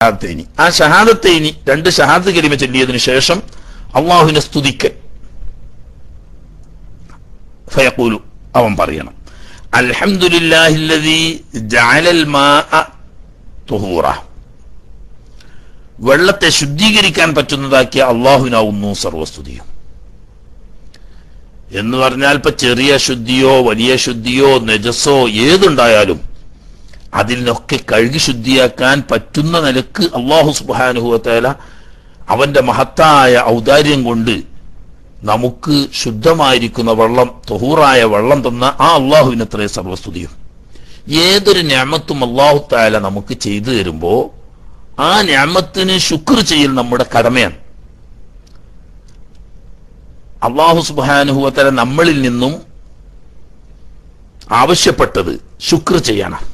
ഷഹാദത്തൈനി ആ ഷഹാദത്തൈനി രണ്ട് ഷഹാദത്ത് കലിമ ചൊല്ലിയതിനു ശേഷം അള്ളാഹുവിനെ സ്തുതിക്കൽ ഫയഖൂലു അവൻ പറയണം അൽഹംദുലില്ലാഹില്ലദീ ജഅലൽ മാഅ തുഹൂറ വെള്ളത്തെ ശുദ്ധീകരിക്കാൻ പറ്റുന്നതാക്കിയ അള്ളാഹുവിനാവുന്നു സർവസ്തുതിയും എന്ന് പറഞ്ഞാൽ ഇപ്പൊ ചെറിയ ശുദ്ധിയോ വലിയ ശുദ്ധിയോ നജസോ ഏതുണ്ടായാലും അതിൽ നിന്നൊക്കെ കഴുകി ശുദ്ധിയാക്കാൻ പറ്റുന്ന നിലക്ക് അള്ളാഹു സുബാനുഹുവത്തേല അവന്റെ മഹത്തായ ഔദാര്യം കൊണ്ട് നമുക്ക് ശുദ്ധമായിരിക്കുന്ന വെള്ളം തൊഹൂറായ വെള്ളം തന്ന ആ അള്ളാഹുവിനത്രേ സർവസ്തുതിയും ഏതൊരു ഞാമത്തും അള്ളാഹു താല നമുക്ക് ചെയ്തു തരുമ്പോ ആ ഞാമത്തിന് ശുക്ർ ചെയ്യൽ നമ്മുടെ കടമയാണ് അള്ളാഹു സുബാനുഹുവത്തല നമ്മളിൽ നിന്നും ആവശ്യപ്പെട്ടത് ശുക്ർ ചെയ്യാനാണ്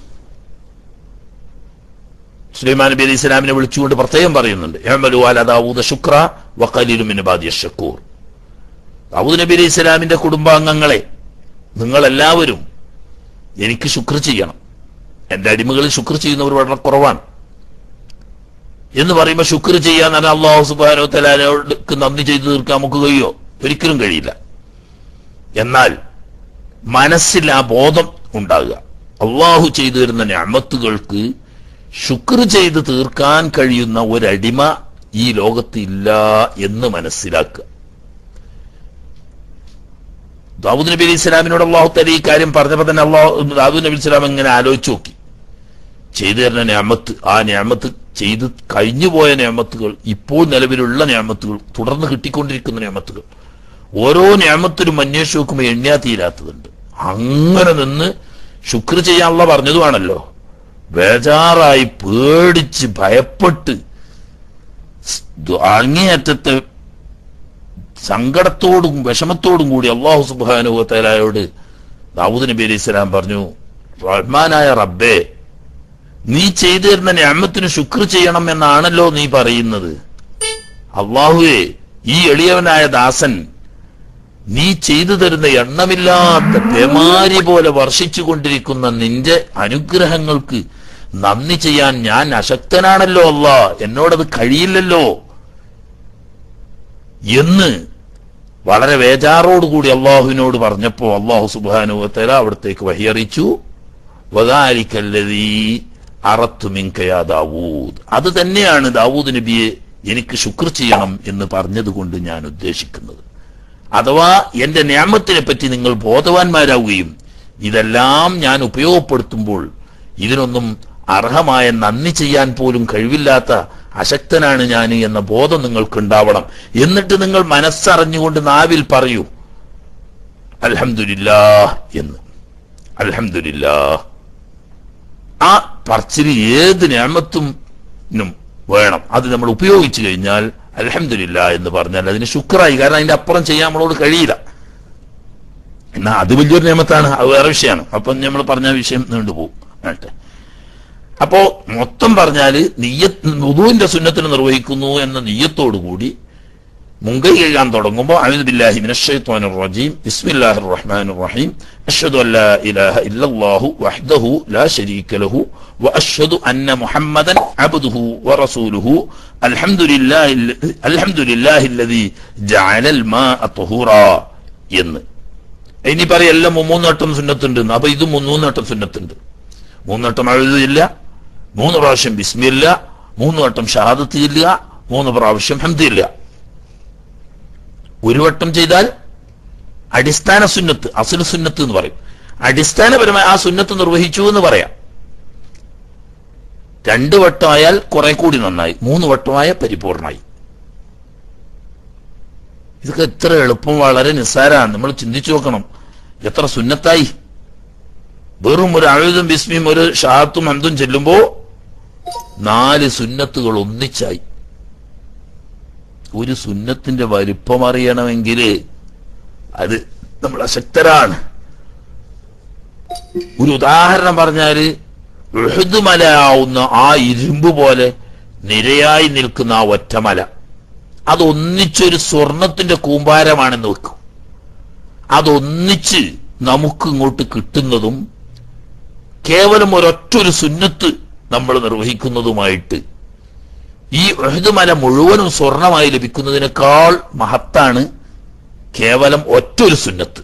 സുലൈമാൻ നബി അലൈഹി ഇസ്ലാമിനെ വിളിച്ചുകൊണ്ട് പ്രത്യേകം പറയുന്നുണ്ട് "ഇഅ്മലു അലാ ദാവൂദ ശുക്ര വഖലീലു മിൻ ഇബാദിയ ശക്കൂർ ദാവൂദ് നബി അലൈഹി ഇസ്ലാമിന്റെ കുടുംബാംഗങ്ങളെ നിങ്ങളെല്ലാവരും എനിക്ക് ശുക്ർ ചെയ്യണം എന്റെ അടിമകളിൽ ശുക്ർ ചെയ്യുന്നവർ വളരെ കുറവാണ് എന്ന് പറയുമ്പോൾ ശുക്ർ ചെയ്യാൻ തന്നെ അള്ളാഹു സുബാനോ തലാലോക്ക് നന്ദി ചെയ്തു തീർക്കാൻ നമുക്ക് കഴിയോ ഒരിക്കലും കഴിയില്ല എന്നാൽ മനസ്സിൽ ആ ബോധം ഉണ്ടാകുക അള്ളാഹു ചെയ്തു തരുന്ന ഞാമത്തുകൾക്ക് ശുക്ർ ചെയ്ത് തീർക്കാൻ കഴിയുന്ന ഒരടിമ ഈ ലോകത്ത് ഇല്ല എന്ന് മനസ്സിലാക്കുക ദാവൂദ് നബി അലൈഹി ഇസ്ലാമിനോട് അള്ളാഹു തല ഈ കാര്യം പറഞ്ഞപ്പോൾ തന്നെ അള്ളാഹു ദാവൂദ് നബി ഇസ്ലാം ഇങ്ങനെ ആലോചിച്ച് നോക്കി ചെയ്തു തരുന്ന ഞാമത്ത് ആ ഞാമത്ത് ചെയ്ത് കഴിഞ്ഞുപോയ ഞാമത്തുകൾ ഇപ്പോൾ നിലവിലുള്ള ഞാമത്തുകൾ തുടർന്ന് കിട്ടിക്കൊണ്ടിരിക്കുന്ന ഞാമത്തുകൾ ഓരോ ഞാമത്തിനും അന്വേഷിച്ച് നോക്കുമ്പോൾ എണ്ണിയാ തീരാത്തതുണ്ട് അങ്ങനെ നിന്ന് ശുക്ർ ചെയ്യാനുള്ള പറഞ്ഞതുമാണല്ലോ ബേജാറായി പേടിച്ച് ഭയപ്പെട്ട് സ് അങ്ങേയറ്റത്തെ സങ്കടത്തോടും വിഷമത്തോടും കൂടി അള്ളാഹു സുബാനുഭവത്തേലായോട് ദാവൂദ് നബി അലൈഹി സ്വലാം പറഞ്ഞു റഹ്മാനായ റബ്ബേ നീ ചെയ്തു തരുന്ന ഞാമത്തിന് ശുക്ർ ചെയ്യണം എന്നാണല്ലോ നീ പറയുന്നത് അള്ളാഹുവേ ഈ എളിയവനായ ദാസൻ നീ ചെയ്തു തരുന്ന എണ്ണമില്ലാത്ത പേമാരി പോലെ വർഷിച്ചു കൊണ്ടിരിക്കുന്ന നിന്റെ അനുഗ്രഹങ്ങൾക്ക് നന്ദി ചെയ്യാൻ ഞാൻ അശക്തനാണല്ലോ അല്ല എന്നോടത് കഴിയില്ലല്ലോ എന്ന് വളരെ വേജാറോടുകൂടി അള്ളാഹുവിനോട് പറഞ്ഞപ്പോ അള്ളാഹു സുബാനുവത്തല അവിടത്തേക്ക് വഹിയറിയിച്ചു വദാലിക്കല്ലതീ അറത്തു മിങ്കയാ ദാവൂദ് അത് തന്നെയാണ് ദാവൂദ് നബിയെ എനിക്ക് ശുക്ർ ചെയ്യണം എന്ന് പറഞ്ഞതുകൊണ്ട് ഞാൻ ഉദ്ദേശിക്കുന്നത് അഥവാ എന്റെ ഞാമത്തിനെ പറ്റി നിങ്ങൾ ബോധവാന്മാരാവുകയും ഇതെല്ലാം ഞാൻ ഉപയോഗപ്പെടുത്തുമ്പോൾ ഇതിനൊന്നും അർഹമായ നന്ദി ചെയ്യാൻ പോലും കഴിവില്ലാത്ത അശക്തനാണ് ഞാൻ എന്ന ബോധം നിങ്ങൾക്ക് ഉണ്ടാവണം എന്നിട്ട് നിങ്ങൾ മനസ്സറിഞ്ഞുകൊണ്ട് നാവിൽ പറയൂ അൽഹംദുലില്ലാ എന്ന് അൽഹംദുലില്ലാ ആ പറച്ചിൽ ഏത് ഞാമത്തും വേണം അത് നമ്മൾ ഉപയോഗിച്ചു കഴിഞ്ഞാൽ അലഹമില്ല എന്ന് പറഞ്ഞാൽ അതിന് ശുക്രായി കാരണം അതിന്റെ അപ്പുറം ചെയ്യാൻ നമ്മളോട് കഴിയില്ല എന്നാ അത് വലിയൊരു നിയമത്താണ് അത് വേറെ വിഷയമാണ് അപ്പം നമ്മൾ പറഞ്ഞ വിഷയം നീണ്ടുപോകും ആട്ടെ അപ്പോ മൊത്തം പറഞ്ഞാല് നെയ്യത്ത് വുദുവിന്റെ സുന്നത്തിന് നിർവഹിക്കുന്നു എന്ന നെയ്യത്തോടുകൂടി മുങ്കൈ കഴുകാൻ തുടങ്ങുമ്പോൾ അമിത് ബില്ലാഹി മിനശ്ശൈത്വാൻ റജീം ബിസ്മില്ലാഹിർ റഹ്മാനിർ റഹീം അഷ്ഹദു അല്ലാ ഇലാഹ ഇല്ലല്ലാഹു വഹ്ദഹു ലാ ശരീക ലഹു വഅഷ്ഹദു അന്ന മുഹമ്മദൻ അബ്ദുഹു വറസൂലുഹു അൽഹംദുലില്ലാഹി അൽഹംദുലില്ലാഹി അല്ലദീ ജഅലൽ മാഅ തുഹൂറാ എന്ന് ഇനി പറയും എല്ലാം മൂന്നോട്ടം സുന്നത്തുണ്ട് അപ്പൊ ഇത് മൂന്നോട്ടം സുന്നത്തുണ്ട് മൂന്നോട്ടം അഴുതില്ല മൂന്ന് പ്രാവശ്യം ബിസ്മില്ല മൂന്ന് വട്ടം ഷഹാദത്ത് ഇല്ല മൂന്ന് പ്രാവശ്യം ഹംദില്ല ഒരു വട്ടം ചെയ്താൽ അടിസ്ഥാന സുന്നത്ത് അസുല സുന്നത്ത് എന്ന് പറയും അടിസ്ഥാനപരമായി ആ സുന്നത്ത് നിർവഹിച്ചു എന്ന് പറയാം രണ്ട് വട്ടമായാൽ കുറെ കൂടി നന്നായി മൂന്ന് വട്ടമായ പരിപൂർണമായി ഇതൊക്കെ എത്ര എളുപ്പം വളരെ നിസ്സാരമാണ് നമ്മൾ ചിന്തിച്ചു നോക്കണം എത്ര സുന്നത്തായി വെറും ഒരു അഴുതും ബിസ്മിയും ഒരു ഷാത്തും അന്തും ചെല്ലുമ്പോ നാല് സുന്നത്തുകൾ ഒന്നിച്ചായി ഒരു സുന്നത്തിന്റെ വലിപ്പം അറിയണമെങ്കിൽ അത് നമ്മൾ അശക്തരാണ് ഒരു ഉദാഹരണം പറഞ്ഞാല് ഉഹുദ് മലയാവുന്ന ആ ഇരുമ്പ് പോലെ നിരയായി നിൽക്കുന്ന ആ ഒറ്റമല അതൊന്നിച്ചൊരു സ്വർണത്തിന്റെ കൂമ്പാരമാണെന്ന് വെക്കും അതൊന്നിച്ച് നമുക്ക് ഇങ്ങോട്ട് കിട്ടുന്നതും കേവലം ഒരൊറ്റൊരു സുന്നത്ത് നമ്മൾ നിർവഹിക്കുന്നതുമായിട്ട് ഈ ഉഹദ് മല മുഴുവനും സ്വർണമായി ലഭിക്കുന്നതിനേക്കാൾ മഹത്താണ് കേവലം ഒറ്റൊരു സുന്നത്ത്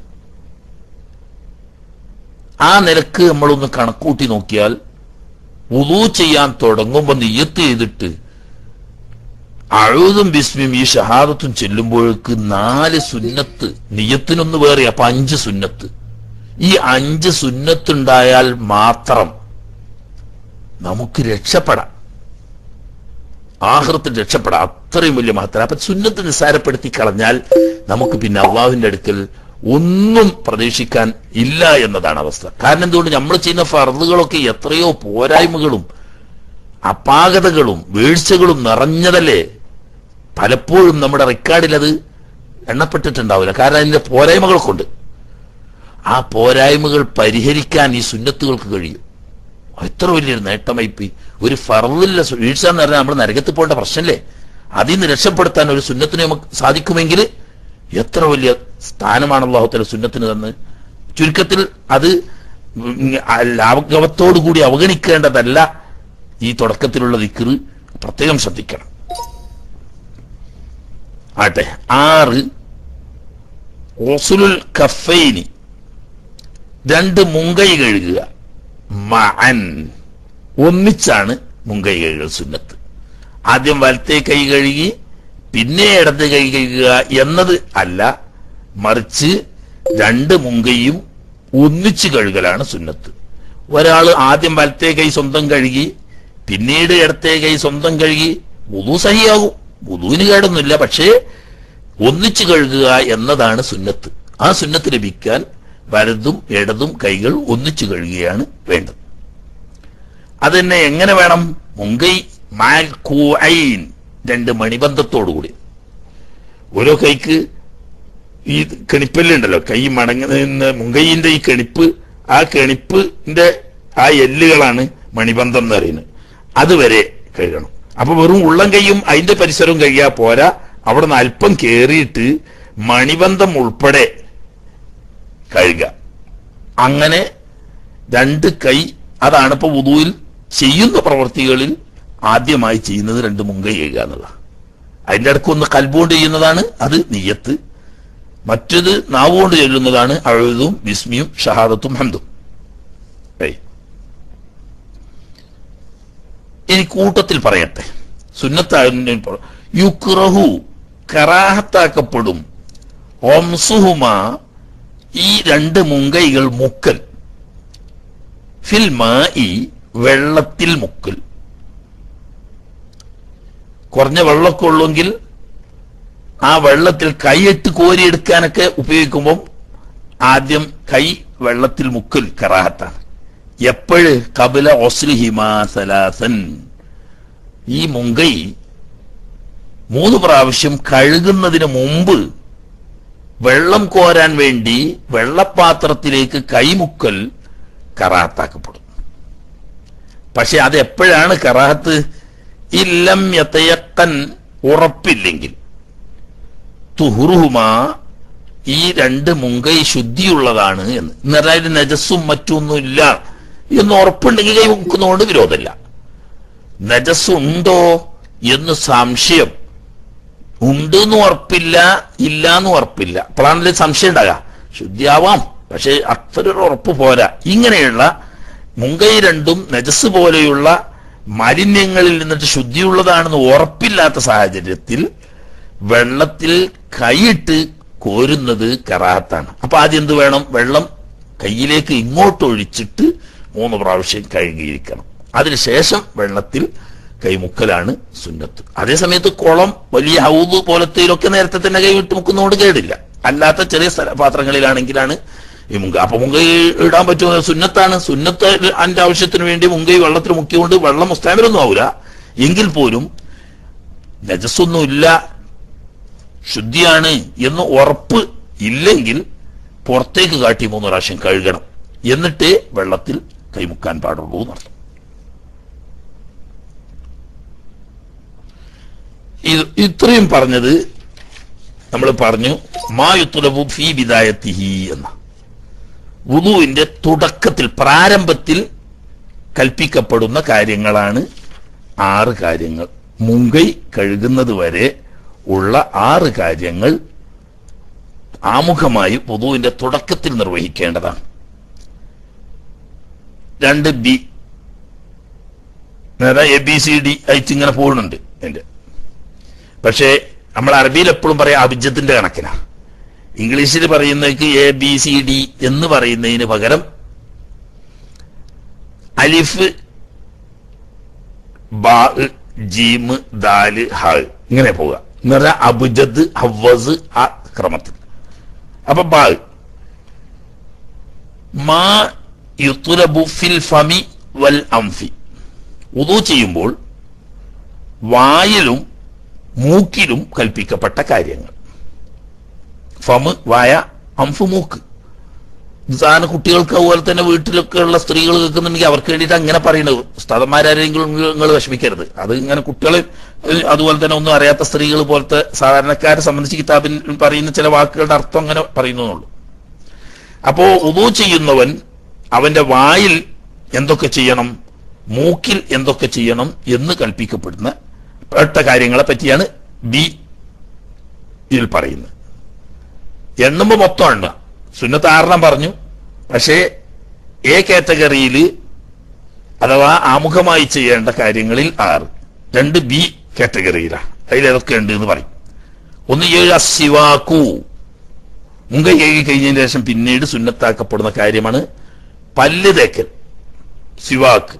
ആ നിലക്ക് നമ്മളൊന്ന് കണക്കൂട്ടി നോക്കിയാൽ ഉദു ചെയ്യാൻ തുടങ്ങുമ്പോൾ നിയ്യത്ത് ചെയ്തിട്ട് അഴുതും ബിസ്മിയും ഈ ഷഹാദത്തും ചെല്ലുമ്പോഴേക്ക് നാല് സുന്നത്ത് നിയ്യത്തിനൊന്ന് വേറെ അപ്പൊ അഞ്ച് സുന്നത്ത് ഈ അഞ്ച് സുന്നത്തുണ്ടായാൽ മാത്രം നമുക്ക് രക്ഷപ്പെടാം ആഹൃത്തിൽ രക്ഷപ്പെടാം അത്രയും വലിയ മഹത്തര അപ്പൊ സുന്നത്ത് നിസ്സാരപ്പെടുത്തി കളഞ്ഞാൽ നമുക്ക് പിന്നെ അള്ളാഹുവിന്റെ അടുക്കൽ ഒന്നും പ്രതീക്ഷിക്കാൻ ഇല്ല എന്നതാണ് അവസ്ഥ കാരണം എന്തുകൊണ്ട് നമ്മൾ ചെയ്യുന്ന ഫർദുകളൊക്കെ എത്രയോ പോരായ്മകളും അപാകതകളും വീഴ്ചകളും നിറഞ്ഞതല്ലേ പലപ്പോഴും നമ്മുടെ റെക്കോർഡിൽ അത് എണ്ണപ്പെട്ടിട്ടുണ്ടാവില്ല കാരണം അതിന്റെ പോരായ്മകൾ കൊണ്ട് ആ പോരായ്മകൾ പരിഹരിക്കാൻ ഈ സുന്നത്തുകൾക്ക് കഴിയും എത്ര വലിയൊരു നേട്ടമായി പോയി ഒരു ഫറലില്ല വീഴ്ച എന്ന് പറഞ്ഞാൽ നമ്മൾ നരകത്തിൽ പോകേണ്ട പ്രശ്നമല്ലേ അതിൽ നിന്ന് രക്ഷപ്പെടുത്താൻ ഒരു സുന്നത്തിന് നമുക്ക് സാധിക്കുമെങ്കിൽ എത്ര വലിയ സ്ഥാനമാണ് അള്ളാഹുത്തല സുന്നത്തിന് തന്ന് ചുരുക്കത്തിൽ അത് ലാഘവത്തോടു കൂടി അവഗണിക്കേണ്ടതല്ല ഈ തുടക്കത്തിലുള്ള ദിക്കറ് പ്രത്യേകം ശ്രദ്ധിക്കണം ആട്ടെ ആറ് ഒസുലുൽ കഫൈനി രണ്ട് മുങ്കൈ കഴുകുക മഅൻ ഒന്നിച്ചാണ് മുങ്കൈ കഴുകൽ സുന്നത്ത് ആദ്യം വലത്തെ കൈ കഴുകി പിന്നെ ഇടത് കൈ കഴുകുക എന്നത് അല്ല മറിച്ച് രണ്ട് മുങ്കയും ഒന്നിച്ച് കഴുകലാണ് സുന്നത്ത് ഒരാൾ ആദ്യം വലത്തെ കൈ സ്വന്തം കഴുകി പിന്നീട് ഇടത്തെ കൈ സ്വന്തം കഴുകി വുതു സഹിയാകും വുതുവിന് കേടൊന്നുമില്ല പക്ഷേ ഒന്നിച്ച് കഴുകുക എന്നതാണ് സുന്നത്ത് ആ സുന്നത്ത് ലഭിക്കാൻ വലതും ഇടതും കൈകൾ ഒന്നിച്ചു കഴുകുകയാണ് വേണ്ടത് അത് തന്നെ എങ്ങനെ വേണം മുങ്കൈ മാൽ കൂഐൻ രണ്ട് മണിബന്ധത്തോടുകൂടി ഓരോ കൈക്ക് ഈ കെണിപ്പല്ലുണ്ടല്ലോ കൈ മടങ്ങുന്ന മുങ്കൈന്റെ ഈ കെണിപ്പ് ആ കെണിപ്പിന്റെ ആ എല്ലുകളാണ് മണിബന്ധം എന്ന് പറയുന്നത് അതുവരെ കഴുകണം അപ്പൊ വെറും ഉള്ളം കൈയും അതിന്റെ പരിസരവും കഴുകിയാൽ പോരാ അവിടെ നിന്ന് അല്പം കേറിയിട്ട് മണിബന്ധം ഉൾപ്പെടെ കഴുകുക അങ്ങനെ രണ്ട് കൈ അതാണ് ഇപ്പൊ വുതുവിൽ ചെയ്യുന്ന പ്രവൃത്തികളിൽ ആദ്യമായി ചെയ്യുന്നത് രണ്ട് മുങ്കൈ കഴുകുക എന്നുള്ള അതിന്റെ അടുക്ക് ഒന്ന് കൽബുകൊണ്ട് ചെയ്യുന്നതാണ് അത് നിയ്യത്ത് മറ്റത് നാവുകൊണ്ട് ചൊല്ലുന്നതാണ് അഴുതും വിസ്മിയും ഷഹാദത്തും ഹന്തും ഏയ്. ഇനി കൂട്ടത്തിൽ പറയട്ടെ സുന്നത്തായ യുക്റഹു കറാഹത്താക്കപ്പെടും ഓംസുഹുമ ഈ രണ്ട് മുങ്കൈകൾ മുക്കൽ ഫിൽ മായി വെള്ളത്തിൽ മുക്കൽ കുറഞ്ഞ വെള്ളമൊക്കെ ഉള്ളെങ്കിൽ ആ വെള്ളത്തിൽ കൈയിട്ട് കോരിയെടുക്കാനൊക്കെ ഉപയോഗിക്കുമ്പം ആദ്യം കൈ വെള്ളത്തിൽ മുക്കൽ കറാഹത്താണ് എപ്പോഴ് കപില ഒസ്ലിഹിമാ സലാസൻ ഈ മുങ്കൈ മൂന്ന് പ്രാവശ്യം കഴുകുന്നതിന് മുമ്പ് വെള്ളം കോരാൻ വേണ്ടി വെള്ളപ്പാത്രത്തിലേക്ക് കൈമുക്കൽ കറാഹത്താക്കപ്പെടും പക്ഷെ അത് എപ്പോഴാണ് കറാഹത്ത് ഇല്ലം യത്തയക്കൻ ഉറപ്പില്ലെങ്കിൽ തുഹുറുഹുമ ഈ രണ്ട് മുങ്കൈ ശുദ്ധിയുള്ളതാണ് എന്ന് എന്നതായത് നജസ്സും മറ്റൊന്നുമില്ല എന്ന് ഉറപ്പുണ്ടെങ്കിൽ കൈ മുക്കുന്നതുകൊണ്ട് വിരോധമില്ല നജസ് ഉണ്ടോ എന്ന് സംശയം ഉണ്ട് എന്ന് ഉറപ്പില്ല ഇല്ല എന്ന് ഉറപ്പില്ല അപ്പോഴാണല്ലേ സംശയം ഉണ്ടാകുക ശുദ്ധിയാവാം പക്ഷെ അത്ര ഒരു ഉറപ്പ് പോരാ ഇങ്ങനെയുള്ള മുങ്കൈ രണ്ടും നജസ് പോലെയുള്ള മാലിന്യങ്ങളിൽ നിന്നിട്ട് ശുദ്ധിയുള്ളതാണെന്ന് ഉറപ്പില്ലാത്ത സാഹചര്യത്തിൽ വെള്ളത്തിൽ കൈയിട്ട് കോരുന്നത് കറാത്താണ് അപ്പൊ ആദ്യം എന്ത് വേണം വെള്ളം കയ്യിലേക്ക് ഇങ്ങോട്ട് ഒഴിച്ചിട്ട് മൂന്ന് പ്രാവശ്യം കഴുകിയിരിക്കണം അതിനുശേഷം വെള്ളത്തിൽ കൈമുക്കലാണ് സുന്നത്ത് അതേ സമയത്ത് കുളം വലിയ ഹൗദ് പോലത്തെയിലൊക്കെ നേരത്തെ തന്നെ കൈവിട്ട് മുക്കുന്നതുകൊണ്ട് കേടില്ല അല്ലാത്ത ചെറിയ സ്ഥല പാത്രങ്ങളിലാണെങ്കിലാണ് ഈ മുങ്ക അപ്പൊ മുങ്കൈ ഇടാൻ പറ്റുന്ന സുന്നത്താണ് സുന്നത്ത് അതിന്റെ ആവശ്യത്തിന് വേണ്ടി മുങ്കൈ വെള്ളത്തിൽ മുക്കിക്കൊണ്ട് വെള്ളം മുസ്താമിലൊന്നും ആവൂല എങ്കിൽ പോലും നജസ്സൊന്നും ഇല്ല ശുദ്ധിയാണ് എന്ന് ഉറപ്പ് ഇല്ലെങ്കിൽ പുറത്തേക്ക് കാട്ടി മൂന്ന് പ്രാവശ്യം കഴുകണം എന്നിട്ടേ വെള്ളത്തിൽ കൈമുക്കാൻ പാടുള്ളൂ എന്നർത്ഥം ഇത് ഇത്രയും പറഞ്ഞത് നമ്മൾ പറഞ്ഞു മായുത്തുലബു ഫീ ബിദായത്തിഹി എന്ന വുളുവിന്റെ തുടക്കത്തിൽ പ്രാരംഭത്തിൽ കൽപ്പിക്കപ്പെടുന്ന കാര്യങ്ങളാണ് ആറ് കാര്യങ്ങൾ മുങ്കൈ കഴുകുന്നത് വരെ ഉള്ള ആറ് കാര്യങ്ങൾ ആമുഖമായി പൊതുവിന്റെ തുടക്കത്തിൽ നിർവഹിക്കേണ്ടതാണ് രണ്ട് B A B C D ആയിട്ട് ഇങ്ങനെ പോകുന്നുണ്ട് എന്റെ പക്ഷേ നമ്മൾ അറബിയിൽ എപ്പോഴും പറയാം അഭിജത്തിന്റെ കണക്കിനാ ഇംഗ്ലീഷിൽ പറയുന്നതിക്ക് എ ബി സി ഡി എന്ന് പറയുന്നതിന് പകരം അലിഫ് ബാ ജീമ് ദാല് ഹ ഇങ്ങനെ പോവുക എന്ന് പറഞ്ഞാൽ അബുജദ് ഹവസ് ആ ക്രമത്തിൽ അപ്പൊ ബാ മാ യുത്തുലബു ഫിൽ ഫമി വൽ അംഫി ഉദു ചെയ്യുമ്പോൾ വായിലും മൂക്കിലും കൽപ്പിക്കപ്പെട്ട കാര്യങ്ങൾ ഫമ് വായ അംഫ് മൂക്ക് സാധാരണ കുട്ടികൾക്ക് അതുപോലെ തന്നെ വീട്ടിലൊക്കെ ഉള്ള സ്ത്രീകൾ കേൾക്കുന്നുണ്ടെങ്കിൽ അവർക്ക് വേണ്ടിയിട്ട് അങ്ങനെ പറയുന്നത് ഉസ്താദന്മാരാരെങ്കിലും നിങ്ങൾ വിഷമിക്കരുത് അത് ഇങ്ങനെ കുട്ടികളെ ഏഹ്, അതുപോലെ തന്നെ ഒന്നും അറിയാത്ത സ്ത്രീകൾ പോലത്തെ സാധാരണക്കാരെ സംബന്ധിച്ച് കിതാബിൽ പറയുന്ന ചില വാക്കുകളുടെ അർത്ഥം അങ്ങനെ പറയുന്നുള്ളൂ അപ്പോ ഉദു ചെയ്യുന്നവൻ അവന്റെ വായിൽ എന്തൊക്കെ ചെയ്യണം മൂക്കിൽ എന്തൊക്കെ ചെയ്യണം എന്ന് കൽപ്പിക്കപ്പെടുന്ന പെട്ട കാര്യങ്ങളെ പറ്റിയാണ് ബി ഇതിൽ പറയുന്നത് എണ്ണുമ്പോ മൊത്തം എണ്ണ സുന്നത്ത് ആറെണ്ണം പറഞ്ഞു പക്ഷേ എ കാറ്റഗറിയിൽ അഥവാ ആമുഖമായി ചെയ്യേണ്ട കാര്യങ്ങളിൽ ആറ് രണ്ട് ബി കാറ്റഗറിയിലാണ് അതിൽ ഏതൊക്കെ ഉണ്ട് എന്ന് പറയും ഒന്ന് ഏഴ് അസിവാക്കു മുങ്കൈ കഴുകി കഴിഞ്ഞതിന് ശേഷം പിന്നീട് സുന്നത്താക്കപ്പെടുന്ന കാര്യമാണ് പല്ല് തേക്കൽ സിവാക്ക്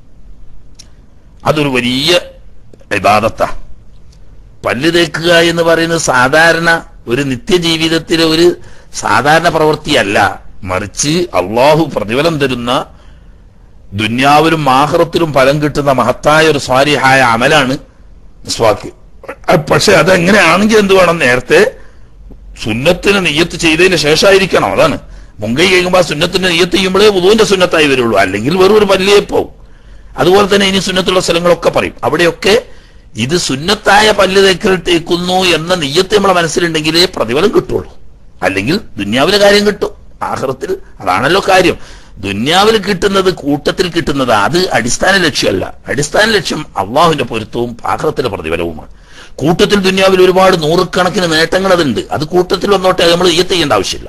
അതൊരു വലിയ ഇബാദത്താ പല്ല് തേക്കുക എന്ന് പറയുന്നത് സാധാരണ ഒരു നിത്യജീവിതത്തിലെ ഒരു സാധാരണ പ്രവൃത്തിയല്ല മറിച്ച് അള്ളാഹു പ്രതിഫലം തരുന്ന ദുന്യാവിലും ആഹ്റത്തിലും ഫലം കിട്ടുന്ന മഹത്തായ ഒരു സ്വാരിഹായ അമലാണ് സ്വാക്ക് പക്ഷെ അതെങ്ങനെയാണെങ്കിൽ എന്ത് വേണം നേരത്തെ സുന്നത്തിന് നെയ്യത്ത് ചെയ്തതിന് ശേഷമായിരിക്കണം അതാണ് മുങ്കൈ കഴിയുമ്പോൾ ആ സുന്നത്തിന് നെയ്യത്ത് ചെയ്യുമ്പോഴേ ഉദുവിന്റെ സുന്നത്തായി വരുള്ളൂ അല്ലെങ്കിൽ വെറും ഒരു പല്ലിയെ പോവും അതുപോലെ തന്നെ ഇനി സുന്നത്തുള്ള സ്ഥലങ്ങളൊക്കെ പറയും അവിടെയൊക്കെ ഇത് സുന്നത്തായ പല്ല് തേക്കൽ തേക്കുന്നു എന്ന നെയ്യത്ത് നമ്മളെ മനസ്സിലുണ്ടെങ്കിലേ പ്രതിഫലം കിട്ടുള്ളൂ അല്ലെങ്കിൽ ദുന്യാവിലെ കാര്യം കിട്ടും ആഹ്റത്തിൽ അതാണല്ലോ കാര്യം ദുന്യാവിൽ കിട്ടുന്നത് കൂട്ടത്തിൽ കിട്ടുന്നത് അത് അടിസ്ഥാന ലക്ഷ്യമല്ല അടിസ്ഥാന ലക്ഷ്യം അള്ളാഹുവിന്റെ പൊരുത്തവും ആഹ്റത്തിലെ പ്രതിഫലവുമാണ് കൂട്ടത്തിൽ ദുന്യാവിൽ ഒരുപാട് നൂറുകണക്കിന് നേട്ടങ്ങൾ അതുണ്ട് അത് കൂട്ടത്തിൽ വന്നോട്ടെ നമ്മൾ നെയ്യത്ത് ചെയ്യേണ്ട ആവശ്യമില്ല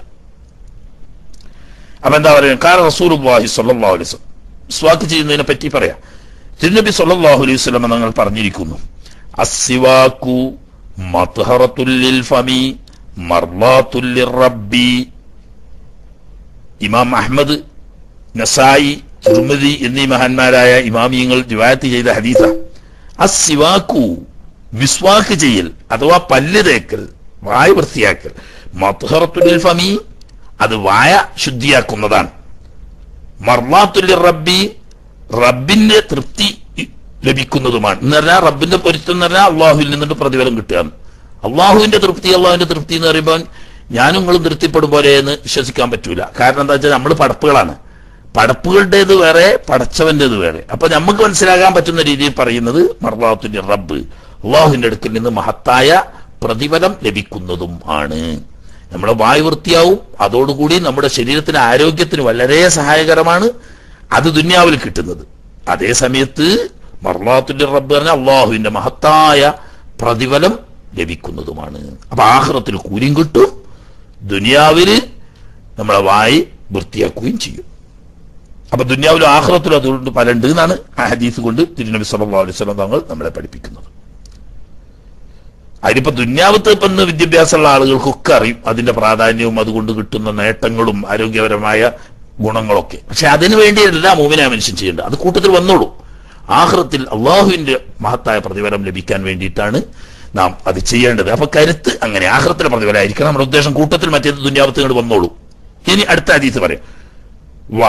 അപ്പൊ എന്താ പറയുക കാരണം റസൂൽ സല്ലല്ലാഹു അലൈഹി വസല്ലം സ്വാക്ക് ചെയ്യുന്നതിനെ പറ്റി പറയാം തിരുനബി സല്ലല്ലാഹു അലൈഹി വസല്ലം തങ്ങൾ പറഞ്ഞിരിക്കുന്നു അസ്സിവാക്കു മത്ഹറത്തുൽ ലിൽ ഫമി മർളാത്തുൽ ലിറബ്ബി ഇമാം അഹ്മദ് നസായി തിർമിദി എന്നീ മഹാന്മാരായ ഇമാമിയങ്ങൾ റിവായത്ത് ചെയ്ത ഹദീസ അസ്സിവാക്കു വിസ്വാക്ക് ചെയ്യൽ അഥവാ പല്ല് തേക്കൽ വായ വൃത്തിയാക്കൽ മത്ഹറത്തുൽ ലിൽ ഫമി അത് വായ ശുദ്ധിയാക്കുന്നതാണ് മർലാത്തുല്യ റബ്ബി റബ്ബിന്റെ തൃപ്തി ലഭിക്കുന്നതുമാണ് എന്ന് പറഞ്ഞാൽ റബ്ബിന്റെ പൊരുത്തം എന്ന് പറഞ്ഞാൽ അള്ളാഹുവിൽ നിന്നിട്ട് പ്രതിഫലം കിട്ടുകയാണ് അള്ളാഹുവിന്റെ തൃപ്തി അള്ളാഹുവിന്റെ തൃപ്തി എന്ന് പറയുമ്പോൾ ഞാനും നിങ്ങളും തൃപ്തിപ്പെടും പോലെ എന്ന് വിശ്വസിക്കാൻ പറ്റൂല കാരണം എന്താ വെച്ചാൽ നമ്മൾ പടപ്പുകളാണ് പടപ്പുകളുടേത് വേറെ പടച്ചവന്റേത് വേറെ അപ്പൊ നമുക്ക് മനസ്സിലാകാൻ പറ്റുന്ന രീതിയിൽ പറയുന്നത് മർലാത്തുല്യ റബ്ബ് അള്ളാഹുവിന്റെ അടുക്കൽ നിന്ന് മഹത്തായ പ്രതിഫലം ലഭിക്കുന്നതും ആണ് നമ്മുടെ വായു വൃത്തിയാവും അതോടുകൂടി നമ്മുടെ ശരീരത്തിന് ആരോഗ്യത്തിന് വളരെ സഹായകരമാണ് അത് ദുന്യാവിൽ കിട്ടുന്നത് അതേ സമയത്ത് മർലാത്തുന്റെ റബ്ബ് പറഞ്ഞ അള്ളാഹുവിന്റെ മഹത്തായ പ്രതിഫലം ലഭിക്കുന്നതുമാണ് അപ്പൊ ആഹ്റത്തിൽ കൂലിയും കിട്ടും ദുനിയാവില് നമ്മളെ വായി വൃത്തിയാക്കുകയും ചെയ്യും അപ്പൊ ദുന്യാവിലും ആഹ്റത്തിലും അതുകൊണ്ട് പലുണ്ട് എന്നാണ് ആ ഹദീസ് കൊണ്ട് തിരുനബി സല്ലല്ലാഹു അലൈഹി വസല്ലം തങ്ങൾ നമ്മളെ പഠിപ്പിക്കുന്നത് അതിനിപ്പോ ദുന്യാവത്ത് ഇപ്പൊ ഇന്ന് വിദ്യാഭ്യാസമുള്ള ആളുകൾക്കൊക്കെ അറിയും അതിന്റെ പ്രാധാന്യവും അതുകൊണ്ട് കിട്ടുന്ന നേട്ടങ്ങളും ആരോഗ്യപരമായ ഗുണങ്ങളൊക്കെ പക്ഷെ അതിനു വേണ്ടിയല്ല മൂമിനായ മനുഷ്യൻ ചെയ്യേണ്ടത് അത് കൂട്ടത്തിൽ വന്നോളൂ ആഹ്റത്തിൽ അള്ളാഹുവിന്റെ മഹത്തായ പ്രതിഫലം ലഭിക്കാൻ വേണ്ടിയിട്ടാണ് നാം അത് ചെയ്യേണ്ടത് അപ്പൊ കരുത്ത് അങ്ങനെ ആഹ്റത്തിലെ പ്രതിഫലമായിരിക്കണം നമ്മുടെ ഉദ്ദേശം കൂട്ടത്തിൽ മറ്റേത് ദുന്യാവത്ത് ഇങ്ങോട്ട് വന്നോളൂ ഇനി അടുത്ത ഹദീസ് പറയാം വ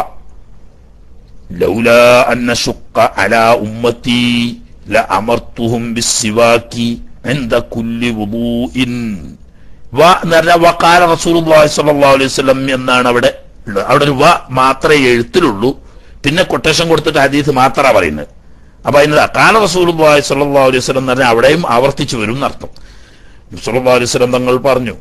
ലൗലാ അന്ന ശുക്ക അലാ ഉമ്മത്തി ലഅമർത്തുഹും ബിസ്സിവാക്കി عند كل وضوء വ എന്ന് പറഞ്ഞാൽ വക്കാല റസൂലുള്ളാഹി സ്വല്ലല്ലാഹു അലൈഹി വസല്ലം എന്നാണ് അവിടെ ഉള്ളത് അവിടെ ഒരു വ മാത്രമേ എഴുത്തിലുള്ളൂ പിന്നെ കൊട്ടേഷൻ കൊടുത്തിട്ട് ഹദീസ് മാത്രമാണ് പറയുന്നത് അപ്പൊ അതിന് കാല റസൂലുള്ളാഹി സ്വല്ലല്ലാഹു അലൈഹി വസല്ലം എന്ന് പറഞ്ഞാൽ അവിടെയും ആവർത്തിച്ചു വരും എന്നർത്ഥം സല്ലല്ലാഹു അലൈഹി വസല്ലം തങ്ങൾ പറഞ്ഞു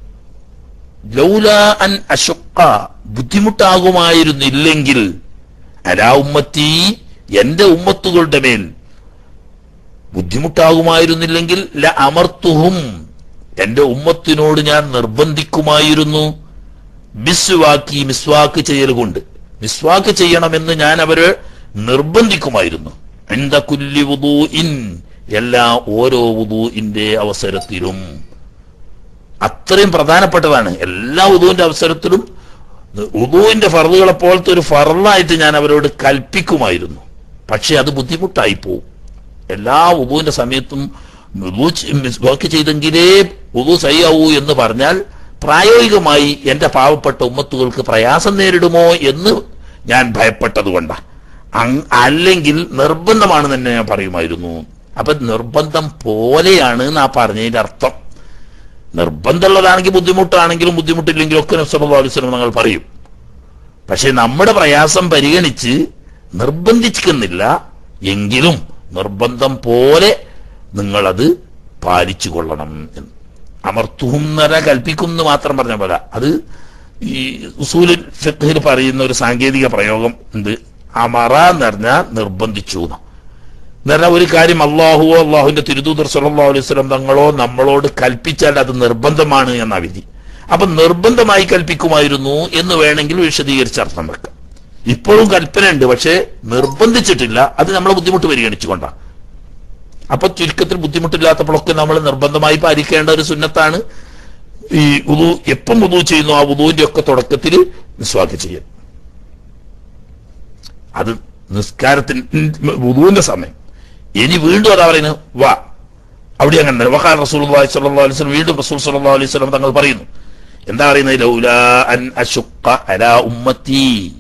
ലൗല അൻ അശുക്ക ബുദ്ധിമുട്ടാകുമായിരുന്നില്ലെങ്കിൽ അലാ ഉമ്മത്തി എന്റെ ഉമ്മത്തുകളുടെ മേൽ ബുദ്ധിമുട്ടാകുമായിരുന്നില്ലെങ്കിൽ ല അമർത്തുഹും എന്റെ ഉമ്മത്തിനോട് ഞാൻ നിർബന്ധിക്കുമായിരുന്നു മിസ്വാക്കി മിസ്വാക്ക് ചെയ്യൽ കൊണ്ട് മിസ്വാക്ക് ചെയ്യണമെന്ന് ഞാൻ അവരെ നിർബന്ധിക്കുമായിരുന്നു എന്റെ കുല്ലി വുദൂ ഇൻ എല്ലാ ഓരോ വുദൂഇന്റെ അവസരത്തിലും അത്രയും പ്രധാനപ്പെട്ടതാണ് എല്ലാ ഉദുവിന്റെ അവസരത്തിലും ഉദുവിന്റെ ഫറലുകളെ പോലത്തെ ഒരു ഫറലായിട്ട് ഞാൻ അവരോട് കൽപ്പിക്കുമായിരുന്നു പക്ഷെ അത് ബുദ്ധിമുട്ടായി പോവും എല്ലാ ഉദുവിന്റെ സമയത്തും വുദൂ ചെ- മിസ്വാക്ക് ചെയ്തെങ്കിലേ ഉദു സയ്യാവൂ എന്ന് പറഞ്ഞാൽ പ്രായോഗികമായി എന്റെ പാവപ്പെട്ട ഉമ്മത്തുകൾക്ക് പ്രയാസം നേരിടുമോ എന്ന് ഞാൻ ഭയപ്പെട്ടത് കൊണ്ടാ അല്ലെങ്കിൽ നിർബന്ധമാണ് തന്നെ ഞാൻ പറയുമായിരുന്നു അപ്പൊ നിർബന്ധം പോലെയാണ് എന്നാ പറഞ്ഞതിന്റെ അർത്ഥം നിർബന്ധമുള്ളതാണെങ്കിൽ ബുദ്ധിമുട്ടാണെങ്കിലും ബുദ്ധിമുട്ടില്ലെങ്കിലും ഒക്കെ നബ്സല്ലാ അലുസ്ലം ഞങ്ങൾ പറയും പക്ഷെ നമ്മുടെ പ്രയാസം പരിഗണിച്ച് നിർബന്ധിക്കുന്നില്ല എങ്കിലും നിർബന്ധം പോലെ നിങ്ങളത് പാലിച്ചു കൊള്ളണം എന്ന് അമർത്തുഹും നര കൽപ്പിക്കും എന്ന് മാത്രം പറഞ്ഞ പോലെ അത് ഈ ഉസൂലിൽ ഫിഖ്ഹിൽ പറയുന്ന ഒരു സാങ്കേതിക പ്രയോഗം ഉണ്ട് അമറ എന്ന് പറഞ്ഞാൽ നിർബന്ധിച്ചു എന്ന് എന്ന് പറഞ്ഞാൽ ഒരു കാര്യം അള്ളാഹുവോ അള്ളാഹുവിന്റെ തിരുദൂതർ സല്ലല്ലാഹു അലൈഹി വസല്ലം തങ്ങളോ നമ്മളോട് കൽപ്പിച്ചാൽ അത് നിർബന്ധമാണ് എന്ന വിധി അപ്പൊ നിർബന്ധമായി കൽപ്പിക്കുമായിരുന്നു എന്ന് വേണമെങ്കിൽ വിശദീകരിച്ച് അർത്ഥം വെക്കാം ഇപ്പോഴും കൽപ്പന ഉണ്ട് പക്ഷേ നിർബന്ധിച്ചിട്ടില്ല അത് നമ്മളെ ബുദ്ധിമുട്ട് പരിഗണിച്ചുകൊണ്ടാണ് അപ്പൊ ചുരുക്കത്തിൽ ബുദ്ധിമുട്ടില്ലാത്തപ്പോഴൊക്കെ നമ്മൾ നിർബന്ധമായി പാലിക്കേണ്ട ഒരു സുന്നത്താണ് ഈ ഉദു എപ്പം ഉദു ചെയ്യുന്നു ആ ഉദുവിന്റെ ഒക്കെ തുടക്കത്തിൽ നിസ്വാക്ക് ചെയ്യൽ അത് നിസ്കാരത്തിന് ഉദുവിന്റെ സമയം ഇനി വീണ്ടും അതാ പറയുന്നത് വാ അവിടെ അങ്ങനെ വഖാൽ റസൂൽ സല്ലല്ലാഹു അലൈഹി വസല്ലം വീണ്ടും റസൂൽ സല്ലല്ലാഹു അലൈഹി വസല്ലം തങ്ങൾ പറയുന്നു എന്താ പറയുന്നത് ലൗലാ അൻ അശുക്ക അലാ ഉമ്മത്തി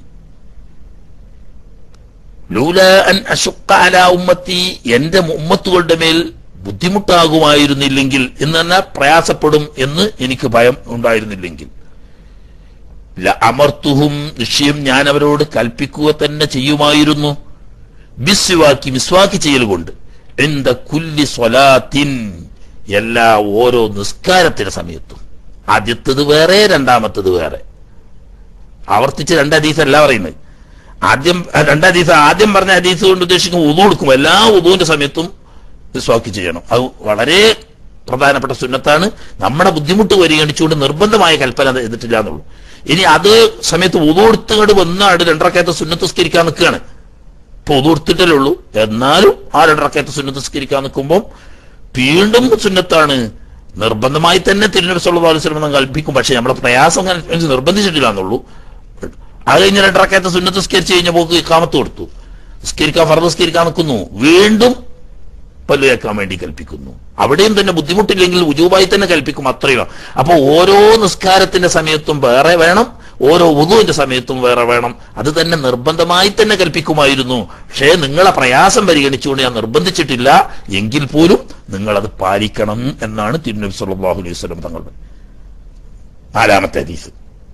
ലൗലാ അൻ അശുക്ക അലാ ഉമ്മത്തി എന്റെ ഉമ്മത്തുകളുടെ മേൽ ബുദ്ധിമുട്ടാകുമായിരുന്നില്ലെങ്കിൽ എന്ന് തന്നെ പ്രയാസപ്പെടും എന്ന് എനിക്ക് ഭയം ഉണ്ടായിരുന്നില്ലെങ്കിൽ ല അമർത്തുഹും നിശ്ചയം ഞാൻ അവരോട് കൽപ്പിക്കുക തന്നെ ചെയ്യുമായിരുന്നു ബിസ്വാക്കി മിസ്വാക്കി ചെയ്യൽ കൊണ്ട് എന്ത കുല്ലി സ്വലാത്തിൻ എല്ലാ ഓരോ നിസ്കാരത്തിന്റെ സമയത്തും ആദ്യത്തത് വേറെ രണ്ടാമത്തത് വേറെ ആവർത്തിച്ച് രണ്ട് ഹദീസ് അല്ല പറയുന്നത് ആദ്യം രണ്ട് ഹദീസ് ആദ്യം പറഞ്ഞ ഹദീസ് കൊണ്ട് ഉദ്ദേശിക്കും ഉതു കൊടുക്കും എല്ലാ ഉതുവിന്റെ സമയത്തും മിസ്വാക്കി ചെയ്യണം അത് വളരെ പ്രധാനപ്പെട്ട സുന്നത്താണ് നമ്മുടെ ബുദ്ധിമുട്ട് പരിഗണിച്ചുകൊണ്ട് നിർബന്ധമായ കൽപ്പന അത് ചെയ്തിട്ടില്ല എന്നുള്ളൂ ഇനി അത് സമയത്ത് ഉതു കൊടുത്തുകൊണ്ട് വന്നാട് രണ്ടരക്കകത്ത് സുന്നത്തസ്കരിക്കാൻ നിൽക്കുകയാണ് ഇപ്പൊ ഉതു കൊടുത്തിട്ടല്ലേ ഉള്ളൂ എന്നാലും ആ രണ്ടരക്കകത്ത് സുന്നത്തസ്കരിക്കാൻ നിൽക്കുമ്പോൾ വീണ്ടും സുന്നത്താണ് നിർബന്ധമായി തന്നെ തിരുനബി സല്ലല്ലാഹു അലൈഹി വസല്ലം കൽപ്പിക്കും പക്ഷെ നമ്മളെ പ്രയാസം അനുസരിച്ച് നിർബന്ധിച്ചിട്ടില്ല എന്നുള്ളൂ അത് കഴിഞ്ഞ് രണ്ടരക്കകത്ത് സുന്നത്ത് സ്കരിച്ച് കഴിഞ്ഞ പോക്ക് ഇക്കാമത്ത് കൊടുത്തു സ്കരിക്കാൻ ഫർദ് സ്കരിക്കാൻ നിൽക്കുന്നു വീണ്ടും പല്ല് കേൾക്കാൻ വേണ്ടി കൽപ്പിക്കുന്നു അവിടെയും തന്നെ ബുദ്ധിമുട്ടില്ലെങ്കിൽ ഉജൂബായി തന്നെ കൽപ്പിക്കും അത്രയോ അപ്പൊ ഓരോ നിസ്കാരത്തിന്റെ സമയത്തും വേറെ വേണം ഓരോ ഉദുവിന്റെ സമയത്തും വേറെ വേണം അത് തന്നെ നിർബന്ധമായി തന്നെ കൽപ്പിക്കുമായിരുന്നു പക്ഷേ നിങ്ങളെ പ്രയാസം പരിഗണിച്ചുകൊണ്ട് ഞാൻ നിർബന്ധിച്ചിട്ടില്ല എങ്കിൽ പോലും നിങ്ങളത് പാലിക്കണം എന്നാണ് തിരുനബി സല്ലല്ലാഹു അലൈഹി വസല്ലം തങ്ങളുടെ നാലാമത്തെ ഹദീസ്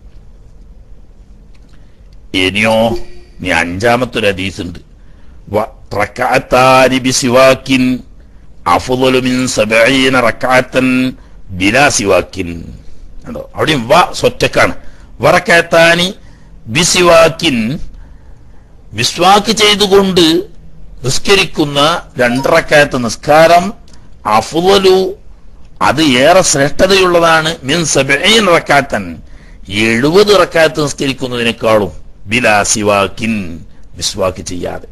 ഇനിയോ നീ അഞ്ചാമത്തെ ഒരു ഹദീസ് ഉണ്ട് വ- റക്അത്താനി ബിസിവാക്കിൻ അഫ്ളലു മിൻ സബഈന റക്അത്തൻ ബിലാ സിവാക്കിൻ കണ്ടോ അവിടെയും വ സ്വറ്റക്കാണ് വറക്കത്താനി ബിസിവാക്കിൻ വിസ്വാക്ക് ചെയ്തുകൊണ്ട് നിസ്കരിക്കുന്ന രണ്ടറക്കാത്ത നിസ്കാരം അഫുവലു അത് ഏറെ ശ്രേഷ്ഠതയുള്ളതാണ് മിൻ സബഈൻ റക്കാത്തൻ എഴുപത് റക്കാത്ത് നിസ്കരിക്കുന്നതിനേക്കാളും ബിലാ സിവാക്കിൻ മിസ്വാക്ക് ചെയ്യാതെ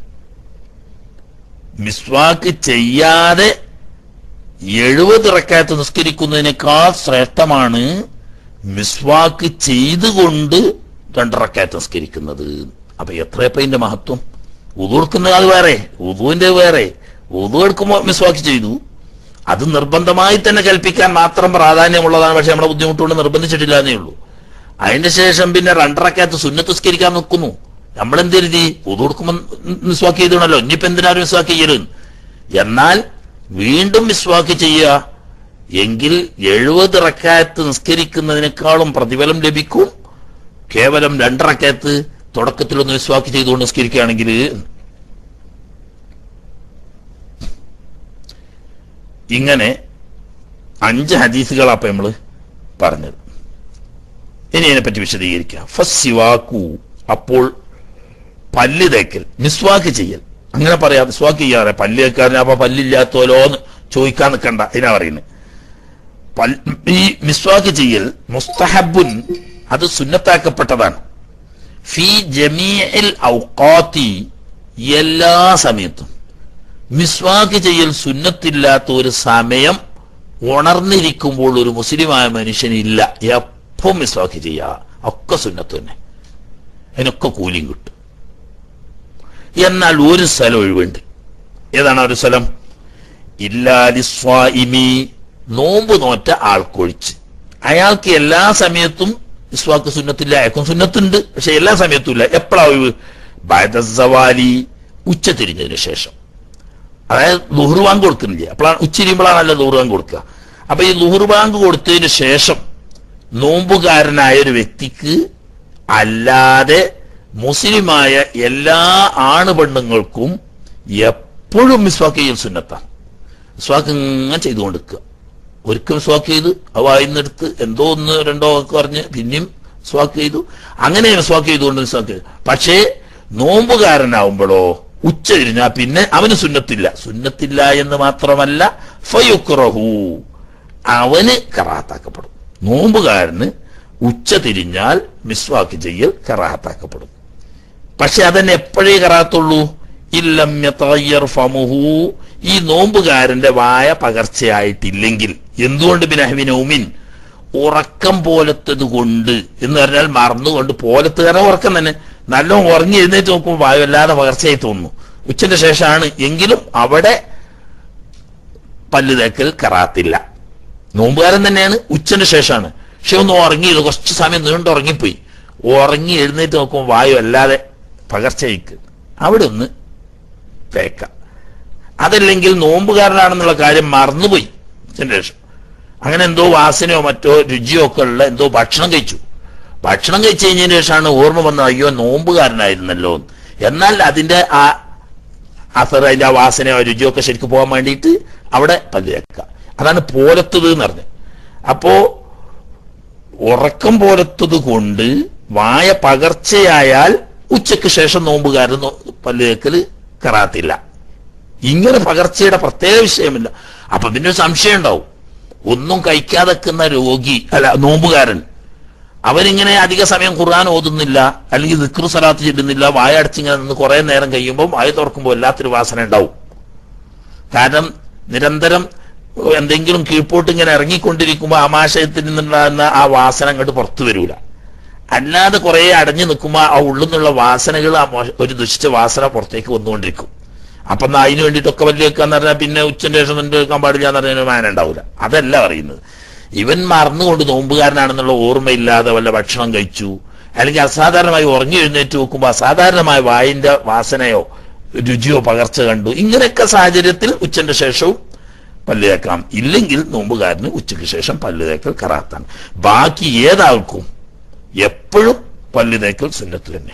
മിസ്വാക്ക് ചെയ്യാതെ എഴുപത് റക്കാത്ത് നിസ്കരിക്കുന്നതിനേക്കാൾ ശ്രേഷ്ഠമാണ് മിസ്വാക്ക് ചെയ്തുകൊണ്ട് രണ്ടറക്കാത്ത് നിസ്കരിക്കുന്നത് അപ്പൊ എത്രയപ്പ ഇതിന്റെ മഹത്വം ഉതു എടുക്കുന്നത് അത് വേറെ ഉതുവിന്റെ വേറെ ഉതു എടുക്കുമ്പോൾ മിസ്വാക്ക് ചെയ്തു അത് നിർബന്ധമായി തന്നെ കൽപ്പിക്കാൻ മാത്രം പ്രാധാന്യമുള്ളതാണ് പക്ഷെ നമ്മുടെ ബുദ്ധിമുട്ടുകൊണ്ട് നിർബന്ധിച്ചിട്ടില്ല എന്നേ ഉള്ളൂ അതിന്റെ ശേഷം പിന്നെ രണ്ടറക്കാത്ത് സുന്നത്ത് നിസ്കരിക്കാൻ നിൽക്കുന്നു നമ്മളെന്ത് കരുതി ഉതു കൊടുക്കുമ്പോൾ മിസ്വാക്ക് ചെയ്തണല്ലോ ഇനിയിപ്പോ എന്തിനാരും മിസ്വാക്ക് ചെയ്യരുത് എന്നാൽ വീണ്ടും മിസ്വാക്ക് ചെയ്യുക എങ്കിൽ എഴുപത് റക്കായത്ത് നിസ്കരിക്കുന്നതിനേക്കാളും പ്രതിഫലം ലഭിക്കും കേവലം രണ്ടറക്കായത്ത് തുടക്കത്തിലൊന്ന് വിസ്വാക്ക് ചെയ്തുകൊണ്ട് നിസ്കരിക്കുകയാണെങ്കിൽ ഇങ്ങനെ അഞ്ച് ഹദീസുകളാ അപ്പൊ നമ്മള് പറഞ്ഞത് ഇനി ഇതിനെപ്പറ്റി വിശദീകരിക്കാം ഫസ്സിവാക്കു അപ്പോൾ പല്ല് തേക്കൽ മിസ്വാക്ക് ചെയ്യൽ അങ്ങനെ പറയാം മിസ്വാക്ക് ചെയ്യാറെ പല്ല് വെക്കാൻ അപ്പൊ പല്ലില്ലാത്തോലോ എന്ന് ചോദിക്കാൻ നിൽക്കണ്ട ഇതിനാ പറയുന്നത് പൽ- ഈ മിസ്വാക്ക് ചെയ്യൽ മുസ്തഹബുൻ അത് സുന്നത്താക്കപ്പെട്ടതാണ് ഫി ജമീഇൽ ഔഖാത്തി എല്ലാ സമയത്തും മിസ്വാക്ക് ചെയ്യൽ സുന്നത്തില്ലാത്ത ഒരു സമയം ഉണർന്നിരിക്കുമ്പോൾ ഒരു മുസ്ലിമായ മനുഷ്യനില്ല എപ്പം മിസ്വാക്ക് ചെയ്യാ ഒക്കെ സുന്നത്ത് തന്നെ അതിനൊക്കെ കൂലിയും കിട്ടും എന്നാൽ ഒരു സ്ഥലം ഒഴിവുണ്ട് ഏതാണ് ആ ഒരു സ്ഥലം ഇല്ലാലിസ്വാഇമി നോമ്പ് നോറ്റ ആൾക്കൊഴിച്ച് അയാൾക്ക് എല്ലാ സമയത്തും ഇസ്വാക്ക് സുന്നത്തില്ല അയാൾക്കും സുന്നത്തുണ്ട് പക്ഷെ എല്ലാ സമയത്തും ഇല്ല എപ്പോഴാ ഒഴിവ് ബൈദസവാലി ഉച്ച തിരിഞ്ഞതിന് ശേഷം അതായത് ലുഹുർ ബാങ്ക് കൊടുക്കുന്നില്ല അപ്പോഴാണ് ഉച്ചിരിയുമ്പോഴാണല്ലോ ലുഹുർ ബാങ്ക് കൊടുക്കുക അപ്പൊ ഈ ലുഹുർ ബാങ്ക് കൊടുത്തതിന് ശേഷം നോമ്പുകാരനായ ഒരു വ്യക്തിക്ക് അല്ലാതെ മുസ്ലിമായ എല്ലാ ആണ് പെണ്ണുങ്ങൾക്കും എപ്പോഴും മിസ്വാക്ക് ചെയ്യൽ സുന്നത്താണ് മിസ്വാക്ക് ഇങ്ങനെ ചെയ്തുകൊണ്ടിരിക്കുക ഒരിക്കൽ സ്വാക്ക് ചെയ്ത് അവ വായിന്നെടുത്ത് എന്തോ ഒന്ന് രണ്ടോ ഒക്കെ പറഞ്ഞ് പിന്നെയും സ്വാക്ക് ചെയ്തു അങ്ങനെ സ്വാക്ക് ചെയ്തുകൊണ്ട് സ്വാക്ക് ചെയ്തു പക്ഷേ നോമ്പുകാരനാവുമ്പോഴോ ഉച്ച തിരിഞ്ഞാ പിന്നെ അവന് സുന്നത്തില്ല സുന്നത്തില്ല എന്ന് മാത്രമല്ല ഫയുക്റഹു അവന് കറാത്താക്കപ്പെടും നോമ്പുകാരന് ഉച്ച തിരിഞ്ഞാൽ മിസ്വാക്ക് ചെയ്യൽ കറാത്താക്കപ്പെടും പക്ഷെ അതന്നെ എപ്പോഴേ കറാത്തുള്ളൂ ഇല്ലം യതഗയ്യർ ഫമുഹു ഈ നോമ്പുകാരന്റെ വായ പകർച്ചയായിട്ടില്ലെങ്കിൽ എന്തുകൊണ്ട് ബിനഹ്വിനൗമിൻ ഉറക്കം പോലത്തത് കൊണ്ട് എന്ന് പറഞ്ഞാൽ മറന്നുകൊണ്ട് പോലത്ത് കാരണം ഉറക്കം തന്നെ നല്ലോണം ഉറങ്ങി എഴുന്നേറ്റ് നോക്കുമ്പോൾ വായു അല്ലാതെ പകർച്ചയായി തോന്നുന്നു ഉച്ചന്റെ ശേഷമാണ് എങ്കിലും അവിടെ പല്ല് തേക്കൽ കറാത്തില്ല നോമ്പുകാരൻ തന്നെയാണ് ഉച്ചന്റെ ശേഷമാണ് പക്ഷെ ഒന്ന് ഉറങ്ങിയില്ല കുറച്ച് സമയം നീണ്ട് ഉറങ്ങിപ്പോയി ഉറങ്ങി എഴുന്നേറ്റ് നോക്കുമ്പോൾ വായു അല്ലാതെ പകർച്ചയ്ക്ക് അവിടെ ഒന്ന് തേക്കാം അതല്ലെങ്കിൽ നോമ്പുകാരനാണെന്നുള്ള കാര്യം മറന്നുപോയി ഉച്ചന്റെ ശേഷം അങ്ങനെ എന്തോ വാസനയോ മറ്റോ രുചിയോ ഒക്കെ ഉള്ള എന്തോ ഭക്ഷണം കഴിച്ചു ഭക്ഷണം കഴിച്ചു കഴിഞ്ഞതിന് ശേഷമാണ് ഓർമ്മ വന്നത് അയ്യോ നോമ്പുകാരനായിരുന്നല്ലോ എന്ന്. എന്നാൽ അതിന്റെ ആ അസർ അതിന്റെ ആ വാസനയോ രുചിയോ ഒക്കെ ശരിക്കും പോകാൻ വേണ്ടിയിട്ട് അവിടെ പല്ല് തേക്കുക അതാണ് പോലത്തത് എന്ന് പറഞ്ഞത് അപ്പോ ഉറക്കം പോലത്തത് കൊണ്ട് വായ പകർച്ചയായാൽ ഉച്ചയ്ക്ക് ശേഷം നോമ്പുകാരൻ നോ- പല്ല് തേക്കല് കറാത്തില്ല ഇങ്ങനെ പകർച്ചയുടെ പ്രത്യേക വിഷയമില്ല അപ്പൊ പിന്നെ ഒരു സംശയം ഉണ്ടാവും ഒന്നും കഴിക്കാതെ നിൽക്കുന്ന രോഗി അല്ല നോമ്പുകാരൻ അവരിങ്ങനെ അധിക സമയം ഖുർആൻ ഓതുന്നില്ല അല്ലെങ്കിൽ ദിക്റു സലാത്ത് ചെല്ലുന്നില്ല വായ അടച്ചിങ്ങനെ നിന്ന് കുറെ നേരം കഴിയുമ്പോൾ വായ തുറക്കുമ്പോൾ വല്ലാത്തൊരു വാസന ഉണ്ടാവും കാരണം നിരന്തരം എന്തെങ്കിലും കീഴ്പോട്ട് ഇങ്ങനെ ഇറങ്ങിക്കൊണ്ടിരിക്കുമ്പോൾ ആമാശയത്തിൽ നിന്നുണ്ടാകുന്ന ആ വാസന അങ്ങോട്ട് പുറത്തു വരൂല അല്ലാതെ കുറെ അടഞ്ഞു നിൽക്കുമ്പോൾ ആ ഉള്ളിൽ നിന്നുള്ള വാസനകൾ ആ മോശ- ഒരു ദുഷിച്ച വാസന പുറത്തേക്ക് വന്നുകൊണ്ടിരിക്കും അപ്പൊ എന്നാ അതിന് വേണ്ടിയിട്ടൊക്കെ വലിയ വെക്കാന്ന് പറഞ്ഞാൽ പിന്നെ ഉച്ചന്റെ ശേഷം നിന്റെ വെക്കാൻ പാടില്ല എന്ന് പറഞ്ഞാൽ മാന ഉണ്ടാവില്ല അതല്ല പറയുന്നത് ഇവൻ മറന്നുകൊണ്ട് നോമ്പുകാരനാണെന്നുള്ള ഓർമ്മയില്ലാതെ വല്ല ഭക്ഷണം കഴിച്ചു അല്ലെങ്കിൽ അസാധാരണമായി ഉറങ്ങി എഴുന്നേറ്റ് നോക്കുമ്പോൾ അസാധാരണമായ വായിന്റെ വാസനയോ രുചിയോ പകർച്ച കണ്ടു ഇങ്ങനെയൊക്കെ സാഹചര്യത്തിൽ ഉച്ചന്റെ ശേഷവും പല്ല് തേക്കാം ഇല്ലെങ്കിൽ നോമ്പുകാരന് ഉച്ചയ്ക്ക് ശേഷം പല്ല് തേക്കൽ കറാത്താണ് ബാക്കി ഏതാൾക്കും എപ്പോഴും പല്ല് തേക്കൽ സുന്നത്ത് തന്നെ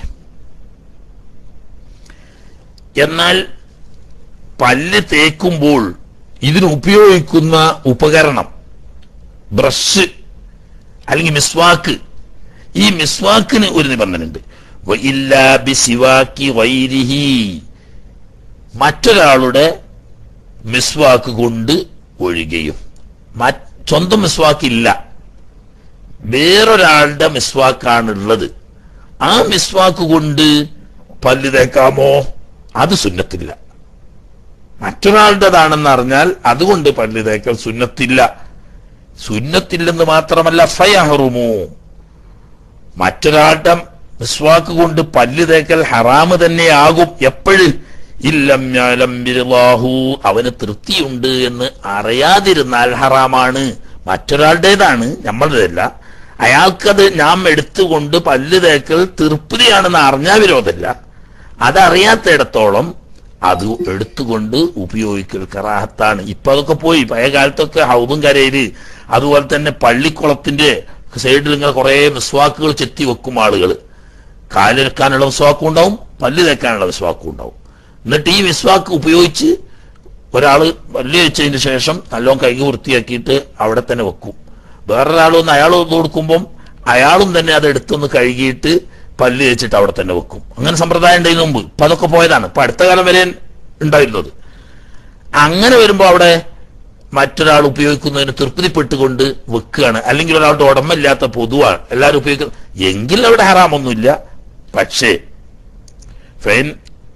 എന്നാൽ പല്ല് തേക്കുമ്പോൾ ഇതിന് ഉപയോഗിക്കുന്ന ഉപകരണം ബ്രഷ് അല്ലെങ്കിൽ മിസ്വാക്ക് ഈ മിസ്വാക്കിന് ഒരു നിബന്ധനയുണ്ട് വഇല്ലാ ബിസിവാക്കി വൈരിഹി മറ്റൊരാളുടെ മിസ്വാക്ക് കൊണ്ട് ഒഴികയും മറ്റ് സ്വന്തം മിസ്വാക്ക് ഇല്ല വേറൊരാളുടെ മിസ്വാക്കാണുള്ളത് ആ മിസ്വാക്ക് കൊണ്ട് പല്ല് തേക്കാമോ അത് സുന്നത്തില്ല മറ്റൊരാളുടേതാണെന്ന് അറിഞ്ഞാൽ അതുകൊണ്ട് പല്ല് തേക്കൽ സുന്നത്തില്ല സുന്നത്തില്ലെന്ന് മാത്രമല്ല ഫയഹറുമോ മറ്റൊരാളുടെ മിസ്വാക്ക് കൊണ്ട് പല്ല് തേക്കൽ ഹറാമ് തന്നെയാകും എപ്പോഴും ഇല്ലം യഅലം ബിർളാഹു അവന് തൃപ്തിയുണ്ട് എന്ന് അറിയാതിരുന്നാൽ ഹറാമാണ് മറ്റൊരാളുടേതാണ് നമ്മളുടേതല്ല അയാൾക്കത് നാം എടുത്തുകൊണ്ട് പല്ല് തേക്കൽ തൃപ്തിയാണെന്ന് അറിഞ്ഞാൽ വിരോധമില്ല അതറിയാത്തിടത്തോളം അത് എടുത്തുകൊണ്ട് ഉപയോഗിക്കൽ കറാഹത്താണ് ഇപ്പൊ അതൊക്കെ പോയി പഴയ കാലത്തൊക്കെ ഹൗദും കരയില് അതുപോലെ തന്നെ പള്ളിക്കുളത്തിന്റെ സൈഡിൽ ഇങ്ങനെ കുറെ മിസ്വാക്കുകൾ ചെത്തി വെക്കും ആളുകൾ കാലിറക്കാനുള്ള മിസ്വാക്കും ഉണ്ടാവും പല്ല് തേക്കാനുള്ള മിസ്വാക്കും ഉണ്ടാവും എന്നിട്ട് ഈ മിസ്വാക്ക് ഉപയോഗിച്ച് ഒരാള് പല്ല് വെച്ചതിന് ശേഷം നല്ലോണം കൈ വൃത്തിയാക്കിയിട്ട് അവിടെ തന്നെ വെക്കും വേറൊരാൾ വന്ന് അയാൾ ഒന്ന് കൊടുക്കുമ്പം അയാളും തന്നെ അത് എടുത്തൊന്ന് കഴുകിയിട്ട് പല്ല് വെച്ചിട്ട് അവിടെ തന്നെ വെക്കും അങ്ങനെ സമ്പ്രദായം ഉണ്ടായിരുന്നു മുമ്പ് ഇപ്പൊ അതൊക്കെ പോയതാണ് ഇപ്പൊ അടുത്ത കാലം വരെ ഉണ്ടായിരുന്നത് അങ്ങനെ വരുമ്പോൾ അവിടെ മറ്റൊരാൾ ഉപയോഗിക്കുന്നതിന് തൃപ്തിപ്പെട്ടുകൊണ്ട് വെക്കുകയാണ് അല്ലെങ്കിൽ ഒരാളുടെ ഉടമയില്ലാത്ത പൊതുവാണ് എല്ലാവരും ഉപയോഗിക്കുന്നത് എങ്കിൽ അവിടെ ഹറാമൊന്നുമില്ല പക്ഷേ ഫൈൻ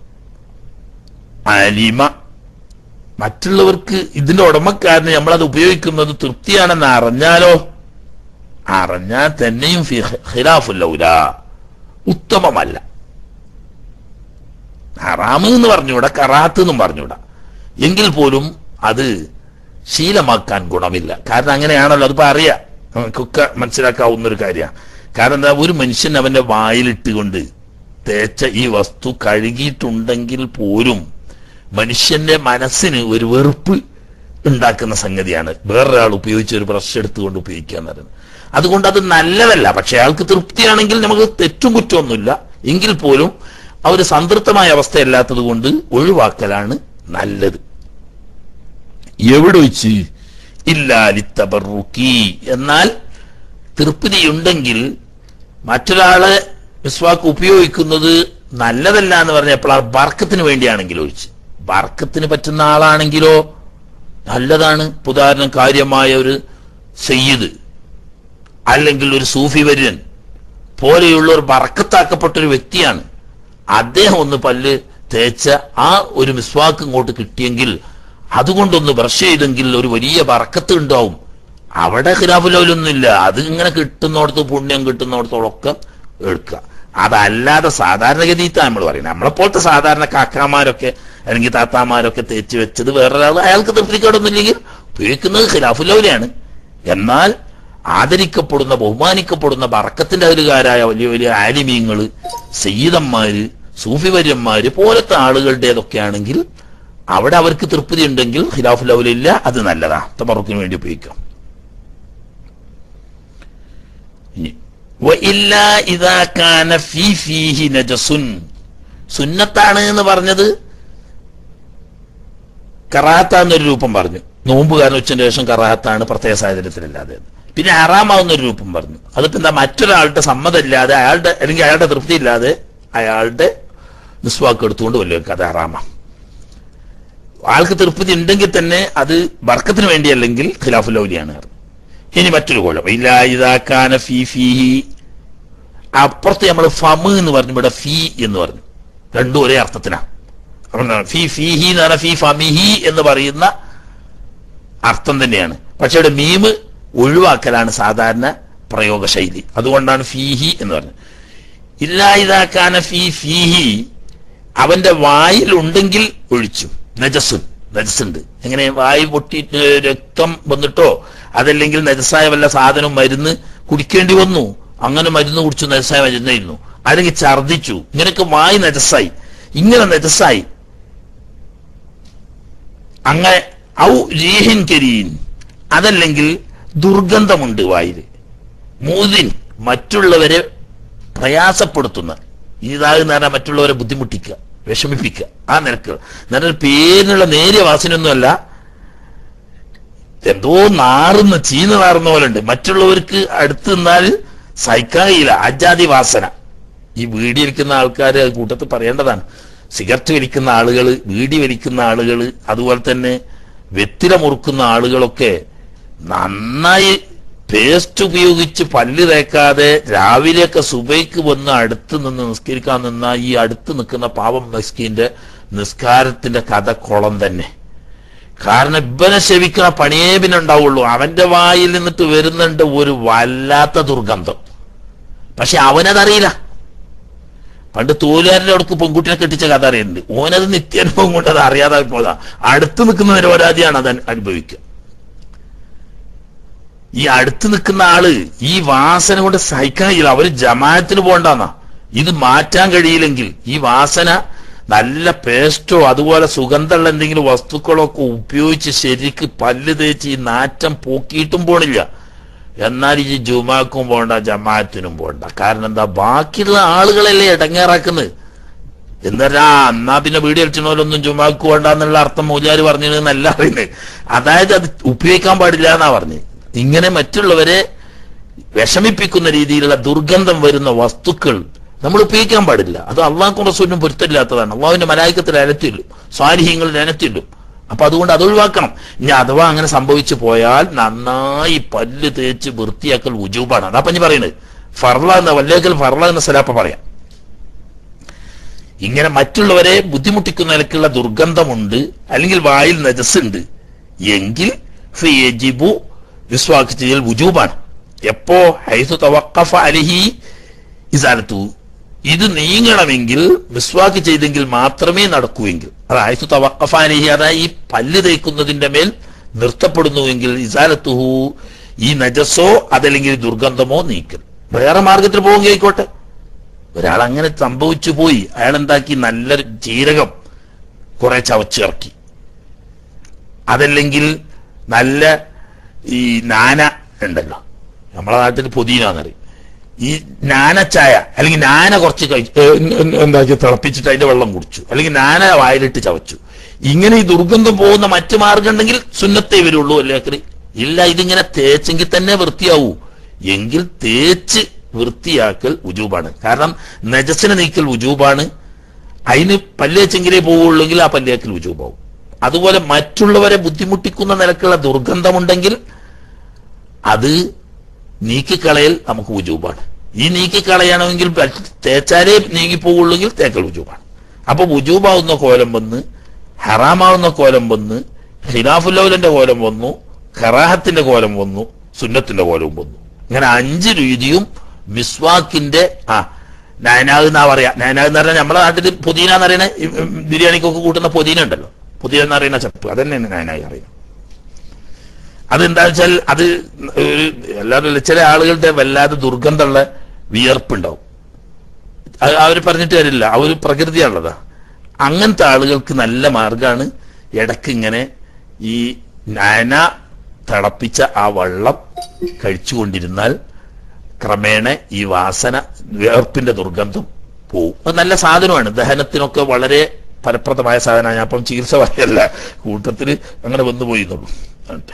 അലിമ മറ്റുള്ളവർക്ക് ഇതിന്റെ ഉടമക്കാരന് നമ്മളത് ഉപയോഗിക്കുന്നത് തൃപ്തിയാണെന്ന് അറിഞ്ഞാലോ അറിഞ്ഞാൽ തന്നെയും ഫി- ഖിലാഫുല്ലൗല ഉത്തമമല്ല ഹറാമ് എന്ന് പറഞ്ഞുകൂടാ കറാത്ത് എന്നും പറഞ്ഞുകൂടാ എങ്കിൽ പോലും അത് ശീലമാക്കാൻ ഗുണമില്ല കാരണം അങ്ങനെയാണല്ലോ അതിപ്പോ അറിയാം നമുക്കൊക്കെ മനസ്സിലാക്കാവുന്ന ഒരു കാര്യമാണ് കാരണം എന്താ ഒരു മനുഷ്യൻ അവന്റെ വായിലിട്ടുകൊണ്ട് തേച്ച ഈ വസ്തു കഴുകിയിട്ടുണ്ടെങ്കിൽ പോലും മനുഷ്യന്റെ മനസ്സിന് ഒരു വെറുപ്പ് ഉണ്ടാക്കുന്ന സംഗതിയാണ് വേറൊരാൾ ഉപയോഗിച്ച ഒരു ബ്രഷ് എടുത്തുകൊണ്ട് ഉപയോഗിക്കുക എന്ന് പറയുന്നത് അതുകൊണ്ട് അത് നല്ലതല്ല പക്ഷെ അയാൾക്ക് തൃപ്തിയാണെങ്കിൽ നമുക്ക് തെറ്റും കുറ്റമൊന്നുമില്ല എങ്കിൽ പോലും ആ ഒരു സംതൃപ്തമായ അവസ്ഥയല്ലാത്തത് കൊണ്ട് ഒഴിവാക്കലാണ് നല്ലത് എവിടെ വെച്ച് ഇല്ലാലിത്തബറുക്കി എന്നാൽ തൃപ്തിയുണ്ടെങ്കിൽ മറ്റൊരാളെ വിസ്വാക്ക് ഉപയോഗിക്കുന്നത് നല്ലതല്ല എന്ന് പറഞ്ഞപ്പോൾ ആ ബർക്കത്തിന് വേണ്ടിയാണെങ്കിൽ ഒഴിച്ച് ബർക്കത്തിന് പറ്റുന്ന ആളാണെങ്കിലോ നല്ലതാണ് ഇപ്പൊ ഉദാഹരണം കാര്യമായ ഒരു സയ്യിദ് അല്ലെങ്കിൽ ഒരു സൂഫി വര്യൻ പോലെയുള്ള ഒരു ബർക്കത്താക്കപ്പെട്ട ഒരു വ്യക്തിയാണ് അദ്ദേഹം ഒന്ന് പല്ല് തേച്ച ആ ഒരു മിസ്വാക്ക് ഇങ്ങോട്ട് കിട്ടിയെങ്കിൽ അതുകൊണ്ടൊന്ന് ബ്രഷ് ചെയ്തെങ്കിൽ ഒരു വലിയ ബർക്കത്ത് ഉണ്ടാവും അവിടെ ഖിലാഫുലൊന്നുമില്ല അത് ഇങ്ങനെ കിട്ടുന്നിടത്ത് പുണ്യം കിട്ടുന്നിടത്തോളൊക്കെ എടുക്കുക അതല്ലാതെ സാധാരണഗതിയിട്ടാണ് നമ്മൾ പറയുന്നത് നമ്മളെപ്പോലത്തെ സാധാരണ കാക്കാമാരൊക്കെ അല്ലെങ്കിൽ താത്താമാരൊക്കെ തേച്ച് വെച്ചത് വേറൊരാൾ അയാൾക്ക് തൃപ്തിക്കേടൊന്നുമില്ലെങ്കിൽ ഉപയോഗിക്കുന്നത് ഖിലാഫുലൗലയാണ് എന്നാൽ ആദരിക്കപ്പെടുന്ന ബഹുമാനിക്കപ്പെടുന്ന ബറക്കത്തിന്റെ അയലുകാരായ വലിയ വലിയ ആലിമീങ്ങള് സയ്യിദന്മാര് സൂഫിവര്യന്മാര് പോലത്തെ ആളുകളുടേതൊക്കെ ആണെങ്കിൽ അവിടെ അവർക്ക് തൃപ്തി ഉണ്ടെങ്കിൽ ഖിലാഫുലൗലില്ല അത് നല്ലതാ തബറുക്കിന് വേണ്ടി ഉപയോഗിക്കാം ഇനി, വഇല്ലാ ഇദാ കാന ഫീ ഫീഹി നജസുൻ സുന്നത്താണ് എന്ന് പറഞ്ഞത് കറാത്താന്നൊരു രൂപം പറഞ്ഞു നോമ്പുകാരൻ ഉച്ചന്റെ ശേഷം കറാത്താണ് പ്രത്യേക സാഹചര്യത്തിലല്ലാതെ പിന്നെ ഹറാമാവുന്ന ഒരു രൂപം പറഞ്ഞു അതിപ്പോ എന്താ മറ്റൊരാളുടെ സമ്മതമില്ലാതെ അയാളുടെ അല്ലെങ്കിൽ അയാളുടെ തൃപ്തി ഇല്ലാതെ അയാളുടെ നിസ്വാക്ക് എടുത്തുകൊണ്ട് വല്ല അത് ഹറാമാ ആൾക്ക് തൃപ്തി ഉണ്ടെങ്കിൽ തന്നെ അത് ബർക്കത്തിന് വേണ്ടിയല്ലെങ്കിൽ ഖിലാഫുലൗലിയാണ് ഇനി മറ്റൊരു കോലം ഇല്ലാ ഇദാ കാന ഫീ ഫീഹി അപ്പുറത്ത് നമ്മൾ ഫമ് എന്ന് പറഞ്ഞു ഇവിടെ ഫീ എന്ന് പറഞ്ഞു രണ്ടും ഒരേ അർത്ഥത്തിനാ അതുകൊണ്ടാണ് ഫീ ഫീഹി എന്ന് പറഞ്ഞാൽ ഫീ ഫമിഹി എന്ന് പറയുന്ന അർത്ഥം തന്നെയാണ് പക്ഷെ ഇവിടെ മീമ് ഒഴിവാക്കലാണ് സാധാരണ പ്രയോഗ ശൈലി അതുകൊണ്ടാണ് ഫീഹി എന്ന് പറഞ്ഞത് ഇല്ലാ ഇതാക്കാന ഫീ ഫീഹി അവന്റെ വായിൽ ഉണ്ടെങ്കിൽ ഒഴിച്ചു നജസുൻ നജസുണ്ട് എങ്ങനെ വായു പൊട്ടിയിട്ട് രക്തം വന്നിട്ടോ അതല്ലെങ്കിൽ നജസായ വല്ല സാധനം മരുന്ന് കുടിക്കേണ്ടി വന്നു അങ്ങനെ മരുന്ന് കുടിച്ചു നജസായ മരുന്നായിരുന്നു അല്ലെങ്കിൽ ഛർദിച്ചു ഇങ്ങനെയൊക്കെ വായു നജസായി ഇങ്ങനെ നജസായി അങ്ങനെ ഔ രീഹിൻ കരീൻ അതല്ലെങ്കിൽ ദുർഗന്ധമുണ്ട് വായിൽ മൂതിൻ മറ്റുള്ളവരെ പ്രയാസപ്പെടുത്തുന്ന ഇതാകുന്ന പറഞ്ഞാൽ മറ്റുള്ളവരെ ബുദ്ധിമുട്ടിക്കുക വിഷമിപ്പിക്കുക ആ നിരക്ക് എന്നാൽ പേരിനുള്ള നേരിയ വാസനയൊന്നുമല്ല എന്തോ നാറുന്ന ചീന നാറുന്ന പോലെ ഉണ്ട് മറ്റുള്ളവർക്ക് അടുത്ത് നിന്നാൽ സഹിക്കാൻ കഴിയില്ല അജാതി വാസന ഈ വീടി വലിക്കുന്ന ആൾക്കാർ കൂട്ടത്തിൽ പറയേണ്ടതാണ് സിഗരറ്റ് വലിക്കുന്ന ആളുകൾ വീടി വലിക്കുന്ന ആളുകൾ അതുപോലെ തന്നെ വെത്തില മുറുക്കുന്ന ആളുകളൊക്കെ നന്നായി പേസ്റ്റ് ഉപയോഗിച്ച് പല്ല് തേക്കാതെ രാവിലെയൊക്കെ സുബൈക്ക് വന്ന് അടുത്ത് നിന്ന് നിസ്കരിക്കാൻ നിന്ന ഈ അടുത്ത് നിൽക്കുന്ന പാവം മെസ്കീന്റെ നിസ്കാരത്തിന്റെ കഥ കുളം തന്നെ കാരണം ഇവനെ ശവിക്കണ പണിയേ പിന്നെ ഉണ്ടാവുള്ളൂ അവന്റെ വായിൽ നിന്നിട്ട് വരുന്നുണ്ട് ഒരു വല്ലാത്ത ദുർഗന്ധം പക്ഷെ അവനതറിയില്ല പണ്ട് തോലുകാരന്റെ അടുക്ക് പെൺകുട്ടിനെ കെട്ടിച്ച കഥ അറിയുന്നുണ്ട് ഓനത് നിത്യാനുഭവം കൊണ്ട് അത് അറിയാതെ പോതാ അടുത്ത് നിൽക്കുന്ന നിരപരാധിയാണ് അത് അനുഭവിക്കുക ഈ അടുത്ത് നിൽക്കുന്ന ആള് ഈ വാസന കൊണ്ട് സഹിക്കാൻ കഴിയില്ല അവര് ജമാഅത്തിന് പോകണ്ടെന്നാ ഇത് മാറ്റാൻ കഴിയില്ലെങ്കിൽ ഈ വാസന നല്ല പേസ്റ്റോ അതുപോലെ സുഗന്ധമുള്ള എന്തെങ്കിലും വസ്തുക്കളോ ഒക്കെ ഉപയോഗിച്ച് ശരിക്ക് പല്ല് തേച്ച് ഈ നാറ്റം പോക്കിയിട്ടും പോണില്ല എന്നാൽ ഈ ജുമാക്കും പോണ്ട ജമാഅത്തിനും പോണ്ട കാരണം എന്താ ബാക്കിയുള്ള ആളുകളല്ലേ ഇടങ്ങേറാക്കുന്നത് എന്താ എന്നാ പിന്നെ വീഡിയോ അടിച്ചണോലൊന്നും ജുമാക്ക് വേണ്ട എന്നുള്ള അർത്ഥം മൂല്യാര് പറഞ്ഞതെന്നല്ല അറിയുന്നത് അതായത് അത് ഉപയോഗിക്കാൻ പാടില്ല എന്നാ പറഞ്ഞത് ഇങ്ങനെ മറ്റുള്ളവരെ വിഷമിപ്പിക്കുന്ന രീതിയിലുള്ള ദുർഗന്ധം വരുന്ന വസ്തുക്കൾ നമ്മൾ ഉപയോഗിക്കാൻ പാടില്ല അത് അള്ളാഹ്ക്കും റസൂലിനും പൊരുത്തമില്ലാത്തതാണ് അള്ളാഹുവിന്റെ മലായിക്കത്തിൽ അനത്തില്ലും സ്വാലിഹ്യങ്ങളിൽ അനത്തില്ലും അപ്പൊ അതുകൊണ്ട് അത് ഒഴിവാക്കണം ഇനി അഥവാ അങ്ങനെ സംഭവിച്ചു പോയാൽ നന്നായി പല്ല് തേച്ച് വൃത്തിയാക്കൽ ഉജൂബാണ് അതാ പഞ്ഞ് പറയുന്നത് ഫർള എന്ന വല്ലേക്കൽ ഫർള എന്ന സ്ഥലപ്പ പറയാം ഇങ്ങനെ മറ്റുള്ളവരെ ബുദ്ധിമുട്ടിക്കുന്ന നിലക്കുള്ള ദുർഗന്ധമുണ്ട് അല്ലെങ്കിൽ വായിൽ നജസ്സുണ്ട് എങ്കിൽ ഫയജിബു വിസ്വാക്ക് ചെയ്യൽ വുജൂബാണ് എപ്പോ ഹൈസു തവക്കഫ അലിഹി ഇസാലത്തു ഇത് നീങ്ങണമെങ്കിൽ വിസ്വാക്ക് ചെയ്തെങ്കിൽ മാത്രമേ നടക്കൂവെങ്കിൽ അത് ഹൈസു തവക്കഫ അലിഹി അതായത് ഈ പല്ല് തേക്കുന്നതിന്റെ മേൽ നിർത്തപ്പെടുന്നുവെങ്കിൽ ഇസാലത്തുഹു ഈ നജസ്സോ അതല്ലെങ്കിൽ ദുർഗന്ധമോ നീക്കൽ വേറെ മാർഗത്തിൽ പോകുക ആയിക്കോട്ടെ ഒരാൾ അങ്ങനെ സംഭവിച്ചു പോയി അയാൾ എന്താക്കി നല്ലൊരു ജീരകം കുറെ ചവച്ചിറക്കി അതല്ലെങ്കിൽ നല്ല ഈ നാന ഉണ്ടല്ലോ നമ്മളെ നാട്ടിൽ പൊതിനാന്നറിയും ഈ നാനച്ചായ അല്ലെങ്കിൽ നാന കുറച്ച് കഴിച്ച് ഏ, എ- എന്താക്കി തിളപ്പിച്ചിട്ട് അതിന്റെ വെള്ളം കുടിച്ചു അല്ലെങ്കിൽ നാന വായിലിട്ട് ചവച്ചു ഇങ്ങനെ ഈ ദുർഗന്ധം പോകുന്ന മറ്റു മാർഗം ഉണ്ടെങ്കിൽ സുന്നത്തേ വരുള്ളൂ അല്ലേ ഇല്ല ഇതിങ്ങനെ തേച്ചെങ്കിൽ തന്നെ വൃത്തിയാവൂ എങ്കിൽ തേച്ച് വൃത്തിയാക്കൽ ഉജൂബാണ് കാരണം നജസിനെ നീക്കൽ ഉജൂബാണ് അതിന് പല്ലേച്ചെങ്കിലേ പോവുള്ളെങ്കിൽ ആ പല്ലേക്കൽ ഉജൂബാവും അതുപോലെ മറ്റുള്ളവരെ ബുദ്ധിമുട്ടിക്കുന്ന നിലക്കുള്ള ദുർഗന്ധമുണ്ടെങ്കിൽ അത് നീക്കിക്കളയൽ നമുക്ക് ഉജൂബാണ് ഈ നീക്കിക്കളയണമെങ്കിൽ പ- തേച്ചാലേ നീങ്ങിപ്പോവുള്ളെങ്കിൽ തേക്കൽ ഉജൂബാണ് അപ്പൊ ഉജൂബാവുന്ന കോലം വന്ന് ഹറാമാവുന്ന കോലം വന്ന് ഖിലാഫുല്ലൗലന്റെ കോലം വന്നു ഖറാഹത്തിന്റെ കോലം വന്നു സുന്നത്തിന്റെ കോലവും വന്നു ഇങ്ങനെ അഞ്ച് രീതിയും മിസ്വാക്കിന്റെ ആ നയനാഗ് എന്നാ പറയാ നയനാഗ് എന്ന് പറഞ്ഞാൽ നമ്മുടെ നാട്ടിൽ പുതിന എന്ന് പറയുന്ന ഈ, ഉം, ബിരിയാണിക്കൊക്കെ കൂട്ടുന്ന പുതിന ഉണ്ടല്ലോ പുതിന എന്ന് പറയുന്ന ചപ്പ് അതന്നെയാണ് നയനായി അറിയാം അതെന്താ വെച്ചാൽ അത് ഒരു എല്ലാവരും ചില ആളുകളുടെ വല്ലാതെ ദുർഗന്ധമുള്ള വിയർപ്പുണ്ടാവും അത് അവർ പറഞ്ഞിട്ട് കാര്യമില്ല ആ ഒരു പ്രകൃതിയാണുള്ളതാ അങ്ങനത്തെ ആളുകൾക്ക് നല്ല മാർഗമാണ് ഇടയ്ക്ക് ഇങ്ങനെ ഈ നന തിളപ്പിച്ച ആ വെള്ളം കഴിച്ചുകൊണ്ടിരുന്നാൽ ക്രമേണ ഈ വാസന വിയർപ്പിന്റെ ദുർഗന്ധം പോവും അത് നല്ല സാധനമാണ് ദഹനത്തിനൊക്കെ വളരെ ഫലപ്രദമായ സാധനമാണ് ഞാൻ അപ്പം ചികിത്സ പറയല്ല കൂട്ടത്തിൽ അങ്ങനെ വന്നു പോയി എന്നുള്ളൂ ആട്ടെ.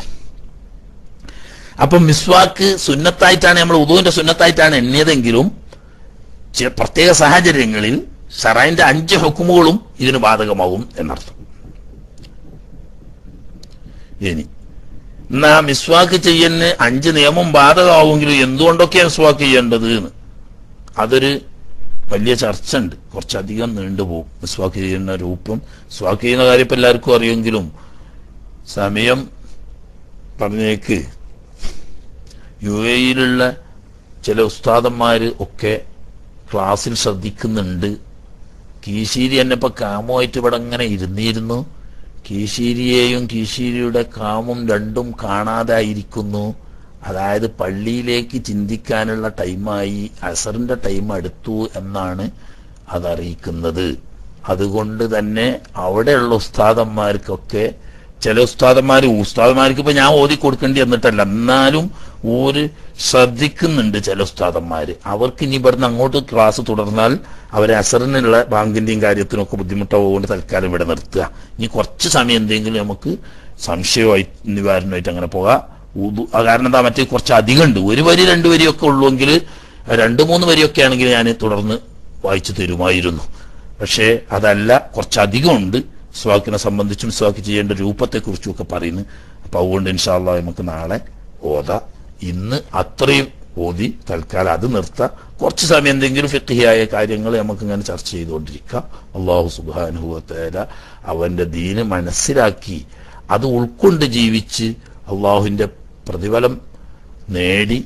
അപ്പം മിസ്വാക്ക് സുന്നത്തായിട്ടാണ് നമ്മൾ ഉദുവിന്റെ സുന്നത്തായിട്ടാണ് എണ്ണിയതെങ്കിലും ചില പ്രത്യേക സാഹചര്യങ്ങളിൽ ഷറൈന്റെ അഞ്ച് ഹുക്കുമുകളും ഇതിന് ബാധകമാവും എന്നർത്ഥം ഇനി എന്നാ മിസ്വാക്ക് ചെയ്യലിന് അഞ്ച് നിയമം ബാധകമാവുമെങ്കിലും എന്തുകൊണ്ടൊക്കെയാണ് മിസ്വാക്ക് ചെയ്യേണ്ടത് എന്ന് അതൊരു വലിയ ചർച്ച ഉണ്ട് കുറച്ചധികം നീണ്ടുപോകും മിസ്വാക്ക് ചെയ്യുന്ന രൂപം സ്വാക്ക് ചെയ്യുന്ന കാര്യം ഇപ്പൊ എല്ലാവർക്കും അറിയുമെങ്കിലും സമയം പറഞ്ഞേക്ക് യു എയിലുള്ള ചില ഉസ്താദന്മാര് ഒക്കെ ക്ലാസ്സിൽ ശ്രദ്ധിക്കുന്നുണ്ട് കീശീരി എന്നെ ഇപ്പൊ കാമുമായിട്ട് ഇവിടെ ഇങ്ങനെ ഇരുന്നിരുന്നു കീശീരിയെയും കീശീരിയുടെ കാമും രണ്ടും കാണാതായിരിക്കുന്നു അതായത് പള്ളിയിലേക്ക് ചിന്തിക്കാനുള്ള ടൈമായി അസറിന്റെ ടൈം അടുത്തു എന്നാണ് അതറിയിക്കുന്നത് അതുകൊണ്ട് തന്നെ അവിടെയുള്ള ഉസ്താദന്മാർക്കൊക്കെ ചില ഉസ്താദന്മാർ ഉസ്താദന്മാർക്ക് ഇപ്പൊ ഞാൻ ഓതി കൊടുക്കേണ്ടി വന്നിട്ടല്ല എന്നാലും ഒരു ശ്രദ്ധിക്കുന്നുണ്ട് ചില ഉസ്താദന്മാര് അവർക്ക് ഇനി ഇവിടുന്ന് അങ്ങോട്ട് ക്ലാസ് തുടർന്നാൽ അവരെ അസറിനുള്ള ബാങ്കിന്റെയും കാര്യത്തിനൊക്കെ ബുദ്ധിമുട്ടാവുകൊണ്ട് തൽക്കാലം ഇവിടെ നിർത്തുക ഇനി കുറച്ച് സമയം എന്തെങ്കിലും നമുക്ക് സംശയമായി നിവാരണമായിട്ട് അങ്ങനെ പോകാം ഉദു ആ കാരണം എന്താ മറ്റേ കുറച്ച് അധികം ഉണ്ട് ഒരു വരി രണ്ട് വരിയൊക്കെ ഉള്ളുവെങ്കിൽ രണ്ട് മൂന്ന് വരിയൊക്കെ ആണെങ്കിൽ ഞാൻ തുടർന്ന് വായിച്ചു തരുമായിരുന്നു പക്ഷേ അതല്ല കുറച്ചധികം ഉണ്ട് സ്വാക്കിനെ സംബന്ധിച്ചും സ്വാക്ക് ചെയ്യേണ്ട രൂപത്തെക്കുറിച്ചും ഒക്കെ പറയുന്നു അപ്പൊ അതുകൊണ്ട് ഇൻഷാല്ല നമുക്ക് നാളെ ഓതാ ഇന്ന് അത്രയും ഓതി തൽക്കാലം അത് നിർത്താം കുറച്ച് സമയം എന്തെങ്കിലും ഫിഖിയായ കാര്യങ്ങൾ നമുക്ക് ഇങ്ങനെ ചർച്ച ചെയ്തുകൊണ്ടിരിക്കാം അള്ളാഹു സുബാനുഭവത്തേല അവന്റെ ദീന് മനസ്സിലാക്കി അത് ഉൾക്കൊണ്ട് ജീവിച്ച് അള്ളാഹുവിന്റെ പ്രതിഫലം നേടി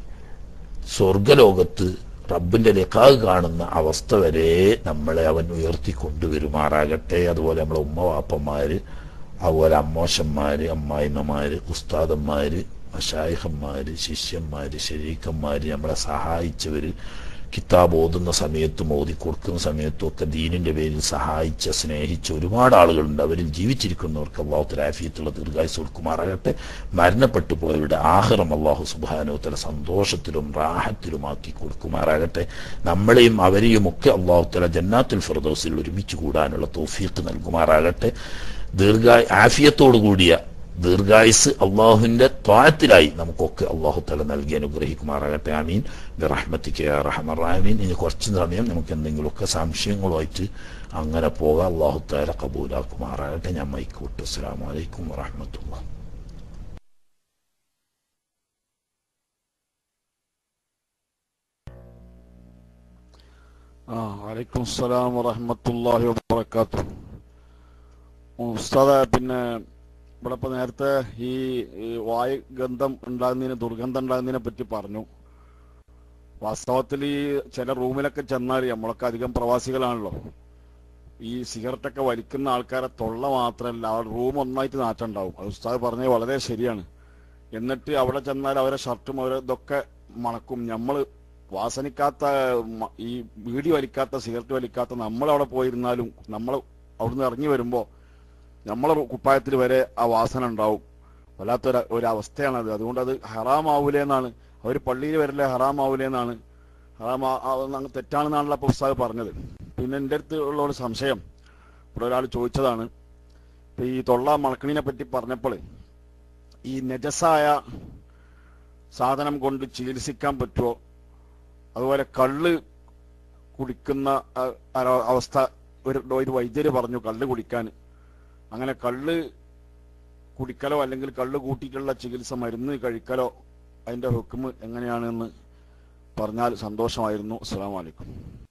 സ്വർഗലോകത്ത് റബ്ബിന്റെ ലിഖാവ് കാണുന്ന അവസ്ഥ വരെ നമ്മളെ അവൻ ഉയർത്തി കൊണ്ടുവരുമാറാകട്ടെ അതുപോലെ നമ്മളെ ഉമ്മവാപ്പന്മാര് അതുപോലെ അമ്മോശന്മാര് അമ്മായിമ്മമാര് ഉസ്താദന്മാര് മഷായിഹന്മാര് ശിഷ്യന്മാര് ശരീക്കന്മാര് നമ്മളെ സഹായിച്ചവര് കിതാബ് ഓതുന്ന സമയത്തും ഓതി കൊടുക്കുന്ന സമയത്തും ഒക്കെ ദീനിന്റെ പേരിൽ സഹായിച്ച സ്നേഹിച്ച ഒരുപാട് ആളുകളുണ്ട് അവരിൽ ജീവിച്ചിരിക്കുന്നവർക്ക് അള്ളാഹുത്തല ആഫിയത്തുള്ള ദീർഘായുസ് കൊടുക്കുമാറാകട്ടെ മരണപ്പെട്ടു പോയവരുടെ ആഹ്റം അള്ളാഹു സുബാനുത്തല സന്തോഷത്തിലും റാഹത്തിലുമാക്കി കൊടുക്കുമാറാകട്ടെ നമ്മളെയും അവരെയും ഒക്കെ അള്ളാഹുത്തല ജന്നാത്തുൽ ഫിർദൗസിൽ ഒരുമിച്ച് കൂടാനുള്ള തോഫീക്ക് നൽകുമാറാകട്ടെ ദീർഘ ആഫിയത്തോടു കൂടിയ ദീർഘായുസ് അള്ളാഹുവിന്റെ ത്വാഴത്തിലായി നമുക്കൊക്കെ അള്ളാഹു തല നൽകി അനുഗ്രഹിക്കുമാറാകട്ടെ ആമീൻ റഹ്മത്തിക്ക് റഹ്മറാമീൻ ഇനി കുറച്ച് സമയം നമുക്ക് എന്തെങ്കിലുമൊക്കെ സംശയങ്ങളുമായിട്ട് അങ്ങനെ പോകാം അള്ളാഹു താല കബൂലാക്കുമാറാകട്ടെ ഞാൻ മൈക്ക് വിട്ടു അസ്സാം വലൈക്കും വറഹമത്തുള്ള ആ വലൈക്കും അസ്സലാം വറഹമത്തല്ലാഹി വബർക്കാത്തു ഉസ്താദ പിന്നെ ഇവിടെ ഇപ്പൊ നേരത്തെ ഈ ഈ വായു ഗന്ധം ഉണ്ടാകുന്നതിന് ദുർഗന്ധം ഉണ്ടാകുന്നതിനെ പറ്റി പറഞ്ഞു വാസ്തവത്തിൽ ഈ ചില റൂമിലൊക്കെ ചെന്നാൽ നമ്മളൊക്കെ അധികം പ്രവാസികളാണല്ലോ ഈ സിഗരറ്റൊക്കെ വലിക്കുന്ന ആൾക്കാരെ തൊള്ള മാത്രമല്ല ആ റൂം ഒന്നായിട്ട് നാറ്റുണ്ടാവും അത് ഉസ്താദ് പറഞ്ഞത് വളരെ ശരിയാണ് എന്നിട്ട് അവിടെ ചെന്നാൽ അവരെ ഷർട്ടും അവരെ ഇതൊക്കെ മണക്കും നമ്മൾ വാസനിക്കാത്ത മ- ഈ ബീഡി വലിക്കാത്ത സിഗരറ്റ് വലിക്കാത്ത നമ്മൾ അവിടെ പോയിരുന്നാലും നമ്മൾ അവിടുന്ന് ഇറങ്ങി വരുമ്പോ നമ്മളെ കുപ്പായത്തിൽ വരെ ആ വാസന ഉണ്ടാവും വല്ലാത്തൊരു ഒരു അവസ്ഥയാണത് അതുകൊണ്ട് അത് ഹറാമാവൂലേ എന്നാണ് അവർ പള്ളിയിൽ വരില്ലേ ഹറാമാവൂലേ എന്നാണ് ഹറാമാ ആ- തെറ്റാണെന്നാണല്ലോ അപ്പൊ ഉസ്താദ് പറഞ്ഞത് പിന്നെ എൻ്റെ അടുത്ത് ഉള്ള ഒരു സംശയം ഇവിടെ ഒരാൾ ചോദിച്ചതാണ് ഇപ്പൊ ഈ തൊള്ള മണക്കണിനെ പറ്റി പറഞ്ഞപ്പോൾ ഈ നജസായ സാധനം കൊണ്ട് ചികിത്സിക്കാൻ പറ്റുമോ അതുപോലെ കള്ള് കുടിക്കുന്ന ആ, ആ- അവസ്ഥ ഒരു ഒരു വൈദ്യര് പറഞ്ഞു കള്ള് കുടിക്കാൻ അങ്ങനെ കള്ള് കുടിക്കലോ അല്ലെങ്കിൽ കള്ള് കൂട്ടിയിട്ടുള്ള ചികിത്സ മരുന്ന് കഴിക്കലോ അതിന്റെ ഹുക്കുമ് എങ്ങനെയാണെന്ന് പറഞ്ഞാൽ സന്തോഷമായിരുന്നു അസ്സാം വലൈക്കും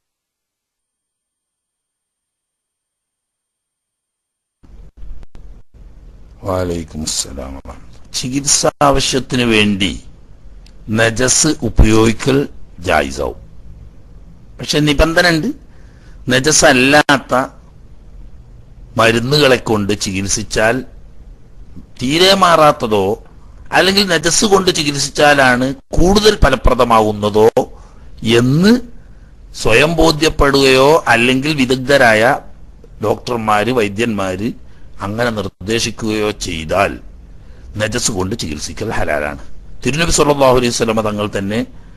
വാലൈക്കും അസ്സലാം ചികിത്സ ആവശ്യത്തിന് വേണ്ടി നജസ് ഉപയോഗിക്കൽ ജായിസാവും പക്ഷെ നിബന്ധന ഉണ്ട് നജസ് അല്ലാത്ത മരുന്നുകളെ കൊണ്ട് ചികിത്സിച്ചാൽ തീരെ മാറാത്തതോ അല്ലെങ്കിൽ നജസ് കൊണ്ട് ചികിത്സിച്ചാലാണ് കൂടുതൽ ഫലപ്രദമാകുന്നതോ എന്ന് സ്വയം ബോധ്യപ്പെടുകയോ അല്ലെങ്കിൽ വിദഗ്ധരായ ഡോക്ടർമാര് വൈദ്യന്മാര് അങ്ങനെ നിർദ്ദേശിക്കുകയോ ചെയ്താൽ നജസ് കൊണ്ട് ചികിത്സിക്കൽ ഹലാലാണ് തിരുനബി സല്ലല്ലാഹു അലൈഹി വസല്ലമ തങ്ങൾ തന്നെ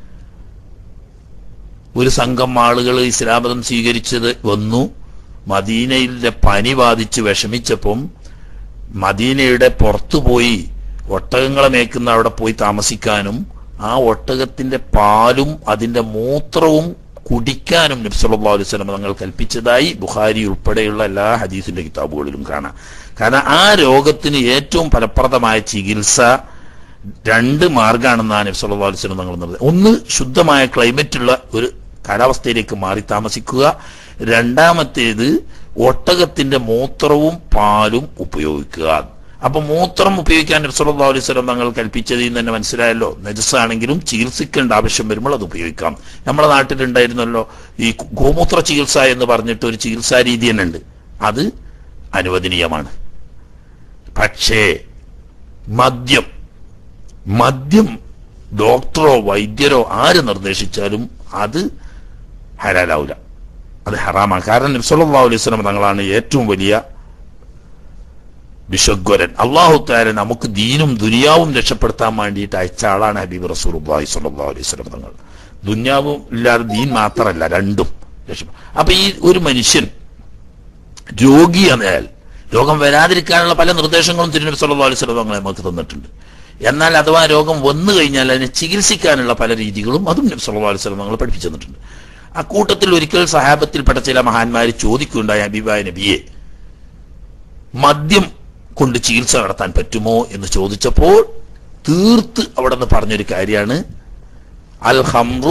ഒരു സംഘം ആളുകൾ ഇസ്ലാം മതം സ്വീകരിച്ചത് വന്നു മദീനയിലെ പനി ബാധിച്ച് വിഷമിച്ചപ്പം മദീനയുടെ പുറത്തു പോയി ഒട്ടകങ്ങളെ മേക്കുന്ന അവിടെ പോയി താമസിക്കാനും ആ ഒട്ടകത്തിന്റെ പാലും അതിന്റെ മൂത്രവും കുടിക്കാനും നബി സല്ലല്ലാഹു അലൈഹി വസല്ലം തങ്ങൾ കൽപ്പിച്ചതായി ബുഖാരി ഉൾപ്പെടെയുള്ള എല്ലാ ഹദീസിന്റെ കിതാബുകളിലും കാണാം കാരണം ആ രോഗത്തിന് ഏറ്റവും ഫലപ്രദമായ ചികിത്സ രണ്ട് മാർഗമാണെന്നാണ് നബി സല്ലല്ലാഹു അലൈഹി വസല്ലം തങ്ങൾ നിർദ്ദേശം ഒന്ന് ശുദ്ധമായ ക്ലൈമറ്റ് ഉള്ള ഒരു കാലാവസ്ഥയിലേക്ക് മാറി താമസിക്കുക രണ്ടാമത്തേത് ഒട്ടകത്തിന്റെ മൂത്രവും പാലും ഉപയോഗിക്കുക അപ്പൊ മൂത്രം ഉപയോഗിക്കാൻ നബി സല്ലല്ലാഹു അലൈഹി വസല്ലം തങ്ങൾ കൽപ്പിച്ചതിൽ നിന്ന് തന്നെ മനസ്സിലായല്ലോ നജസ്സാണെങ്കിലും ചികിത്സിക്കേണ്ട ആവശ്യം വരുമ്പോൾ അത് ഉപയോഗിക്കാം നമ്മുടെ നാട്ടിലുണ്ടായിരുന്നല്ലോ ഈ ഗോമൂത്ര ചികിത്സ എന്ന് പറഞ്ഞിട്ട് ഒരു ചികിത്സാ രീതി തന്നെ ഉണ്ട് അത് അനുവദനീയമാണ് പക്ഷേ മദ്യം മദ്യം ഡോക്ടറോ വൈദ്യരോ ആര് നിർദ്ദേശിച്ചാലും അത് ഹലാലാവൂല അത് ഹറാമാണ് കാരണം നബി സല്ലല്ലാഹു അലൈഹി വസല്ലം തങ്ങളാണ് ഏറ്റവും വലിയ വിശ്വഗ്വരൻ അള്ളാഹു താല നമുക്ക് ദീനും ദുനിയാവും രക്ഷപ്പെടുത്താൻ വേണ്ടിയിട്ട് അയച്ച ആളാണ് ഹബീബ് റസൂൽ സല്ലല്ലാഹു അലൈഹി വസല്ലം തങ്ങൾ ദുന്യാവും ഇല്ലാതെ ദീൻ മാത്രമല്ല രണ്ടും രക്ഷ- അപ്പൊ ഈ ഒരു മനുഷ്യൻ രോഗിയായാൽ രോഗം വരാതിരിക്കാനുള്ള പല നിർദ്ദേശങ്ങളും തിരുനബി സല്ലല്ലാഹു അലൈഹി വസല്ലം തങ്ങൾ നമുക്ക് തന്നിട്ടുണ്ട് എന്നാൽ അഥവാ രോഗം വന്നു കഴിഞ്ഞാൽ അതിനെ ചികിത്സിക്കാനുള്ള പല രീതികളും അതും നബി സല്ലല്ലാഹു അലൈഹി വസല്ലം തങ്ങൾ പഠിപ്പിച്ചു തന്നിട്ടുണ്ട് അക്കൂട്ടത്തിൽ ഒരിക്കൽ സഹാബത്തിൽപ്പെട്ട ചില മഹാന്മാർ ചോദിക്കുകയുണ്ടായ അബീബായ നബിയെ മദ്യം കൊണ്ട് ചികിത്സ നടത്താൻ പറ്റുമോ എന്ന് ചോദിച്ചപ്പോൾ തീർത്ത് അവിടെ നിന്ന് പറഞ്ഞൊരു കാര്യമാണ് അൽ ഹംറു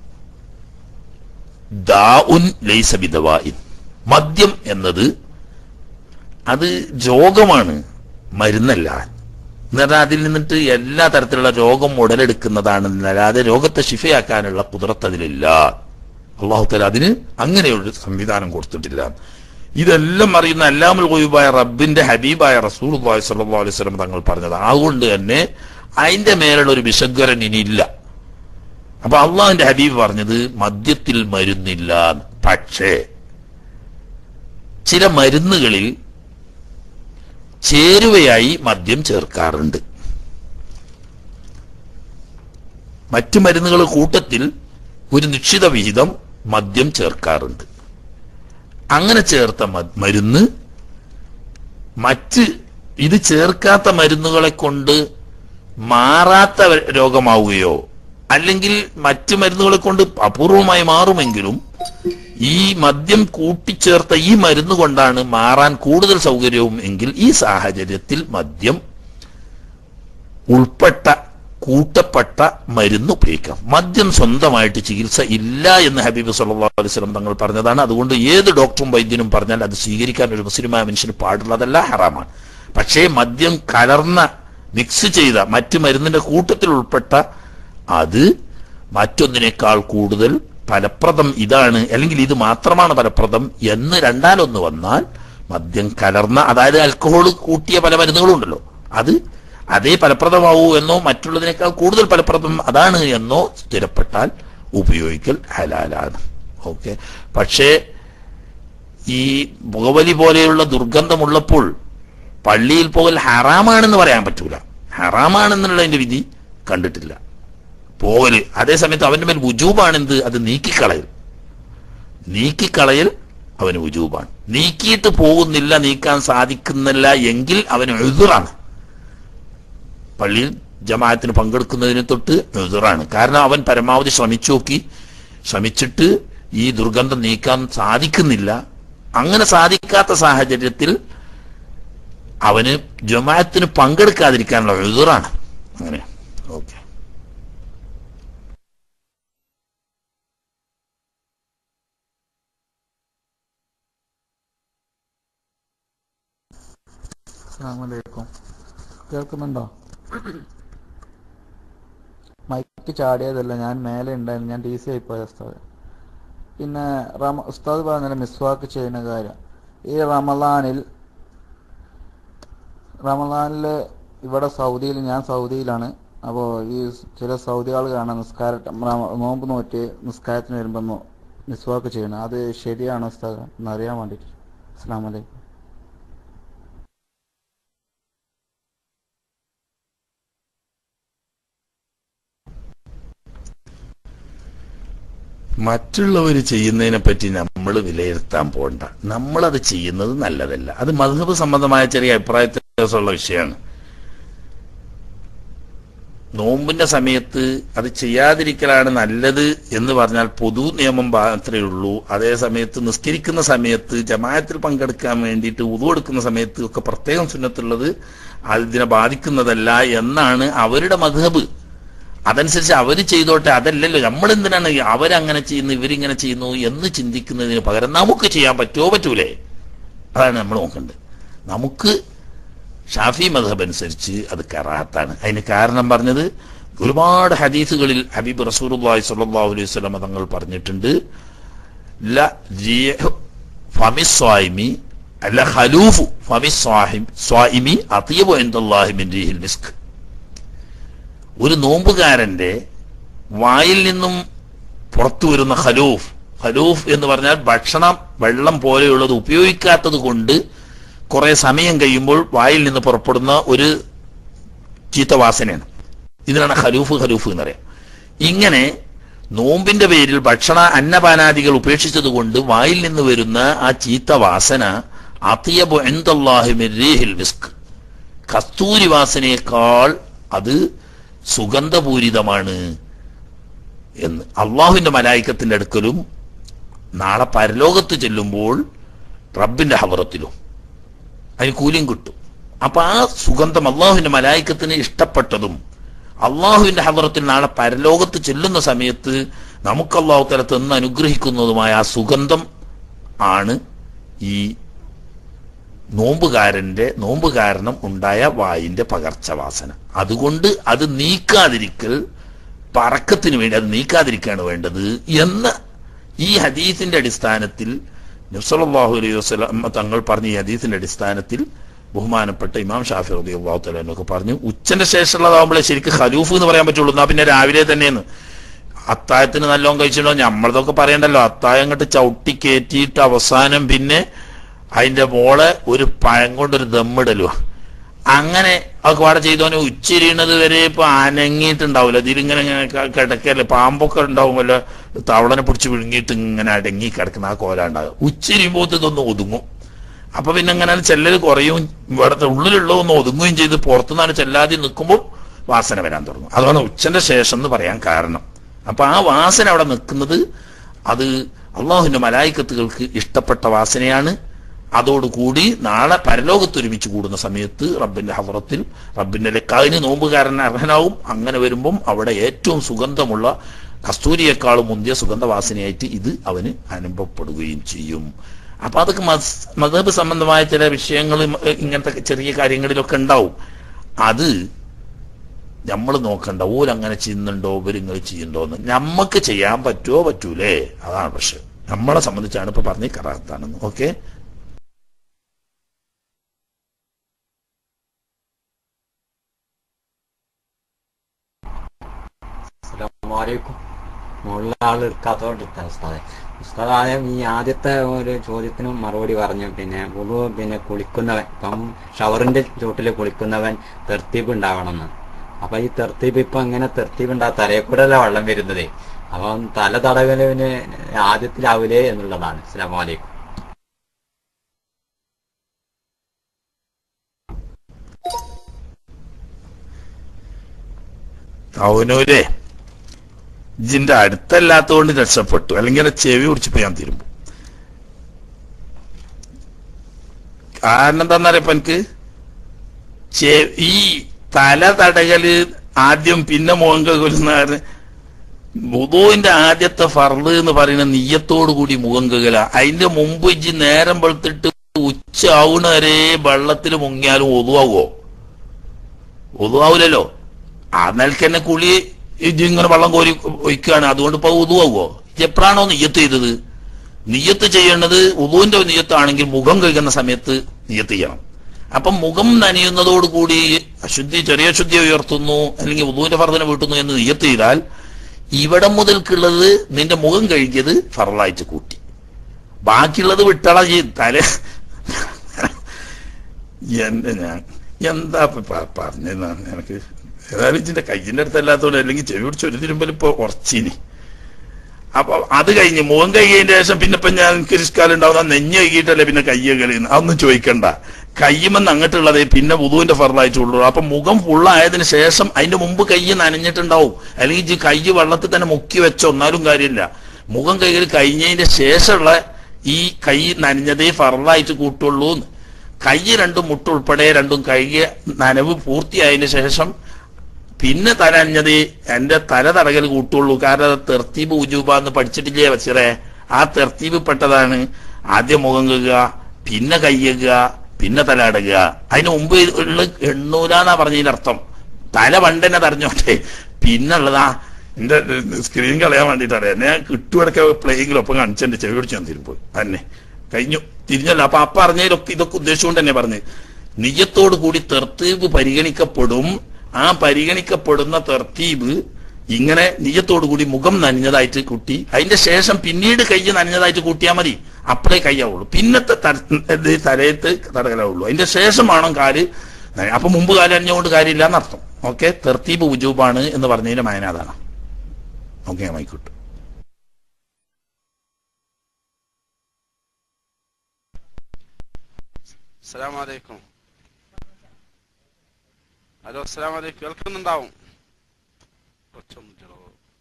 ദാഉൻ ലൈസ ബിദവാഇൻ മദ്യം എന്നത് അത് രോഗമാണ് മരുന്നല്ല എന്ന് പറഞ്ഞാൽ അതിൽ നിന്നിട്ട് എല്ലാ തരത്തിലുള്ള രോഗം ഉടലെടുക്കുന്നതാണെന്നല്ലാതെ രോഗത്തെ ശിഫയാക്കാനുള്ള കുതിരത്ത് അതിലില്ല അള്ളാഹു തല അതിന് അങ്ങനെയൊരു സംവിധാനം കൊടുത്തിട്ടില്ല ഇതെല്ലാം അറിയുന്ന അല്ലാമുൽ ഗൊയ്ബായ റബ്ബിന്റെ ഹബീബായ റസൂൽ സല്ലല്ലാഹു അലൈഹി വസല്ലം തങ്ങൾ പറഞ്ഞത് അതുകൊണ്ട് തന്നെ അതിന്റെ മേലുള്ള ഒരു വിശഗ്വരൻ ഇനിയില്ല അപ്പൊ അള്ളാഹിന്റെ ഹബീബ് പറഞ്ഞത് മദ്യത്തിൽ മരുന്നില്ല പക്ഷേ ചില മരുന്നുകളിൽ ചേരുവയായി മദ്യം ചേർക്കാറുണ്ട് മറ്റു മരുന്നുകൾ കൂട്ടത്തിൽ ഒരു നിശ്ചിത വിഹിതം മദ്യം ചേർക്കാറുണ്ട് അങ്ങനെ ചേർത്ത മ- മരുന്ന് മറ്റ് ഇത് ചേർക്കാത്ത മരുന്നുകളെ കൊണ്ട് മാറാത്ത വ- രോഗമാവുകയോ അല്ലെങ്കിൽ മറ്റു മരുന്നുകളെ കൊണ്ട് അപൂർവമായി മാറുമെങ്കിലും ഈ മദ്യം കൂട്ടിച്ചേർത്ത ഈ മരുന്ന് കൊണ്ടാണ് മാറാൻ കൂടുതൽ സൗകര്യവും എങ്കിൽ ഈ സാഹചര്യത്തിൽ മദ്യം ഉൾപ്പെട്ട കൂട്ടപ്പെട്ട മരുന്ന് ഉപയോഗിക്കാം മദ്യം സ്വന്തമായിട്ട് ചികിത്സ ഇല്ല എന്ന് ഹബീബ് സല്ലല്ലാഹു അലൈഹി വസല്ലം തങ്ങൾ പറഞ്ഞതാണ് അതുകൊണ്ട് ഏത് ഡോക്ടറും വൈദ്യനും പറഞ്ഞാൽ അത് സ്വീകരിക്കാൻ ഒരു മുസ്ലിമായ മനുഷ്യന് പാടുള്ളതല്ല ഹറാമാണ് പക്ഷേ മദ്യം കലർന്ന മിക്സ് ചെയ്ത മറ്റു മരുന്നിന്റെ കൂട്ടത്തിൽ ഉൾപ്പെട്ട അത് മറ്റൊന്നിനേക്കാൾ കൂടുതൽ ഫലപ്രദം ഇതാണ് അല്ലെങ്കിൽ ഇത് മാത്രമാണ് ഫലപ്രദം എന്ന് രണ്ടാലൊന്ന് വന്നാൽ മദ്യം കലർന്ന അതായത് ആൽക്കഹോൾ കൂട്ടിയ പല മരുന്നുകളും ഉണ്ടല്ലോ അത് അതേ ഫലപ്രദമാവൂ എന്നോ മറ്റുള്ളതിനേക്കാൾ കൂടുതൽ ഫലപ്രദം അതാണ് എന്നോ സ്ഥിരപ്പെട്ടാൽ ഉപയോഗിക്കൽ ഹലാലാണ് ഓക്കെ പക്ഷേ ഈ പുകവലി പോലെയുള്ള ദുർഗന്ധമുള്ളപ്പോൾ പള്ളിയിൽ പോകൽ ഹറാമാണെന്ന് പറയാൻ പറ്റൂല ഹറാമാണെന്നുള്ളതിന്റെ വിധി കണ്ടിട്ടില്ല പോകല് അതേ സമയത്ത് അവന്റെ മേൽ വുജൂബാണെന്ത് അത് നീക്കിക്കളയൽ നീക്കിക്കളയൽ അവന് വുജൂബാണ് നീക്കിയിട്ട് പോകുന്നില്ല നീക്കാൻ സാധിക്കുന്നില്ല എങ്കിൽ അവന് എഴുതുറാണ് പള്ളിയിൽ ജമാഅത്തിന് പങ്കെടുക്കുന്നതിന് തൊട്ട് എഴുതുറാണ് കാരണം അവൻ പരമാവധി ശ്രമിച്ചു നോക്കി ശ്രമിച്ചിട്ട് ഈ ദുർഗന്ധം നീക്കാൻ സാധിക്കുന്നില്ല അങ്ങനെ സാധിക്കാത്ത സാഹചര്യത്തിൽ അവന് ജമാഅത്തിന് പങ്കെടുക്കാതിരിക്കാനുള്ള എഴുതുറാണ് അങ്ങനെ ഓക്കെ അസ്സാമലൈക്കും കേൾക്കുന്നുണ്ടോ മൈക്ക് ചാടിയതല്ല ഞാൻ മേലെ ഉണ്ടായിരുന്നു ഞാൻ ഡി സി ആയിപ്പോയ ഉസ്താദ് പിന്നെ റമ ഉസ്താദ് പറഞ്ഞ മിസ്വാക്ക് ചെയ്യുന്ന കാര്യം ഈ റമലാനിൽ റമലാനിൽ ഇവിടെ സൗദിയിൽ ഞാൻ സൗദിയിലാണ് അപ്പോൾ ഈ ചില സൗദികൾ കാണാൻ നിസ്കാര റമ- നോമ്പ് നോറ്റ് നിസ്കാരത്തിന് വരുമ്പോൾ നോ- മിസ്വാക്ക് ചെയ്യണം അത് ശരിയാണോ ഉസ്താദ് എന്നറിയാൻ വേണ്ടിയിട്ട് അസ്സാം വലൈക്കും മറ്റുള്ളവർ ചെയ്യുന്നതിനെ പറ്റി നമ്മൾ വിലയിരുത്താൻ പോണ്ട നമ്മളത് ചെയ്യുന്നത് നല്ലതല്ല അത് മധുഹബ് സംബന്ധമായ ചെറിയ അഭിപ്രായ വ്യത്യാസമുള്ള വിഷയമാണ് നോമ്പിന്റെ സമയത്ത് അത് ചെയ്യാതിരിക്കലാണ് നല്ലത് എന്ന് പറഞ്ഞാൽ പൊതു നിയമം മാത്രമേ ഉള്ളൂ അതേ സമയത്ത് നിസ്കരിക്കുന്ന സമയത്ത് ജമാഅത്തിൽ പങ്കെടുക്കാൻ വേണ്ടിയിട്ട് ഉതു എടുക്കുന്ന സമയത്ത് ഒക്കെ പ്രത്യേകം സുന്നത്തുള്ളത് അതിനെ ബാധിക്കുന്നതല്ല എന്നാണ് അവരുടെ മധുഹബ് അതനുസരിച്ച് അവർ ചെയ്തോട്ടെ അതല്ലല്ലോ നമ്മൾ എന്തിനാണ് അവരങ്ങനെ ചെയ്യുന്നു ഇവരിങ്ങനെ ചെയ്യുന്നു എന്ന് ചിന്തിക്കുന്നതിന് പകരം നമുക്ക് ചെയ്യാൻ പറ്റുമോ പറ്റൂലേ അതാണ് നമ്മൾ നോക്കേണ്ടത് നമുക്ക് ഷാഫി മധബ് അനുസരിച്ച് അത് കറാത്താണ് അതിന് കാരണം പറഞ്ഞത് ഒരുപാട് ഹദീസുകളിൽ ഹബീബ് റസൂലുള്ളാഹി സ്വല്ലല്ലാഹു അലൈഹി വസല്ലം തങ്ങൾ പറഞ്ഞിട്ടുണ്ട് ല റിയഹു ഫമി സ്വായിമി അല്ല ഖലൂഫു ഫമി സ്വാഹിം സ്വായിമി അത്തിയബു ഇൻദല്ലാഹി മിൻ റീഹിൽ മിസ്ക് ഒരു നോമ്പുകാരന്റെ വായിൽ നിന്നും പുറത്തു വരുന്ന ഖലൂഫ് ഖലൂഫ് എന്ന് പറഞ്ഞാൽ ഭക്ഷണം വെള്ളം പോലെയുള്ളത് ഉപയോഗിക്കാത്തത് കൊണ്ട് കുറെ സമയം കഴിയുമ്പോൾ വായിൽ നിന്ന് പുറപ്പെടുന്ന ഒരു ചീത്തവാസനയാണ് ഇതിനാണ് ഖലൂഫ് ഖലൂഫ് എന്ന് പറയാം ഇങ്ങനെ നോമ്പിന്റെ പേരിൽ ഭക്ഷണ അന്നപാനാദികൾ ഉപേക്ഷിച്ചത് കൊണ്ട് വായിൽ നിന്ന് വരുന്ന ആ ചീത്ത വാസന അത്തിയബു റീഹിൽ മിസ്ക് കസ്തൂരി വാസനയേക്കാൾ അത് സുഗന്ധപൂരിതമാണ് എന്ന് അള്ളാഹുവിന്റെ മലായിക്കത്തിന്റെ അടുക്കലും നാളെ പരലോകത്ത് ചെല്ലുമ്പോൾ റബ്ബിന്റെ ഹവറത്തിലും അതിന് കൂലിയും കിട്ടും അപ്പൊ ആ സുഗന്ധം അള്ളാഹുവിന്റെ മലായിക്കത്തിന് ഇഷ്ടപ്പെട്ടതും അള്ളാഹുവിന്റെ ഹവറത്തിൽ നാളെ പരലോകത്ത് ചെല്ലുന്ന സമയത്ത് നമുക്ക് അള്ളാഹു തല തന്ന് അനുഗ്രഹിക്കുന്നതുമായ ആ സുഗന്ധം ആണ് ഈ നോമ്പുകാരന്റെ നോമ്പ് കാരണം ഉണ്ടായ വായിന്റെ പകർച്ചവാസന അതുകൊണ്ട് അത് നീക്കാതിരിക്കൽ പറക്കത്തിന് വേണ്ടി അത് നീക്കാതിരിക്കുകയാണ് വേണ്ടത് എന്ന് ഈ ഹദീസിന്റെ അടിസ്ഥാനത്തിൽ നബ്സലാഹു അലൈഹി വസ്ലാം തങ്ങൾ പറഞ്ഞ ഈ ഹദീസിന്റെ അടിസ്ഥാനത്തിൽ ബഹുമാനപ്പെട്ട ഇമാം ഷാഫി റബി അള്ളാഹു തലൊക്കെ പറഞ്ഞു ഉച്ചന്റെ ശേഷമുള്ളതാവുമ്പോഴേ ശരിക്കും ഖലൂഫ് എന്ന് പറയാൻ പറ്റുള്ളൂ എന്നാ പിന്നെ രാവിലെ തന്നെയെന്ന് അത്തായത്തിന് നല്ലോണം കഴിച്ചിട്ടോ നമ്മളതൊക്കെ പറയണ്ടല്ലോ അത്തായം അങ്ങോട്ട് ചവിട്ടി കയറ്റിയിട്ട് അവസാനം പിന്നെ അതിന്റെ മോളെ ഒരു പഴം കൊണ്ടൊരു ദമ്മിടലുവാ അങ്ങനെ ഒക്കെ പാടെ ചെയ്തോനെ ഉച്ചിരിയണത് വരെ ഇപ്പൊ അനങ്ങിയിട്ടുണ്ടാവില്ല ഇതിലിങ്ങനെ ഇങ്ങനെ ക- കിടക്കല്ലേ പാമ്പൊക്കെ ഉണ്ടാവുമല്ലോ തവളനെ പിടിച്ച് വിഴുങ്ങിയിട്ട് ഇങ്ങനെ അടങ്ങി കിടക്കുന്ന ആ കോല ഉണ്ടാകും ഉച്ചിരിയുമ്പോൾ ഇതൊന്ന് ഒതുങ്ങും അപ്പൊ പിന്നെ അങ്ങനെ ചെല്ലൽ കുറയും ഇവിടുത്തെ ഉള്ളിലുള്ളതൊന്ന് ഒതുങ്ങുകയും ചെയ്ത് പുറത്തുനിന്നാണ് ചെല്ലാതെ നിൽക്കുമ്പോൾ വാസന വരാൻ തുടങ്ങും അതാണ് ഉച്ചന്റെ ശേഷം എന്ന് പറയാൻ കാരണം അപ്പൊ ആ വാസന അവിടെ നിൽക്കുന്നത് അത് അള്ളാഹുവിന്റെ മലായിക്കത്തുകൾക്ക് ഇഷ്ടപ്പെട്ട വാസനയാണ് അതോടുകൂടി നാളെ പരലോകത്ത് ഒരുമിച്ച് കൂടുന്ന സമയത്ത് റബ്ബിന്റെ ഹവറത്തിൽ റബ്ബിന്റെ ലെക്കാവിന് നോമ്പുകാരൻ അർഹനാവും അങ്ങനെ വരുമ്പം അവിടെ ഏറ്റവും സുഗന്ധമുള്ള കസ്തൂരിയെക്കാളും മുന്തിയ സുഗന്ധവാസനയായിട്ട് ഇത് അവന് അനുഭവപ്പെടുകയും ചെയ്യും അപ്പൊ അതൊക്കെ മതബ് സംബന്ധമായ ചില വിഷയങ്ങൾ ഇങ്ങനത്തെ ചെറിയ കാര്യങ്ങളിലൊക്കെ ഉണ്ടാവും അത് നമ്മൾ നോക്കണ്ട ഓരങ്ങനെ ചെയ്യുന്നുണ്ടോ ഇവരിങ്ങനെ ചെയ്യുന്നുണ്ടോ എന്ന് നമ്മക്ക് ചെയ്യാൻ പറ്റുമോ പറ്റൂലേ അതാണ് പക്ഷെ നമ്മളെ സംബന്ധിച്ചാണ് ഇപ്പൊ പറഞ്ഞ കറാത്താണെന്ന് ഓക്കെ അസ്സലാമലൈക്കും മുകളിലെ ആൾ എടുക്കാത്തോണ്ടിരിക്ക ഉസ്താദെ ഉസ്താദ് ആദ്യം ഈ ആദ്യത്തെ ഒരു ചോദ്യത്തിന് മറുപടി പറഞ്ഞു പിന്നെ ഉളു പിന്നെ കുളിക്കുന്നവൻ ഇപ്പം ഷവറിന്റെ ചോട്ടിൽ കുളിക്കുന്നവൻ തെർത്തീബ് ഉണ്ടാവണമെന്ന് അപ്പൊ ഈ തെർത്തീബ് ഇപ്പൊ എങ്ങനെ തെർത്തീബ് ഉണ്ടാ തലയെക്കൂടല്ല വെള്ളം വരുന്നത് അപ്പം തല തടവലിന് ആദ്യത്തിലാവൂലേ എന്നുള്ളതാണ് അസ്സലാമലൈക്കും അവനൂരെ ജിന്റെ അടുത്തല്ലാത്തതുകൊണ്ട് രക്ഷപ്പെട്ടു അല്ലെങ്കിൽ എന്റെ ചെവി കുടിച്ചപ്പോ ഞാൻ തിരുമ്പും കാരണം എന്താന്നറിയപ്പോ എനിക്ക് ചെ- ഈ തല തടകല് ആദ്യം പിന്നെ മുഖം കകുലുന്ന വുദുവിന്റെ ആദ്യത്തെ ഫർള് എന്ന് പറയുന്ന നീയത്തോടു കൂടി മുഖം കകല അതിന്റെ മുമ്പ് ഇജ്ജ് നേരം വെളുത്തിട്ട് ഉച്ച ആവണ വരെ വെള്ളത്തിൽ മുങ്ങിയാലും ഒതുവാകുമോ ഒതുവാവൂലല്ലോ ആ നിലക്ക് തന്നെ കുളി ഇജ്ജ് ഇങ്ങനെ വെള്ളം കോരി ഒഴിക്കുകയാണ് അതുകൊണ്ട് ഇപ്പൊ ഉതുവാകുമോ എപ്പോഴാണോ നിയ്യത്ത് ചെയ്തത് നിയ്യത്ത് ചെയ്യേണ്ടത് ഉതുവിന്റെ നിയ്യത്താണെങ്കിൽ മുഖം കഴുകുന്ന സമയത്ത് നിയ്യത്ത് ചെയ്യണം അപ്പം മുഖം നനയുന്നതോടുകൂടി അശുദ്ധി ചെറിയ അശുദ്ധി ഉയർത്തുന്നു അല്ലെങ്കിൽ ഉതുവിന്റെ ഫർദിനെ വീട്ടുന്നു എന്ന് നിയ്യത്ത് ചെയ്താൽ ഇവിടം മുതൽക്കുള്ളത് നിന്റെ മുഖം കഴുകിയത് ഫറലായിട്ട് കൂട്ടി ബാക്കിയുള്ളത് വിട്ടള ചെയ്ത് തല എന്റെ ഞാൻ എന്താ ഇപ്പൊ പ- പറഞ്ഞതെന്നാണ് എനിക്ക് ഏതായാലും ഇതിന്റെ കയ്യിന്റെ അടുത്തല്ലാത്തോണ്ട് അല്ലെങ്കിൽ ചെവി പിടിച്ച് ഒരു തിരുമ്പൽ ഇപ്പൊ ഉറച്ചിനി അപ്പൊ അത് കഴിഞ്ഞ് മുഖം കഴുകിയതിന്റെ ശേഷം പിന്നെ ഇപ്പൊ ഞാൻ എനിക്ക് റിസ്കാലം ഉണ്ടാവുന്ന നെഞ്ഞ് കഴുകിയിട്ടല്ലേ പിന്നെ കയ്യ കളിയുന്നു അതൊന്നും ചോദിക്കണ്ട കയ്യുമെന്ന് അങ്ങോട്ടുള്ളതേ പിന്നെ വുതുവിന്റെ ഫറലായിട്ടുള്ളൂ അപ്പൊ മുഖം ഫുള്ളായതിനു ശേഷം അതിന്റെ മുമ്പ് കൈ നനഞ്ഞിട്ടുണ്ടാവും അല്ലെങ്കിൽ ഇജ്ജ് കൈ വെള്ളത്തിൽ തന്നെ മുക്കി വെച്ചോ എന്നാലും കാര്യമില്ല മുഖം കൈകൾ കഴിഞ്ഞതിന്റെ ശേഷമുള്ള ഈ കൈ നനഞ്ഞതേ ഫറലായിട്ട് കൂട്ടുള്ളൂ എന്ന്. കൈ രണ്ടും മുട്ടുൾപ്പെടെ രണ്ടും കഴുകിയ നനവ് പൂർത്തിയായതിനു ശേഷം പിന്നെ തലഞ്ഞത് എന്റെ തല തടകൽ കൂട്ടുള്ളൂ കാരണം അത് തെർത്തീബ് ഉജൂബ എന്ന് പഠിച്ചിട്ടില്ലേ വച്ചിറേ ആ തെർത്തീബ് പെട്ടതാണ് ആദ്യം മുഖം കഴുകുക പിന്നെ കൈ കഴുകുക പിന്നെ തല അടകുക അതിന് മുമ്പ് ഉള്ള എണ്ണൂലാന്നാ പറഞ്ഞതിന്റെ അർത്ഥം തല പണ്ടെന്നെ തടഞ്ഞോട്ടെ പിന്നുള്ളതാ എന്റെ സ്ക്രീൻ കളയാൻ വേണ്ടിയിട്ടാണ് എന്നെ കിട്ടുവടക്കെ പ്ലേയിങ്ങിലും ഒപ്പം കാണിച്ചെന്റെ ചെവി പിടിച്ച് ഞാൻ തിരുമ്പ് തന്നെ കഴിഞ്ഞു തിരിഞ്ഞല്ലോ അപ്പൊ അപ്പ അറിഞ്ഞതിലൊക്കെ ഇതൊക്കെ ഉദ്ദേശിച്ചുകൊണ്ട് തന്നെ പറഞ്ഞു നിജത്തോടു കൂടി തെർത്തീബ് പരിഗണിക്കപ്പെടും ആ പരിഗണിക്കപ്പെടുന്ന തെർത്തീബ് ഇങ്ങനെ നിജത്തോടു കൂടി മുഖം നനഞ്ഞതായിട്ട് കൂട്ടി അതിന്റെ ശേഷം പിന്നീട് കൈ നനഞ്ഞതായിട്ട് കൂട്ടിയാൽ മതി അപ്പോഴേ കൈയാവുള്ളൂ പിന്നത്തെ തര- ഇത് തലയത്ത് തടകലാവുള്ളൂ അതിന്റെ ശേഷമാണോ കാല് നന- അപ്പൊ മുമ്പ് കാല് നനഞ്ഞുകൊണ്ട് കാര്യമില്ല എന്നർത്ഥം ഓക്കെ തെർത്തീബ് ഉജൂബാണ് എന്ന് പറഞ്ഞതിന്റെ മായന അതാണ് ഓക്കെ മൈക്കോട്ടെ അസ്സലാമു അലൈക്കും ഹലോ അസ്സലാമു അലൈക്കും കേൾക്കുന്നുണ്ടാവും കുറച്ചൊന്നും ചിലവ്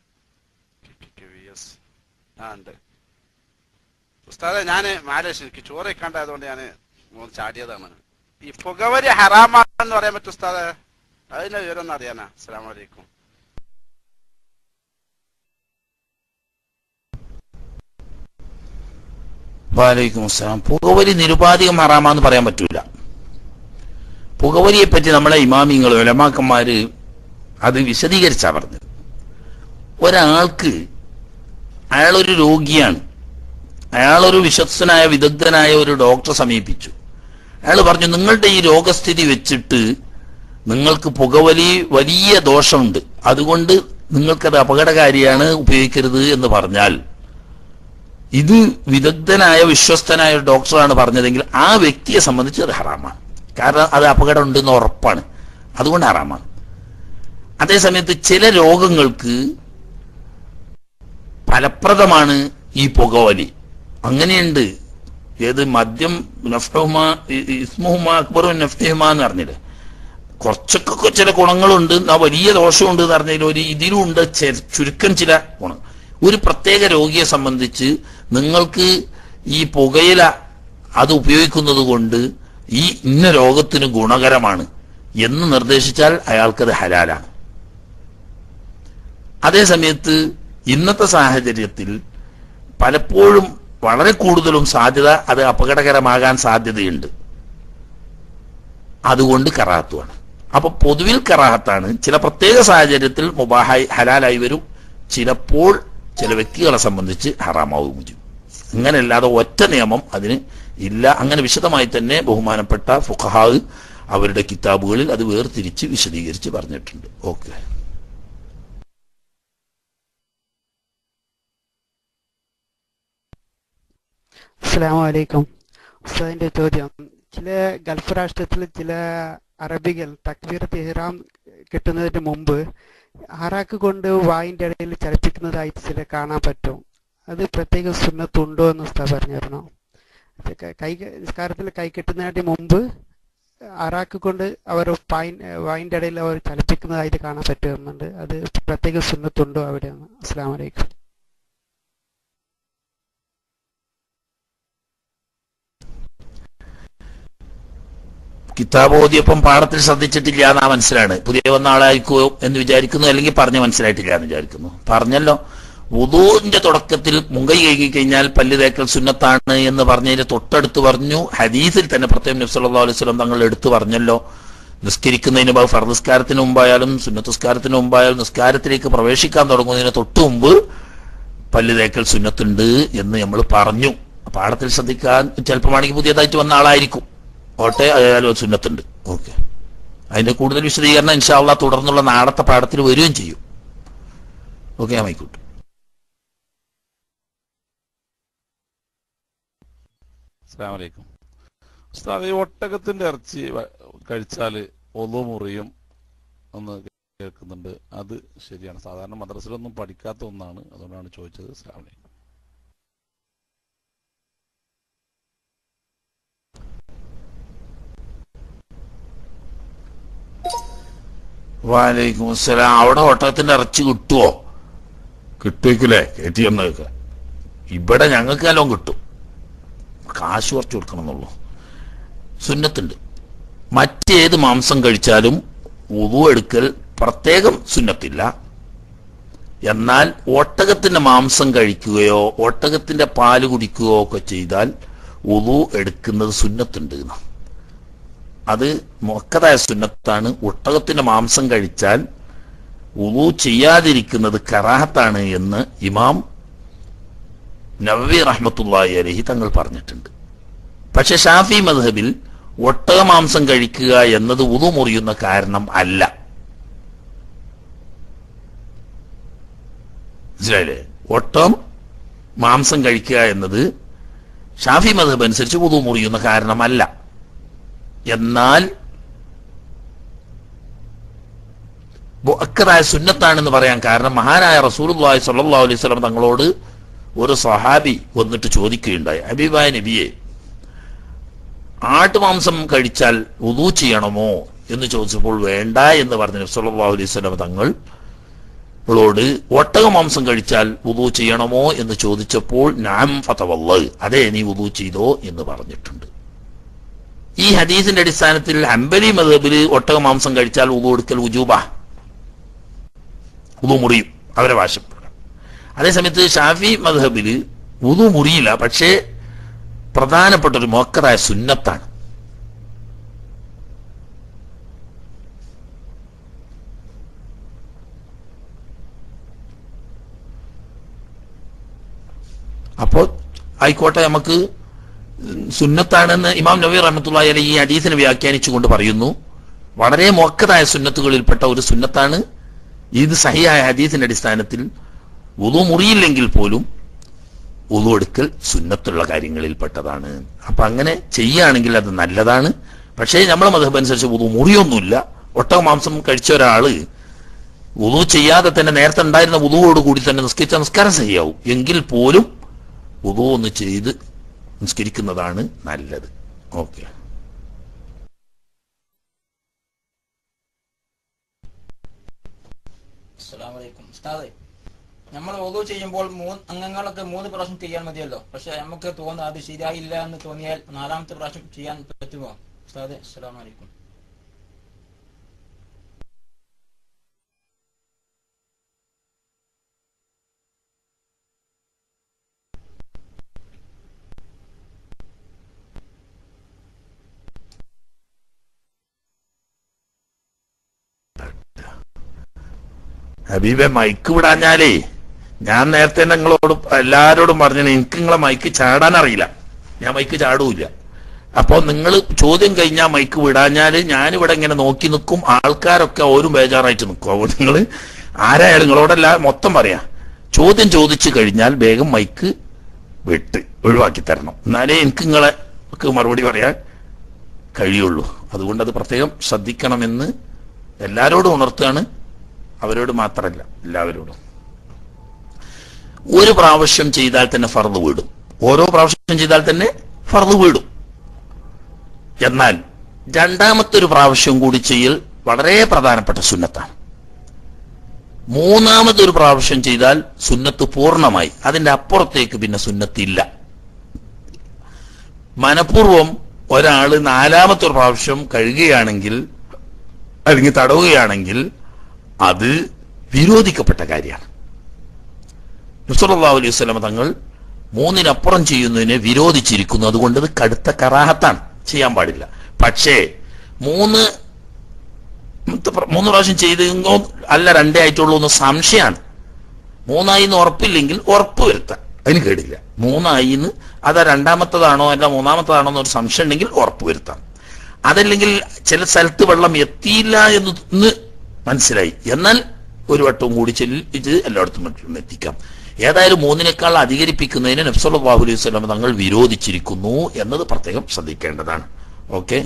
ആ ഉണ്ട് ഉസ്താദെ ഞാൻ മാലേഷ് എനിക്ക് ചോറ് വെക്കാണ്ടായതുകൊണ്ട് ഞാൻ ചാടിയതാണ് ഈ പുകവരി ഹറാമാണെന്ന് പറയാൻ പറ്റും ഉസ്താദെ അതിന്റെ വിവരം ഒന്ന് അറിയാനാ അസ്സലാമു അലൈക്കും വാലൈക്കും അസ്സലാം പുകവലി നിരുപാധികം ഹറാമാന്ന് പറയാൻ പറ്റൂല പുകവലിയെ പറ്റി നമ്മളെ ഇമാമിങ്ങൾ ഒലമാക്കന്മാര് അത് വിശദീകരിച്ചാ പറഞ്ഞത് ഒരാൾക്ക് അയാളൊരു രോഗിയാണ് അയാളൊരു വിശ്വസ്തനായ വിദഗ്ധനായ ഒരു ഡോക്ടറെ സമീപിച്ചു അയാൾ പറഞ്ഞു നിങ്ങളുടെ ഈ രോഗസ്ഥിതി വെച്ചിട്ട് നിങ്ങൾക്ക് പുകവലി വലിയ ദോഷമുണ്ട് അതുകൊണ്ട് നിങ്ങൾക്കത് അപകടകാരിയാണ് ഉപയോഗിക്കരുത് എന്ന് പറഞ്ഞാൽ ഇത് വിദഗ്ധനായ വിശ്വസ്തനായ ഒരു ഡോക്ടറാണ് പറഞ്ഞതെങ്കിൽ ആ വ്യക്തിയെ സംബന്ധിച്ച് അത് ഹറാമാണ് കാരണം അത് അപകടം ഉണ്ടെന്ന് ഉറപ്പാണ് അതുകൊണ്ട് ഹറാമാണ് അതേസമയത്ത് ചില രോഗങ്ങൾക്ക് ഫലപ്രദമാണ് ഈ പുകവലി അങ്ങനെയുണ്ട് ഏത് മദ്യം നഫ്ഹുമ ഇ- ഇ- ഇസ്മുഹുമ അക്ബറും നഫ്ഹുമ എന്ന് പറഞ്ഞില്ലേ കുറച്ചൊക്കെ ചില ഗുണങ്ങളുണ്ട് ആ വലിയ ദോഷമുണ്ട് എന്ന് പറഞ്ഞതിൽ ഒരു ഇതിലും ഉണ്ട് ചെ- ചുരുക്കം ചില ഗുണം ഒരു പ്രത്യേക രോഗിയെ സംബന്ധിച്ച് നിങ്ങൾക്ക് ഈ പുകയില അത് ഉപയോഗിക്കുന്നത് കൊണ്ട് ഈ ഇന്ന രോഗത്തിന് ഗുണകരമാണ് എന്ന് നിർദ്ദേശിച്ചാൽ അയാൾക്കത് ഹലാലാണ് അതേ സമയത്ത് ഇന്നത്തെ സാഹചര്യത്തിൽ പലപ്പോഴും വളരെ കൂടുതലും സാധ്യത അത് അപകടകരമാകാൻ സാധ്യതയുണ്ട് അതുകൊണ്ട് കറാത്തുമാണ് അപ്പൊ പൊതുവിൽ കറാഹത്താണ് ചില പ്രത്യേക സാഹചര്യത്തിൽ മുബാഹായി ഹലാലായി വരും ചിലപ്പോൾ ചില വ്യക്തികളെ സംബന്ധിച്ച് ഹറാമാവുകയും ചെയ്യും അങ്ങനെയല്ലാതെ ഒറ്റ നിയമം അതിന് ഇല്ല അങ്ങനെ വിശദമായി തന്നെ ബഹുമാനപ്പെട്ട ഫുഖഹാവ് അവരുടെ കിതാബുകളിൽ അത് വേർതിരിച്ച് വിശദീകരിച്ച് പറഞ്ഞിട്ടുണ്ട് ഓക്കെ അസ്സാം വലൈക്കും ഉസ്താദിന്റെ ചോദ്യം ചില ഗൾഫ് രാഷ്ട്രത്തിൽ ചില അറബികൾ തക്ബീറത്ത് ഇഹ്റാം കിട്ടുന്നതിന് മുമ്പ് ഹറാക്ക് കൊണ്ട് വായിന്റെ ഇടയിൽ ചലിപ്പിക്കുന്നതായിട്ട് ചില കാണാൻ പറ്റും അത് പ്രത്യേക സുന്നത്തുണ്ടോ എന്ന് ഉസ്താദ് പറഞ്ഞു തരണോ ഇത് ക- കൈ നിസ്കാരത്തിൽ കൈ കെട്ടുന്നതിന് മുമ്പ് അറാക്ക് കൊണ്ട് അവർ പായിൻ വായിന്റെ ഇടയിൽ അവർ ചലിപ്പിക്കുന്നതായിട്ട് കാണാൻ പറ്റുന്നുണ്ട് അത് പ്രത്യേക സുന്നത്തുണ്ടോ അവിടെയാണ് അസ്സാം വലൈക്കും കിതാബ് ഓതിയപ്പം പാഠത്തിൽ ശ്രദ്ധിച്ചിട്ടില്ല എന്നാ മനസ്സിലാണ് പുതിയ വന്ന ആളായിരിക്കുമോ എന്ന് വിചാരിക്കുന്നു അല്ലെങ്കിൽ പറഞ്ഞ് മനസ്സിലായിട്ടില്ല എന്ന് വിചാരിക്കുന്നു പറഞ്ഞല്ലോ വുദൂന്റെ തുടക്കത്തിൽ മുങ്കൈ കഴുകി കഴിഞ്ഞാൽ പല്ല് തേക്കൽ സുന്നത്താണ് എന്ന് പറഞ്ഞതിന് തൊട്ടടുത്ത് പറഞ്ഞു ഹദീസിൽ തന്നെ പ്രത്യേകം നബ്സല്ലാ അലൈഹി സ്വലം തങ്ങൾ എടുത്തു പറഞ്ഞല്ലോ നിസ്കരിക്കുന്നതിന് മുമ്പ് ഫർനിസ്കാരത്തിന് മുമ്പായാലും സുന്നത്തസ്കാരത്തിന് മുമ്പായാലും നിസ്കാരത്തിലേക്ക് പ്രവേശിക്കാൻ തുടങ്ങുന്നതിന് തൊട്ടു മുമ്പ് പല്ല് തേക്കൽ സുന്നത്തുണ്ട് എന്ന് നമ്മൾ പറഞ്ഞു പാഠത്തിൽ ശ്രദ്ധിക്കാൻ ചിലപ്പോഴാണെങ്കിൽ പുതിയതായിട്ട് വന്ന ആളായിരിക്കും ഓട്ടെ അയാലും അത് സുന്നത്തുണ്ട് ഓക്കെ അതിന്റെ കൂടുതൽ വിശദീകരണം ഇൻഷാല്ല തുടർന്നുള്ള നാളത്തെ പാഠത്തിൽ വരികയും ചെയ്യും ഓക്കെ ആയിക്കോട്ടെ അസ്സാമലൈക്കും ഉസ്താദ് ഈ ഒട്ടകത്തിന്റെ ഇറച്ചി വ- കഴിച്ചാല് ഒതു മുറിയും എന്ന് കേൾക്കുന്നുണ്ട് അത് ശരിയാണ് സാധാരണ മദ്രസിലൊന്നും പഠിക്കാത്ത ഒന്നാണ് അതുകൊണ്ടാണ് ചോദിച്ചത് അസ്സാമലൈക്കും വാലൈക്കും അസ്സലാം അവിടെ ഒട്ടകത്തിന്റെ ഇറച്ചി കിട്ടുവോ കിട്ടുവെക്കില്ലേ കയറ്റി എന്നൊക്കെ ഇവിടെ ഞങ്ങൾക്ക് എല്ലാം കിട്ടും കാശ് കുറച്ച് കൊടുക്കണം എന്നുള്ളൂ സുന്നത്തുണ്ട് മറ്റേത് മാംസം കഴിച്ചാലും ഉതു എടുക്കൽ പ്രത്യേകം സുന്നത്തില്ല എന്നാൽ ഒട്ടകത്തിന്റെ മാംസം കഴിക്കുകയോ ഒട്ടകത്തിന്റെ പാല് കുടിക്കുകയോ ഒക്കെ ചെയ്താൽ ഉതു എടുക്കുന്നത് സുന്നത്തുണ്ട് എന്നാ. അത് മൊക്കതായ സുന്നത്താണ് ഒട്ടകത്തിന്റെ മാംസം കഴിച്ചാൽ ഉതു ചെയ്യാതിരിക്കുന്നത് കറാഹത്താണ് എന്ന് ഇമാം നവവി റഹ്മത്തുള്ളാഹി അലഹി തങ്ങൾ പറഞ്ഞിട്ടുണ്ട് പക്ഷെ ഷാഫി മദ്ഹബിൽ ഒട്ടക മാംസം കഴിക്കുക എന്നത് ഉതു മുറിയുന്ന കാരണം അല്ല മനസ്സിലായില്ലേ ഒട്ടം മാംസം കഴിക്കുക എന്നത് ഷാഫി മദ്ഹബ് അനുസരിച്ച് ഉതു മുറിയുന്ന കാരണമല്ല എന്നാൽ മുഅക്കദായ സുന്നത്താണെന്ന് പറയാൻ കാരണം മഹാനായ റസൂലുള്ളാഹി സ്വല്ലല്ലാഹു അലൈഹി വസല്ലം തങ്ങളോട് ഒരു സഹാബി വന്നിട്ട് ചോദിക്കുകയുണ്ടായി ഹബീബായ നബിയെ ആട്ടുമാംസം കഴിച്ചാൽ ഉദു ചെയ്യണമോ എന്ന് ചോദിച്ചപ്പോൾ വേണ്ട എന്ന് പറഞ്ഞ നബി സല്ലല്ലാഹു അലൈഹി വസല്ലം തങ്ങൾ ളോട് ഒട്ടകമാംസം കഴിച്ചാൽ ഉദു ചെയ്യണമോ എന്ന് ചോദിച്ചപ്പോൾ നാം ഫതവല്ല അതെ നീ ഉദു ചെയ്തോ എന്ന് പറഞ്ഞിട്ടുണ്ട് ഈ ഹദീസിന്റെ അടിസ്ഥാനത്തിൽ ഹംബലി മതബില് ഒട്ടക മാംസം കഴിച്ചാൽ ഉതു എടുക്കൽ ഉജൂബ ഉതു മുറിയും അവരെ ഭാഷ അതേസമയത്ത് ഷാഫി മദ്ഹബില് ഉതു മുറിയില്ല പക്ഷേ പ്രധാനപ്പെട്ട ഒരു മോക്കറായ സുന്നത്താണ് അപ്പോൾ ആയിക്കോട്ടെ നമുക്ക് സുന്നത്താണെന്ന് ഇമാം നബി റഹ്മത്തുള്ളാഹി അലൈഹി ഈ ഹദീസിനെ വ്യാഖ്യാനിച്ചുകൊണ്ട് പറയുന്നു വളരെ മൊക്കതായ സുന്നത്തുകളിൽപ്പെട്ട ഒരു സുന്നത്താണ് ഇത് സഹിയായ ഹദീസിന്റെ അടിസ്ഥാനത്തിൽ ഉതു മുറിയില്ലെങ്കിൽ പോലും ഉതു എടുക്കൽ സുന്നത്തുള്ള കാര്യങ്ങളിൽപ്പെട്ടതാണ് അപ്പൊ അങ്ങനെ ചെയ്യുകയാണെങ്കിൽ അത് നല്ലതാണ് പക്ഷേ നമ്മളെ മതം അനുസരിച്ച് ഉതു മുറിയൊന്നുമില്ല ഒട്ടക മാംസം കഴിച്ച ഒരാള് ഉതു ചെയ്യാതെ തന്നെ നേരത്തെ ഉണ്ടായിരുന്ന ഉതുവോട് കൂടി തന്നെ നിസ്കരിച്ച നിസ്കാരം ശരിയാവും എങ്കിൽ പോലും ഉതു ഒന്ന് ചെയ്ത് നിസ്കരിക്കുന്നതാണ് നല്ലത് ഓക്കെ അസ്സലാമലൈക്കും ഉസ്താദെ നമ്മൾ ഒതു ചെയ്യുമ്പോൾ മൂന്ന് അംഗങ്ങളൊക്കെ മൂന്ന് പ്രാവശ്യം ചെയ്യാൻ മതിയല്ലോ പക്ഷെ നമുക്ക് തോന്നുന്നു അത് ശരിയായില്ല എന്ന് തോന്നിയാൽ നാലാമത്തെ പ്രാവശ്യം ചെയ്യാൻ പറ്റുമോ ഉസ്താദെ അസ്സലാമലൈക്കും ഹബീബെ മൈക്ക് വിടാഞ്ഞാലേ ഞാൻ നേരത്തെ നിങ്ങളോട് എല്ലാരോടും പറഞ്ഞു എനിക്ക് നിങ്ങളെ മൈക്ക് ചാടാൻ അറിയില്ല ഞാൻ മൈക്ക് ചാടൂല അപ്പോ നിങ്ങൾ ചോദ്യം കഴിഞ്ഞാൽ മൈക്ക് വിടാഞ്ഞാല് ഞാനിവിടെ ഇങ്ങനെ നോക്കി നിൽക്കും ആൾക്കാരൊക്കെ ഓരും ബേജാറായിട്ട് നിൽക്കും അപ്പോൾ നിങ്ങൾ ആരായാലും നിങ്ങളോടല്ല മൊത്തം പറയാം ചോദ്യം ചോദിച്ചു കഴിഞ്ഞാൽ വേഗം മൈക്ക് വിട്ട് ഒഴിവാക്കി തരണം എന്നാലേ എനിക്ക് നിങ്ങളെ ഒക്കെ മറുപടി പറയാൻ കഴിയുള്ളൂ അതുകൊണ്ട് അത് പ്രത്യേകം ശ്രദ്ധിക്കണമെന്ന് എല്ലാരോടും ഉണർത്തുകയാണ് അവരോട് മാത്രമല്ല എല്ലാവരോടും ഒരു പ്രാവശ്യം ചെയ്താൽ തന്നെ ഫർദ് വീടും ഓരോ പ്രാവശ്യം ചെയ്താൽ തന്നെ ഫർദ് വീടും എന്നാൽ രണ്ടാമത്തെ ഒരു പ്രാവശ്യം കൂടി ചെയ്യൽ വളരെ പ്രധാനപ്പെട്ട സുന്നത്താണ് മൂന്നാമതൊരു പ്രാവശ്യം ചെയ്താൽ സുന്നത്ത് പൂർണ്ണമായി അതിന്റെ അപ്പുറത്തേക്ക് പിന്നെ സുന്നത്തില്ല മനഃപൂർവം ഒരാള് നാലാമത്തെ ഒരു പ്രാവശ്യം കഴുകുകയാണെങ്കിൽ അല്ലെങ്കിൽ തടവുകയാണെങ്കിൽ അത് വിരോധിക്കപ്പെട്ട കാര്യമാണ് നുസറല്ലാഹു അലൈഹി വസല്ലമ തങ്ങൾ മൂന്നിനപ്പുറം ചെയ്യുന്നതിനെ വിരോധിച്ചിരിക്കുന്നു അതുകൊണ്ട് ഇത് കടുത്ത കറാഹത്താണ് ചെയ്യാൻ പാടില്ല പക്ഷേ മൂന്ന് മൂന്ന് പ്രാവശ്യം ചെയ്തെങ്കോ അല്ല രണ്ടേ ആയിട്ടുള്ളൂ എന്ന് സംശയമാണ് മൂന്നായി എന്ന് ഉറപ്പില്ലെങ്കിൽ ഉറപ്പ് വരുത്താം അതിന് കേടില്ല മൂന്നായി എന്ന് അത് രണ്ടാമത്തതാണോ അല്ല മൂന്നാമത്തതാണോ എന്നൊരു സംശയം ഉണ്ടെങ്കിൽ ഉറപ്പ് വരുത്താം അതല്ലെങ്കിൽ ചില സ്ഥലത്ത് വെള്ളം എത്തിയില്ല എന്ന് ഇന്ന് മനസ്സിലായി എന്നാൽ ഒരു വട്ടവും കൂടി ചെല്ലി ഇത് എല്ലായിടത്തും മറ്റും എത്തിക്കാം ഏതായാലും മൂന്നിനേക്കാൾ അധികരിപ്പിക്കുന്നതിന് നബ്സല്ലാഹു അലൈഹി സ്വലം തങ്ങൾ വിരോധിച്ചിരിക്കുന്നു എന്നത് പ്രത്യേകം ശ്രദ്ധിക്കേണ്ടതാണ് ഓക്കെ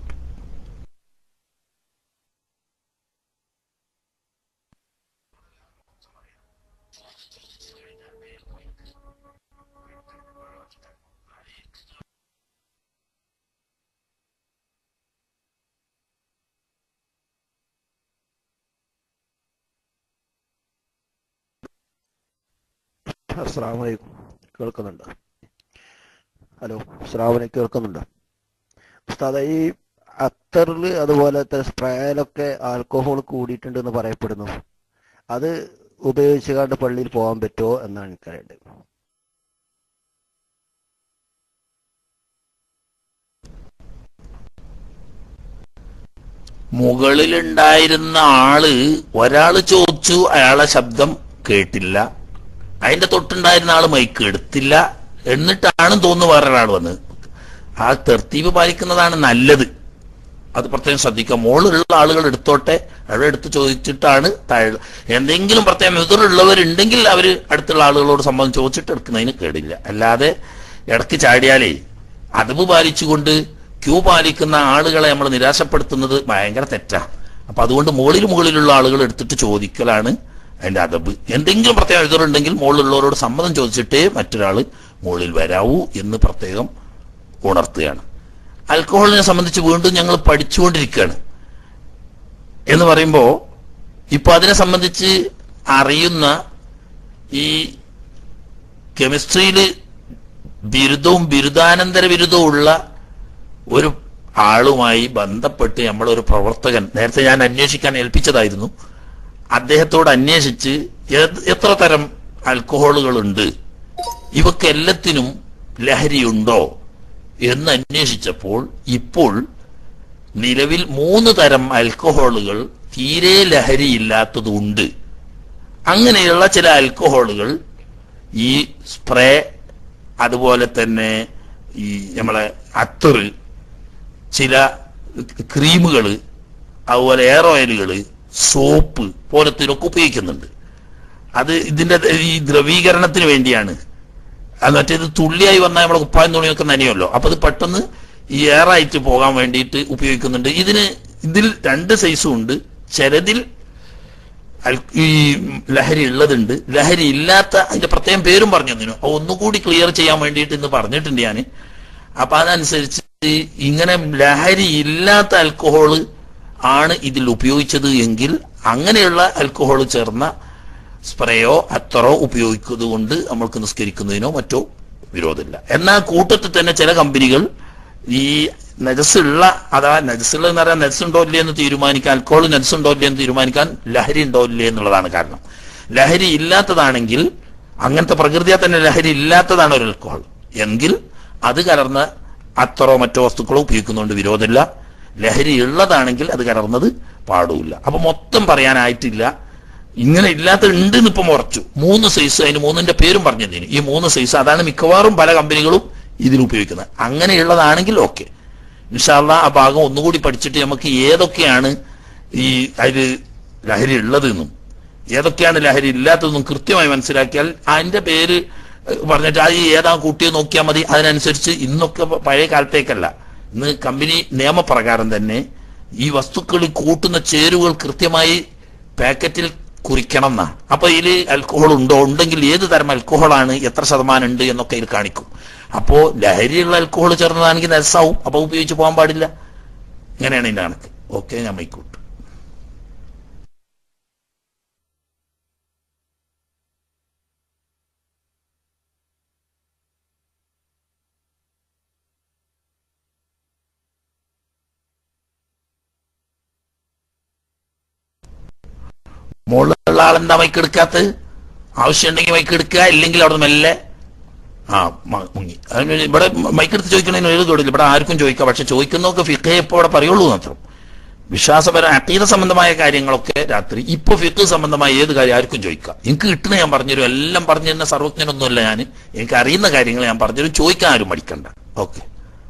അസ്സാമലൈക്കും കേൾക്കുന്നുണ്ട് ഹലോ അസ്സാമലൈക്കും കേൾക്കുന്നുണ്ട് ഉസ്താദ ഈ അത്തറിൽ അതുപോലത്തെ സ്പ്രേയിലൊക്കെ ആൽക്കഹോൾ കൂടിയിട്ടുണ്ട് എന്ന് പറയപ്പെടുന്നു അത് ഉപയോഗിച്ചുകൊണ്ട് പള്ളിയിൽ പോകാൻ പറ്റുമോ എന്നാണ് എനിക്കറിയേണ്ടത് മുകളിലുണ്ടായിരുന്ന ആള് ഒരാള് ചോദിച്ചു അയാളെ ശബ്ദം കേട്ടില്ല അതിന്റെ തൊട്ടുണ്ടായിരുന്ന ആള് മൈക്ക് എടുത്തില്ല എന്നിട്ടാണ് തോന്നുന്നു വേറൊരാൾ വന്നത് ആ തെർത്തീവ് പാലിക്കുന്നതാണ് നല്ലത് അത് പ്രത്യേകം ശ്രദ്ധിക്കുക മുകളിലുള്ള ആളുകൾ എടുത്തോട്ടെ അവിടെ എടുത്ത് ചോദിച്ചിട്ടാണ് താഴെ എന്തെങ്കിലും പ്രത്യേകം എതിരുള്ളവരുണ്ടെങ്കിൽ അവര് അടുത്തുള്ള ആളുകളോട് സംബന്ധം ചോദിച്ചിട്ട് എടുക്കുന്നതിന് കേടില്ല അല്ലാതെ ഇടയ്ക്ക് ചാടിയാലേ അതവ് പാലിച്ചുകൊണ്ട് ക്യൂ പാലിക്കുന്ന ആളുകളെ നമ്മൾ നിരാശപ്പെടുത്തുന്നത് ഭയങ്കര തെറ്റാണ് അപ്പൊ അതുകൊണ്ട് മുകളിൽ മുകളിലുള്ള ആളുകൾ എടുത്തിട്ട് ചോദിക്കലാണ് അതിന്റെ അതബ് എന്തെങ്കിലും പ്രത്യേകം എതിരുണ്ടെങ്കിൽ മുകളിലുള്ളവരോട് സമ്മതം ചോദിച്ചിട്ടേ മറ്റൊരാള് മുകളിൽ വരാവൂ എന്ന് പ്രത്യേകം ഉണർത്തുകയാണ് ആൽക്കഹോളിനെ സംബന്ധിച്ച് വീണ്ടും ഞങ്ങൾ പഠിച്ചുകൊണ്ടിരിക്കുകയാണ് എന്ന് പറയുമ്പോൾ ഇപ്പൊ അതിനെ സംബന്ധിച്ച് അറിയുന്ന ഈ കെമിസ്ട്രിയിൽ ബിരുദവും ബിരുദാനന്തര ബിരുദവും ഉള്ള ഒരു ആളുമായി ബന്ധപ്പെട്ട് നമ്മളൊരു പ്രവർത്തകൻ നേരത്തെ ഞാൻ അന്വേഷിക്കാൻ ഏൽപ്പിച്ചതായിരുന്നു അദ്ദേഹത്തോട് അന്വേഷിച്ച് ഏത്- എത്ര തരം ആൽക്കഹോളുകളുണ്ട് ഇവക്ക് എല്ലാത്തിനും ലഹരിയുണ്ടോ എന്ന് അന്വേഷിച്ചപ്പോൾ ഇപ്പോൾ നിലവിൽ മൂന്ന് തരം ആൽക്കഹോളുകൾ തീരെ ലഹരിയില്ലാത്തതുണ്ട് അങ്ങനെയുള്ള ചില ആൽക്കഹോളുകൾ ഈ സ്പ്രേ അതുപോലെ തന്നെ ഈ നമ്മളെ അത്തറ് ചില ക്രീമുകൾ അതുപോലെ എയർ ഓയിലുകൾ സോപ്പ് പോലത്തിനൊക്കെ ഉപയോഗിക്കുന്നുണ്ട് അത് ഇതിന്റെ ഈ ദ്രവീകരണത്തിന് വേണ്ടിയാണ് അത് മറ്റേത് തുള്ളിയായി വന്നാൽ നമ്മുടെ കുപ്പായം തുണിയൊക്കെ നനയുമല്ലോ അപ്പൊ അത് പെട്ടെന്ന് ഈ എയറായിട്ട് പോകാൻ വേണ്ടിയിട്ട് ഉപയോഗിക്കുന്നുണ്ട് ഇതിന് ഇതിൽ രണ്ട് സൈസും ഉണ്ട് ചിലതിൽ അൽ- ഈ ലഹരി ഉള്ളതുണ്ട് ലഹരി ഇല്ലാത്ത അതിന്റെ പ്രത്യേകം പേരും പറഞ്ഞു തന്നിനു അപ്പൊ ഒന്നുകൂടി ക്ലിയർ ചെയ്യാൻ വേണ്ടിയിട്ട് ഇന്ന് പറഞ്ഞിട്ടുണ്ട് ഞാൻ അപ്പൊ അതനുസരിച്ച് ഇങ്ങനെ ലഹരി ഇല്ലാത്ത ആൽക്കഹോള് ആണ് ഇതിൽ ഉപയോഗിച്ചത് എങ്കിൽ അങ്ങനെയുള്ള ആൽക്കഹോൾ ചേർന്ന സ്പ്രേയോ അത്തറോ ഉപയോഗിക്കുന്നത് കൊണ്ട് നമ്മൾക്ക് നിസ്കരിക്കുന്നതിനോ മറ്റോ വിരോധമില്ല എന്നാൽ കൂട്ടത്തിൽ തന്നെ ചില കമ്പനികൾ ഈ നജസുള്ള അതാ നജസുള്ള എന്ന് പറയാൻ നജസ് ഉണ്ടോ ഇല്ലേ എന്ന് തീരുമാനിക്കാൻ ആൽക്കഹോൾ നജസ് ഉണ്ടോ ഇല്ലേ എന്ന് തീരുമാനിക്കാൻ ലഹരി ഉണ്ടോ ഇല്ലേ എന്നുള്ളതാണ് കാരണം ലഹരി ഇല്ലാത്തതാണെങ്കിൽ അങ്ങനത്തെ പ്രകൃതിയാ തന്നെ ലഹരി ഇല്ലാത്തതാണ് ഒരു ആൽക്കഹോൾ എങ്കിൽ അത് കലർന്ന അത്തറോ മറ്റോ വസ്തുക്കളോ ഉപയോഗിക്കുന്നതുകൊണ്ട് വിരോധമില്ല ലഹരി ഉള്ളതാണെങ്കിൽ അത് കലർന്നത് പാടില്ല അപ്പൊ മൊത്തം പറയാനായിട്ടില്ല ഇങ്ങനെ ഇല്ലാത്ത ഉണ്ട് ഇപ്പം ഉറച്ചു മൂന്ന് സൈസ് അതിന് മൂന്നിന്റെ പേരും പറഞ്ഞു തന്നീന് ഈ മൂന്ന് സൈസ് അതാണ് മിക്കവാറും പല കമ്പനികളും ഇതിൽ ഉപയോഗിക്കുന്നത് അങ്ങനെയുള്ളതാണെങ്കിൽ ഓക്കെ ഇൻഷാല്ല ആ ഭാഗം ഒന്നുകൂടി പഠിച്ചിട്ട് നമുക്ക് ഏതൊക്കെയാണ് ഈ അതിൽ ലഹരി ഉള്ളതെന്നും ഏതൊക്കെയാണ് ലഹരി ഇല്ലാത്തതെന്നും കൃത്യമായി മനസ്സിലാക്കിയാൽ അതിന്റെ പേര് ഏഹ്, പറഞ്ഞിട്ട് അത് ഏതാ കൂട്ടിയോ നോക്കിയാൽ മതി അതിനനുസരിച്ച് ഇന്നൊക്കെ പ- പഴയ കാലത്തേക്കല്ല ഇന്ന് കമ്പനി നിയമപ്രകാരം തന്നെ ഈ വസ്തുക്കളിൽ കൂട്ടുന്ന ചേരുവകൾ കൃത്യമായി പാക്കറ്റിൽ കുറിക്കണം എന്നാ അപ്പൊ ഇതിൽ ആൽക്കഹോൾ ഉണ്ടോ ഉണ്ടെങ്കിൽ ഏത് തരം ആൽക്കഹോളാണ് എത്ര ശതമാനം ഉണ്ട് എന്നൊക്കെ ഇതിൽ കാണിക്കും അപ്പോ ലഹരിയുള്ള ആൽക്കഹോൾ ചേർന്നതാണെങ്കിൽ നരസാവും അപ്പൊ ഉപയോഗിച്ച് പോകാൻ പാടില്ല ഇങ്ങനെയാണ് ഇതിന്റെ കണക്ക് ഓക്കെ ഞാൻ മൈക്കൂട്ട് മുകളിലുള്ള ആളെന്താ മൈക്ക് എടുക്കാത്തത് ആവശ്യമുണ്ടെങ്കിൽ മൈക്ക് എടുക്കുക ഇല്ലെങ്കിൽ അവിടെ മെല്ലെ ആ മ- മുങ്ങി അതിന് ഇവിടെ മൈക്ക് എടുത്ത് ചോദിക്കണതിന് ഒരു തൊടില്ല ഇവിടെ ആർക്കും ചോദിക്കാം പക്ഷെ ചോദിക്കുന്നതൊക്കെ ഫിഖെ ഇപ്പോൾ ഇവിടെ പറയുള്ളൂ മാത്രം വിശ്വാസപര അതീത സംബന്ധമായ കാര്യങ്ങളൊക്കെ രാത്രി ഇപ്പൊ ഫിഖ് സംബന്ധമായ ഏത് കാര്യം ആർക്കും ചോദിക്കാം എനിക്ക് കിട്ടുന്ന ഞാൻ പറഞ്ഞുതരും എല്ലാം പറഞ്ഞു തരുന്ന സർവജ്ഞനൊന്നുമല്ല ഞാൻ എനിക്ക് അറിയുന്ന കാര്യങ്ങൾ ഞാൻ പറഞ്ഞുതരും ചോദിക്കാൻ ആരും മടിക്കണ്ട ഓക്കെ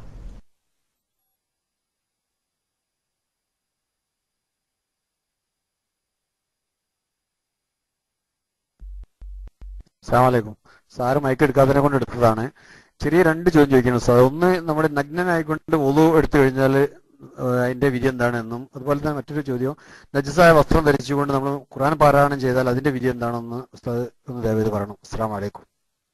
അസ്സാമലൈക്കും സാറ് മയക്ക് എടുക്കാത്തതിനെ കൊണ്ട് എടുത്തതാണ് ചെറിയ രണ്ട് ചോദ്യം ചോദിക്കുന്നു സാർ ഒന്ന് നമ്മുടെ നഗ്നനായിക്കൊണ്ട് ഒതു എടുത്തു കഴിഞ്ഞാൽ അതിന്റെ വിധി എന്താണെന്നും അതുപോലെ തന്നെ മറ്റൊരു ചോദ്യം നജസായ വസ്ത്രം ധരിച്ചുകൊണ്ട് നമ്മൾ ഖുർആൻ പാരായണം ചെയ്താൽ അതിന്റെ വിധി എന്താണെന്ന് ഉസ്താദ് ഒന്ന് ദയവേത് പറയണം അസ്സാം വലൈക്കും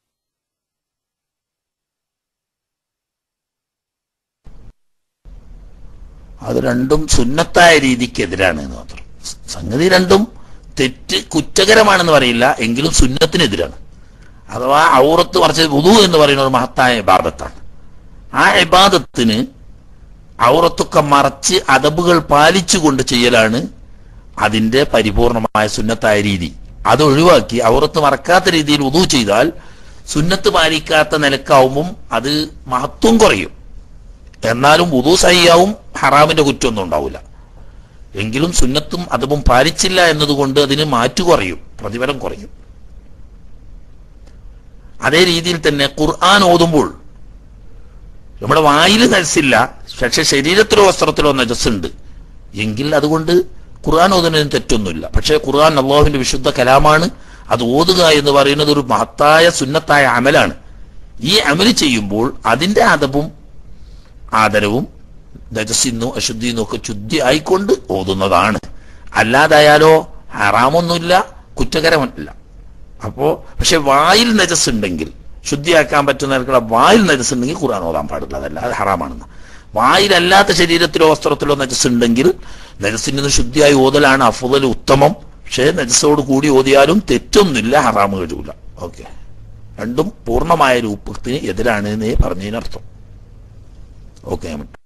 അത് രണ്ടും സുന്നത്തായ രീതിക്കെതിരാണ് എന്ന് മാത്രം സംഗതി രണ്ടും തെറ്റ് കുറ്റകരമാണെന്ന് പറയില്ല എങ്കിലും സുന്നത്തിനെതിരാണ് അഥവാ ഔറത്ത് മറിച്ച് വുതു എന്ന് പറയുന്ന ഒരു മഹത്തായ ഇബാദത്താണ് ആ ഇബാദത്തിന് ഔറത്തൊക്കെ മറച്ച് അതബുകൾ പാലിച്ചുകൊണ്ട് ചെയ്യലാണ് അതിന്റെ പരിപൂർണമായ സുന്നത്തായ രീതി അത് ഒഴിവാക്കി ഔറത്ത് മറക്കാത്ത രീതിയിൽ ഉദു ചെയ്താൽ സുന്നത്ത് പാലിക്കാത്ത നിലക്കാവുമ്പം അത് മഹത്വം കുറയും എന്നാലും ഉദു സഹിയാവും ഹറാമിന്റെ കുറ്റമൊന്നും ഉണ്ടാവില്ല എങ്കിലും സുന്നത്തും അതവും പാലിച്ചില്ല എന്നതുകൊണ്ട് അതിന് മാറ്റു കുറയും പ്രതിഫലം കുറയും അതേ രീതിയിൽ തന്നെ ഖുർആൻ ഓതുമ്പോൾ നമ്മുടെ വായിൽ നജസില്ല പക്ഷെ ശരീരത്തിലോ വസ്ത്രത്തിലോ നജസ്സുണ്ട് എങ്കിൽ അതുകൊണ്ട് ഖുർആൻ ഓതുന്നതിന് തെറ്റൊന്നുമില്ല പക്ഷേ ഖുർആൻ അള്ളാഹുവിന്റെ വിശുദ്ധ കലാമാണ് അത് ഓതുക എന്ന് പറയുന്നത് ഒരു മഹത്തായ സുന്നത്തായ അമലാണ് ഈ അമല് ചെയ്യുമ്പോൾ അതിന്റെ അതവും ആദരവും നജസ്സിന്നും അശുദ്ധിന്നും ഒക്കെ ശുദ്ധി ആയിക്കൊണ്ട് ഓതുന്നതാണ് അല്ലാതായാലോ ഹറാമൊന്നുമില്ല കുറ്റകരമല്ല അപ്പോ പക്ഷെ വായിൽ നജസ് ഉണ്ടെങ്കിൽ ശുദ്ധിയാക്കാൻ പറ്റുന്ന തരത്തിലുള്ള വായിൽ നജസ് ഉണ്ടെങ്കിൽ ഖുർആൻ ഓതാൻ പാടില്ല അതല്ല അത് ഹറാമാണെന്ന് വായിലല്ലാത്ത ശരീരത്തിലോ വസ്ത്രത്തിലോ നജസ് ഉണ്ടെങ്കിൽ നജസ്സിൽ നിന്ന് ശുദ്ധിയായി ഓതലാണ് അഫുദൽ ഉത്തമം പക്ഷേ നജസ്സോട് കൂടി ഓതിയാലും തെറ്റൊന്നുമില്ല ഹറാമ് കഴിയൂല ഓക്കെ രണ്ടും പൂർണ്ണമായ രൂപത്തിന് എതിരാണ് എന്നേ പറഞ്ഞതിനർത്ഥം ഓക്കെ ഞാൻ വിട്ടു.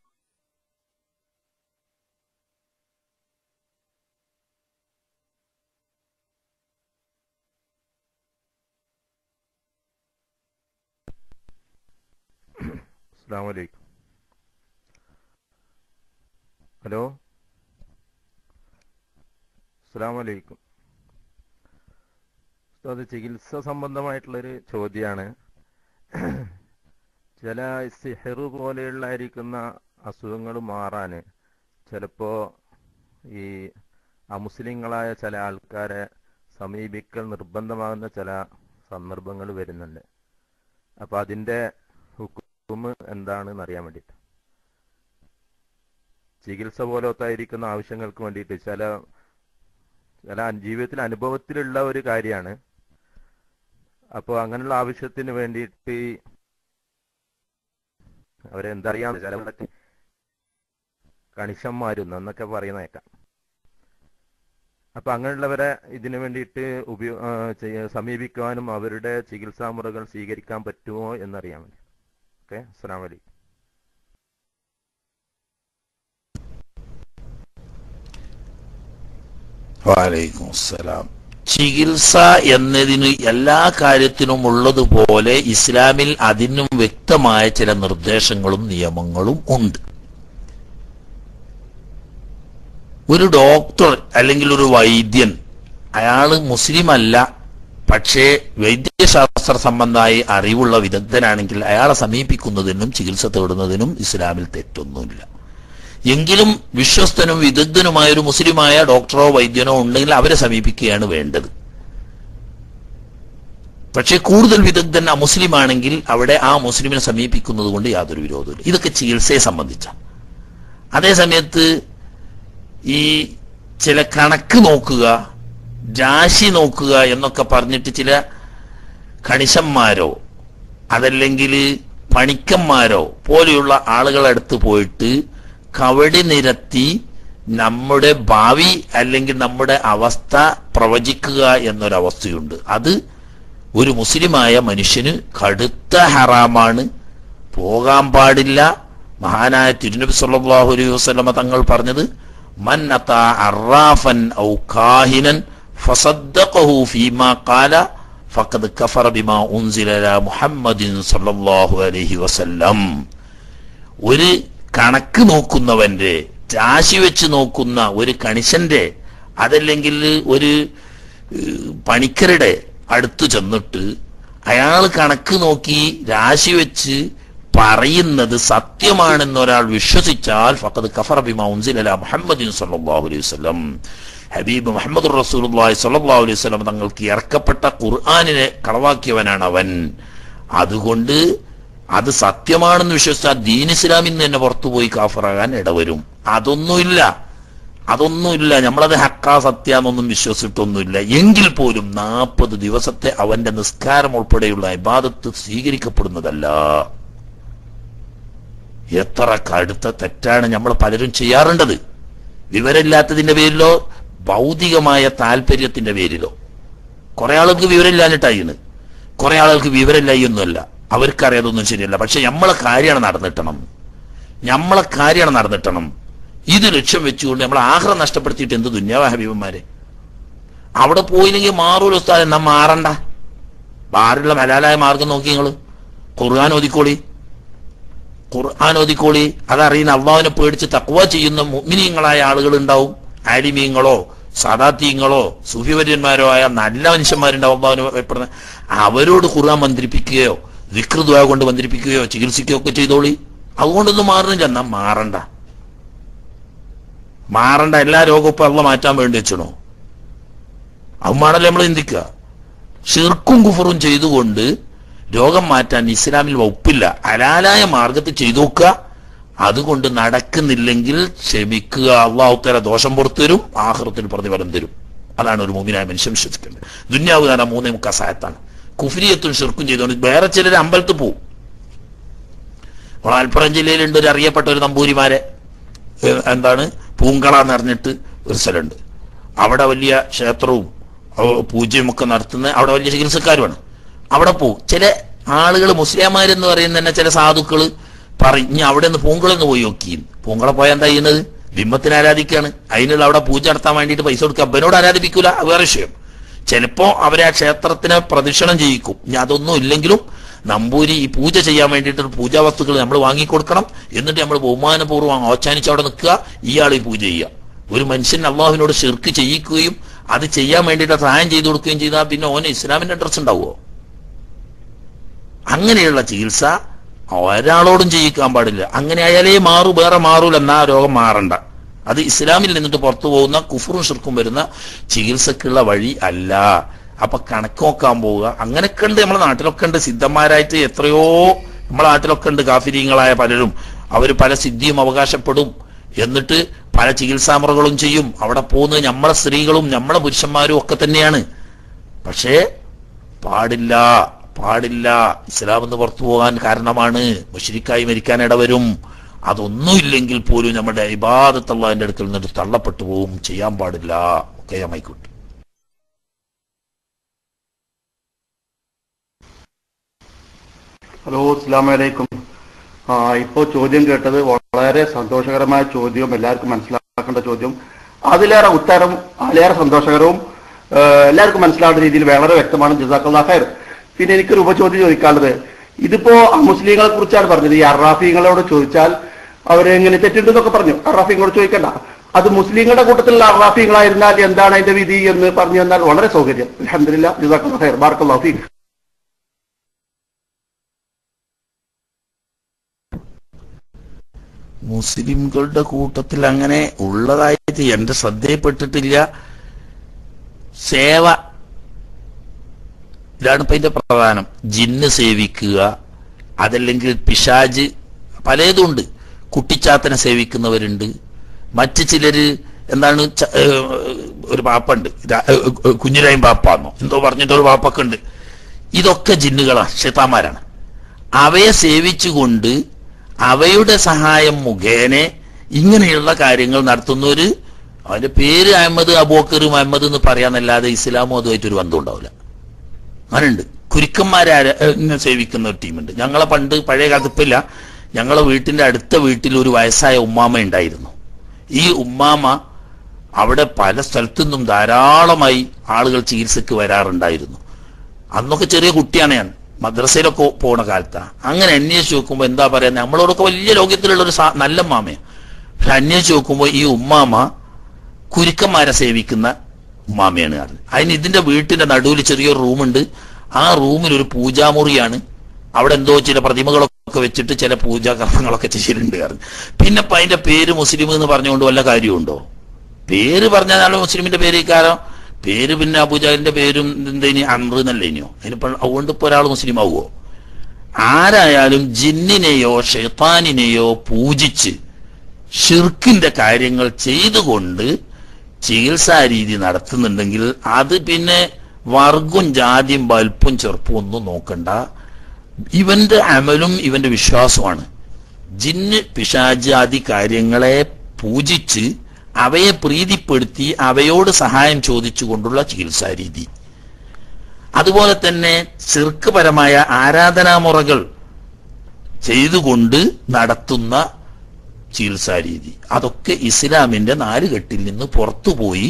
അസ്സാം വലൈക്കും ഹലോ അസ്സാം വലൈക്കും അത് ചികിത്സ സംബന്ധമായിട്ടുള്ളൊരു ചോദ്യമാണ് ചില സിഹറ് പോലെയുള്ളായിരിക്കുന്ന അസുഖങ്ങൾ മാറാൻ ചിലപ്പോ ഈ അമുസ്ലിങ്ങളായ ചില ആൾക്കാരെ സമീപിക്കൽ നിർബന്ധമാകുന്ന ചില സന്ദർഭങ്ങൾ വരുന്നുണ്ട് അപ്പൊ അതിന്റെ ഹുക്കും എന്താണെന്ന് അറിയാൻ വേണ്ടിയിട്ട് ചികിത്സ പോലത്തായിരിക്കുന്ന ആവശ്യങ്ങൾക്ക് വേണ്ടിയിട്ട് ചില ചില ജീവിതത്തിൽ അനുഭവത്തിലുള്ള ഒരു കാര്യമാണ് അപ്പോൾ അങ്ങനെയുള്ള ആവശ്യത്തിന് വേണ്ടിയിട്ട് അവരെ എന്തറിയാന്ന് ചിലവരൊക്കെ കണിശന്മാരും എന്നൊക്കെ പറയുന്ന കേൾക്കാം അപ്പൊ അങ്ങനെയുള്ളവരെ ഇതിനു വേണ്ടിയിട്ട് ഉപയോ ആ, ചെയ്യ- സമീപിക്കുവാനും അവരുടെ ചികിത്സാ മുറകൾ സ്വീകരിക്കാൻ പറ്റുമോ എന്നറിയാൻ വേണ്ടി ഓക്കെ അസ്സലാം വലൈക്കും വാലൈക്കും അസ്സലാം ചികിത്സ എന്നതിന് എല്ലാ കാര്യത്തിനും ഉള്ളതുപോലെ ഇസ്ലാമിൽ അതിനും വ്യക്തമായ ചില നിർദ്ദേശങ്ങളും നിയമങ്ങളും ഉണ്ട് ഒരു ഡോക്ടർ അല്ലെങ്കിൽ ഒരു വൈദ്യൻ അയാള് മുസ്ലിം അല്ല പക്ഷേ വൈദ്യശാസ്ത്ര സംബന്ധമായി അറിവുള്ള വിദഗ്ധനാണെങ്കിൽ അയാളെ സമീപിക്കുന്നതിനും ചികിത്സ തേടുന്നതിനും ഇസ്ലാമിൽ തെറ്റൊന്നുമില്ല എങ്കിലും വിശ്വസ്തനും വിദഗ്ധനുമായ ഒരു മുസ്ലിമായ ഡോക്ടറോ വൈദ്യനോ ഉണ്ടെങ്കിൽ അവരെ സമീപിക്കുകയാണ് വേണ്ടത് പക്ഷേ കൂടുതൽ വിദഗ്ധൻ അമുസ്ലിം ആണെങ്കിൽ അവിടെ ആ മുസ്ലിമിനെ സമീപിക്കുന്നത് കൊണ്ട് യാതൊരു വിരോധമില്ല ഇതൊക്കെ ചികിത്സയെ സംബന്ധിച്ച അതേ സമയത്ത് ഈ ചില കണക്ക് നോക്കുക രാശി നോക്കുക എന്നൊക്കെ പറഞ്ഞിട്ട് ചില കണിശന്മാരോ അതല്ലെങ്കിൽ പണിക്കന്മാരോ പോലെയുള്ള ആളുകളടുത്ത് പോയിട്ട് കവടി നിരത്തി നമ്മുടെ ഭാവി അല്ലെങ്കിൽ നമ്മുടെ അവസ്ഥ പ്രവചിക്കുക എന്നൊരവസ്ഥയുണ്ട് അത് ഒരു മുസ്ലിമായ മനുഷ്യന് കടുത്ത ഹറാമാണ് പോകാൻ പാടില്ല മഹാനായ തിരുനബി സല്ലല്ലാഹു അലൈഹി വസല്ലമ തങ്ങൾ പറഞ്ഞത് മൻ അതാ അറാഫൻ ഔ കാഹിനൻ ഫസദ്ദഖഹു ഫീമാ ഖാല ഫഖദ് കഫറ ബിമാ ഉൻസില അലാ മുഹമ്മദിൻ സല്ലല്ലാഹു അലൈഹി വസല്ലം ഒരു കണക്ക് നോക്കുന്നവന്റെ രാശി വെച്ച് നോക്കുന്ന ഒരു കണിശന്റെ അതല്ലെങ്കിൽ ഒരു ഏഹ്, പണിക്കരുടെ അടുത്ത് ചെന്നിട്ട് അയാൾ കണക്ക് നോക്കി രാശി വെച്ച് പറയുന്നത് സത്യമാണെന്ന് ഒരാൾ വിശ്വസിച്ചാൽ ഫഖദ് കഫറ ബിമാ ഉൻസില അലാ മുഹമ്മദിൻ സല്ലല്ലാഹു അലൈഹി വസല്ലം ഹബീബ് മുഹമ്മദ് റസൂലുള്ളാഹി സ്വല്ലല്ലാഹു അലൈഹി വസല്ലം തങ്ങൾക്ക് ഇറക്കപ്പെട്ട ഖുർആനിനെ കളവാക്കിയവനാണ് അവൻ അതുകൊണ്ട് അത് സത്യമാണെന്ന് വിശ്വസിച്ചാൽ ദീൻ ഇസ്ലാമിൽ നിന്ന് തന്നെ പുറത്തുപോയി കാഫറാകാൻ ഇടവരും അതൊന്നുമില്ല അതൊന്നുമില്ല നമ്മളത് ഹക്കാ സത്യാന്നൊന്നും വിശ്വസിച്ചിട്ടൊന്നുമില്ല എങ്കിൽ പോലും നാൽപ്പത് ദിവസത്തെ അവന്റെ നിസ്കാരം ഉൾപ്പെടെയുള്ള ഇബാദത്ത് സ്വീകരിക്കപ്പെടുന്നതല്ല എത്ര കടുത്ത തെറ്റാണ് നമ്മൾ പലരും ചെയ്യാറുണ്ടത് വിവരമില്ലാത്തതിന്റെ പേരിലോ ഭൗതികമായ താല്പര്യത്തിന്റെ പേരിലോ കുറെ ആളുകൾക്ക് വിവരമില്ലാഞ്ഞിട്ടായിന്ന് കുറെ ആളുകൾക്ക് വിവരമില്ലായൊന്നുമല്ല അവർക്കറിയാതൊന്നും ശരിയല്ല പക്ഷെ നമ്മളെ കാര്യമാണ് നടന്നിട്ടണം നമ്മളെ കാര്യമാണ് നടന്നിട്ടണം ഇത് ലക്ഷ്യം വെച്ചുകൊണ്ട് നമ്മൾ ആഹ്റം നഷ്ടപ്പെടുത്തിയിട്ട് എന്ത് ദുന്യാവ ഹബീബന്മാരെ അവിടെ പോയില്ലെങ്കിൽ മാറൂല ഉസ്താദ് എന്നാ മാറണ്ട ബാറുള്ള ഹലാലായ മാർഗം നോക്കി നിങ്ങള് ഖുർആൻ ഓതിക്കോളി ഖുർആൻ ഓതിക്കോളി അതറിയുന്ന അള്ളാഹുവിനെ പേടിച്ച് തക്വ ചെയ്യുന്ന മുഅ്മിനീങ്ങളായ ആളുകൾ ഉണ്ടാവും ആലിമീങ്ങളോ സാദാത്തീങ്ങളോ സൂഫിവര്യന്മാരോ ആയ നല്ല മനുഷ്യന്മാരുണ്ടാവും അള്ളാഹുവിനെ ഭയപ്പെടുന്ന അവരോട് ഖുർആൻ മന്ത്രിപ്പിക്കുകയോ വികൃതമായ കൊണ്ട് മന്ത്രിപ്പിക്കുകയോ ചികിത്സിക്കുകയോ ഒക്കെ ചെയ്തോളി അതുകൊണ്ടൊന്നും മാറുന്നില്ല എന്നാ മാറണ്ട മാറണ്ട എല്ലാ രോഗവും ഇപ്പൊ അള്ള മാറ്റാൻ വേണ്ടി വെച്ചണോ അതുമാണല്ലേ നമ്മൾ ചിന്തിക്കുക ഷിർക്കും കുഫറും ചെയ്തുകൊണ്ട് രോഗം മാറ്റാൻ ഇസ്ലാമിൽ വകുപ്പില്ല ഹലാലായ മാർഗത്തിൽ ചെയ്തു നോക്കുക അതുകൊണ്ട് നടക്കുന്നില്ലെങ്കിൽ ക്ഷമിക്കുക അള്ളാഹുത്തര ദോഷം പുറത്തു തരും ആഹൃത്തിൽ പ്രതിഫലം തരും അതാണ് ഒരു മുമിനായ മനുഷ്യൻ വിശ്വസിക്കേണ്ടത് ദുന്യാവ് തന്നെ മൂന്നേ മുക്കാ സഹായത്താണ് കുഫിരിയത്തും ഷിർക്കും ചെയ്തുകൊണ്ട് വേറെ ചിലർ അമ്പലത്തിൽ പോവും നമ്മളെ മലപ്പുറം ജില്ലയിലുണ്ട് ഒരു അറിയപ്പെട്ട ഒരു നമ്പൂരിമാരെ ഏഹ്, എന്താണ് പൂങ്കള എന്ന് പറഞ്ഞിട്ട് ഒരു സ്ഥലമുണ്ട് അവിടെ വലിയ ക്ഷേത്രവും അവ- പൂജയും ഒക്കെ നടത്തുന്ന അവിടെ വലിയ ചികിത്സക്കാരുമാണ് അവിടെ പോവും ചില ആളുകൾ മുസ്ലിംമാരെന്ന് പറയുന്ന തന്നെ ചില സാധുക്കള് പറഞ്ഞ് അവിടെ നിന്ന് പൂങ്കളൊന്ന് പോയി നോക്കി പൂങ്കള പോയാൽ എന്താ ചെയ്യുന്നത് ബിംബത്തിനെ ആരാധിക്കാണ് അതിനുള്ള അവിടെ പൂജ നടത്താൻ വേണ്ടിയിട്ട് പൈസ കൊടുക്കുക അപ്പനോട് ആരാധിപ്പിക്കൂല അത് വേറെ വിഷയം ചിലപ്പോ അവരെ ആ ക്ഷേത്രത്തിനെ പ്രദക്ഷിണം ചെയ്യിക്കും ഇനി അതൊന്നും ഇല്ലെങ്കിലും നമ്പൂരി ഈ പൂജ ചെയ്യാൻ വേണ്ടിയിട്ട് പൂജാ വസ്തുക്കൾ നമ്മൾ വാങ്ങിക്കൊടുക്കണം എന്നിട്ട് നമ്മൾ ബഹുമാനപൂർവ്വം ഓച്ചാനിച്ച് അവിടെ നിൽക്കുക ഇയാൾ ഈ പൂജ ചെയ്യുക ഒരു മനുഷ്യൻ അള്ളാഹുവിനോട് ഷിർക്ക് ചെയ്യിക്കുകയും അത് ചെയ്യാൻ വേണ്ടിയിട്ട് സഹായം ചെയ്തു കൊടുക്കുകയും ചെയ്താൽ പിന്നെ ഓന് ഇസ്ലാമിന്റെ അഡ്രസ് ഉണ്ടാവുമോ അങ്ങനെയുള്ള ചികിത്സ ഒരാളോടും ചെയ്യിക്കാൻ പാടില്ല അങ്ങനെ ആയാലേ മാറൂ വേറെ മാറൂല എന്നാ ആ രോഗം മാറണ്ട അത് ഇസ്ലാമിൽ നിന്നിട്ട് പുറത്തു പോകുന്ന കുഫറും ഷിർക്കും വരുന്ന ചികിത്സക്കുള്ള വഴി അല്ല അപ്പൊ കണക്ക് നോക്കാൻ പോവുക അങ്ങനെയൊക്കെ ഉണ്ട് നമ്മുടെ നാട്ടിലൊക്കെ ഉണ്ട് സിദ്ധന്മാരായിട്ട് എത്രയോ നമ്മുടെ നാട്ടിലൊക്കെ ഉണ്ട് കാഫിരീങ്ങളായ പലരും അവർ പല സിദ്ധിയും അവകാശപ്പെടും എന്നിട്ട് പല ചികിത്സാമുറകളും ചെയ്യും അവിടെ പോകുന്നത് നമ്മളെ സ്ത്രീകളും നമ്മളെ പുരുഷന്മാരും ഒക്കെ തന്നെയാണ് പക്ഷേ പാടില്ല പാടില്ല ഇസ്ലാം എന്ന് പുറത്തു പോകാൻ കാരണമാണ് മുഷരിക്കായി മരിക്കാൻ ഇടവരും അതൊന്നുമില്ലെങ്കിൽ പോലും നമ്മുടെ ഇബാദത്തുള്ളതിന്റെ അടുക്കൽ നിന്നിട്ട് തള്ളപ്പെട്ടു പോവും ചെയ്യാൻ പാടില്ല ഒക്കെ അമ്മയ്ക്കുണ്ട് ഹലോ അസ്സാം വലൈക്കും ആ ഇപ്പോൾ ചോദ്യം കേട്ടത് വളരെ സന്തോഷകരമായ ചോദ്യവും എല്ലാവർക്കും മനസ്സിലാക്കേണ്ട ചോദ്യം അതിലേറെ ഉത്തരം അതിലേറെ സന്തോഷകരവും ആ, എല്ലാവർക്കും മനസ്സിലാവുന്ന രീതിയിൽ വളരെ വ്യക്തമാണ് ജസാഖുല്ലാ ഖൈർ പിന്നെ എനിക്കൊരു ഉപചോദ്യം ചോദിക്കാനുള്ളത് ഇതിപ്പോ മുസ്ലിങ്ങളെ കുറിച്ചാണ് പറഞ്ഞത് ഈ അറാഫിങ്ങളോട് ചോദിച്ചാൽ അവരെങ്ങനെ തെറ്റുണ്ടെന്നൊക്കെ പറഞ്ഞു അറാഫിങ്ങളോട് ചോദിക്കണ്ട അത് മുസ്ലിങ്ങളുടെ കൂട്ടത്തിലുള്ള അറാഫിങ്ങളായിരുന്നാൽ എന്താണ് അതിന്റെ വിധി എന്ന് പറഞ്ഞു തന്നാൽ വളരെ സൗകര്യം അലഹമില്ല ജസാഖുല്ലാ ഖൈർ ബാർക്കല്ലാ ഫീഖ് മുസ്ലിംകളുടെ കൂട്ടത്തിൽ അങ്ങനെ ഉള്ളതായിട്ട് എന്റെ ശ്രദ്ധയിൽപ്പെട്ടിട്ടില്ല സേവ ഇതാണ് ഇപ്പൊ ഇതിന്റെ പ്രധാനം ജിന്ന് സേവിക്കുക അതല്ലെങ്കിൽ പിശാജ് പലതുണ്ട് കുട്ടിച്ചാത്തനെ സേവിക്കുന്നവരുണ്ട് മറ്റു ചിലര് എന്താണ് ച- ഏഹ് ഒരു പാപ്പുണ്ട് രാ- ഏഹ് കുഞ്ഞിരായും പാപ്പാന്നോ എന്തോ പറഞ്ഞിട്ട് ഒരു പാപ്പൊക്കെ ഉണ്ട് ഇതൊക്കെ ജിന്നുകളാണ് ഷെത്താന്മാരാണ് അവയെ സേവിച്ചുകൊണ്ട് അവയുടെ സഹായം മുഖേന ഇങ്ങനെയുള്ള കാര്യങ്ങൾ നടത്തുന്നവര് അവന്റെ പേര് അഹമ്മദ് അബൂക്കർ മുഹമ്മദ് എന്ന് പറയാന്നല്ലാതെ ഇസ്ലാമും അതുമായിട്ട് ഒരു ബന്ധം ഉണ്ടാവില്ല അങ്ങനെയുണ്ട് കുരുക്കന്മാരെ ആര- ഏഹ് ഇങ്ങനെ സേവിക്കുന്ന ഒരു ടീമുണ്ട് ഞങ്ങളെ പണ്ട് പഴയ കാലത്ത് ഇപ്പില്ല ഞങ്ങളെ വീട്ടിന്റെ അടുത്ത വീട്ടിൽ ഒരു വയസ്സായ ഉമ്മാമ ഉണ്ടായിരുന്നു ഈ ഉമ്മാമ അവിടെ പല സ്ഥലത്തു നിന്നും ധാരാളമായി ആളുകൾ ചികിത്സക്ക് വരാറുണ്ടായിരുന്നു അന്നൊക്കെ ചെറിയ കുട്ടിയാണ് ഞാൻ മദ്രസയിലൊക്കെ പോണ കാലത്താ അങ്ങനെ അന്വേഷിച്ച് നോക്കുമ്പോ എന്താ പറയാ നമ്മളോടൊക്കെ വലിയ ലോകത്തിലുള്ള ഒരു സാ- നല്ല ഉമ്മാമയാണ് പക്ഷെ അന്വേഷിച്ച് നോക്കുമ്പോ ഈ ഉമ്മാമ കുരുക്കന്മാരെ സേവിക്കുന്ന ഉമ്മാമയാണ് അത് അതിന് ഇതിന്റെ വീട്ടിന്റെ നടുവിൽ ചെറിയൊരു റൂമുണ്ട് ആ റൂമിൽ ഒരു പൂജാമുറിയാണ് അവിടെ എന്തോ ചില പ്രതിമകളൊക്കെ വെച്ചിട്ട് ചില പൂജാകർമ്മങ്ങളൊക്കെ ചെയ്യലുണ്ട് കാരണം പിന്നെ ഇപ്പൊ അതിന്റെ പേര് മുസ്ലിം എന്ന് പറഞ്ഞുകൊണ്ട് വല്ല കാര്യമുണ്ടോ പേര് പറഞ്ഞാൽ മുസ്ലിമിന്റെ പേര് കാരണം പേര് പിന്നെ അബുജാലിന്റെ പേരും എന്തേനി അമ്ര എന്നല്ലേ ഇനിയോ അതിനിപ്പോ അതുകൊണ്ട് ഇപ്പൊ ഒരാൾ മുസ്ലിം ആവുമോ ആരായാലും ജിന്നിനെയോ ഷെയ്ത്താനിനെയോ പൂജിച്ച് ഷിർക്കിന്റെ കാര്യങ്ങൾ ചെയ്തുകൊണ്ട് ചികിത്സാ രീതി നടത്തുന്നുണ്ടെങ്കിൽ അത് പിന്നെ വർഗും ജാതിയും വലുപ്പും ചെറുപ്പും ഒന്നും നോക്കണ്ട ഇവന്റെ അമലും ഇവന്റെ വിശ്വാസമാണ് ജിന്ന് പിശാജാതി കാര്യങ്ങളെ പൂജിച്ച് അവയെ പ്രീതിപ്പെടുത്തി അവയോട് സഹായം ചോദിച്ചുകൊണ്ടുള്ള ചികിത്സാ രീതി അതുപോലെ തന്നെ ചെറുക്കുപരമായ ആരാധനാമുറകൾ ചെയ്തുകൊണ്ട് നടത്തുന്ന ചികിത്സാ രീതി അതൊക്കെ ഇസ്ലാമിന്റെ നാലുകെട്ടിൽ നിന്ന് പുറത്തുപോയി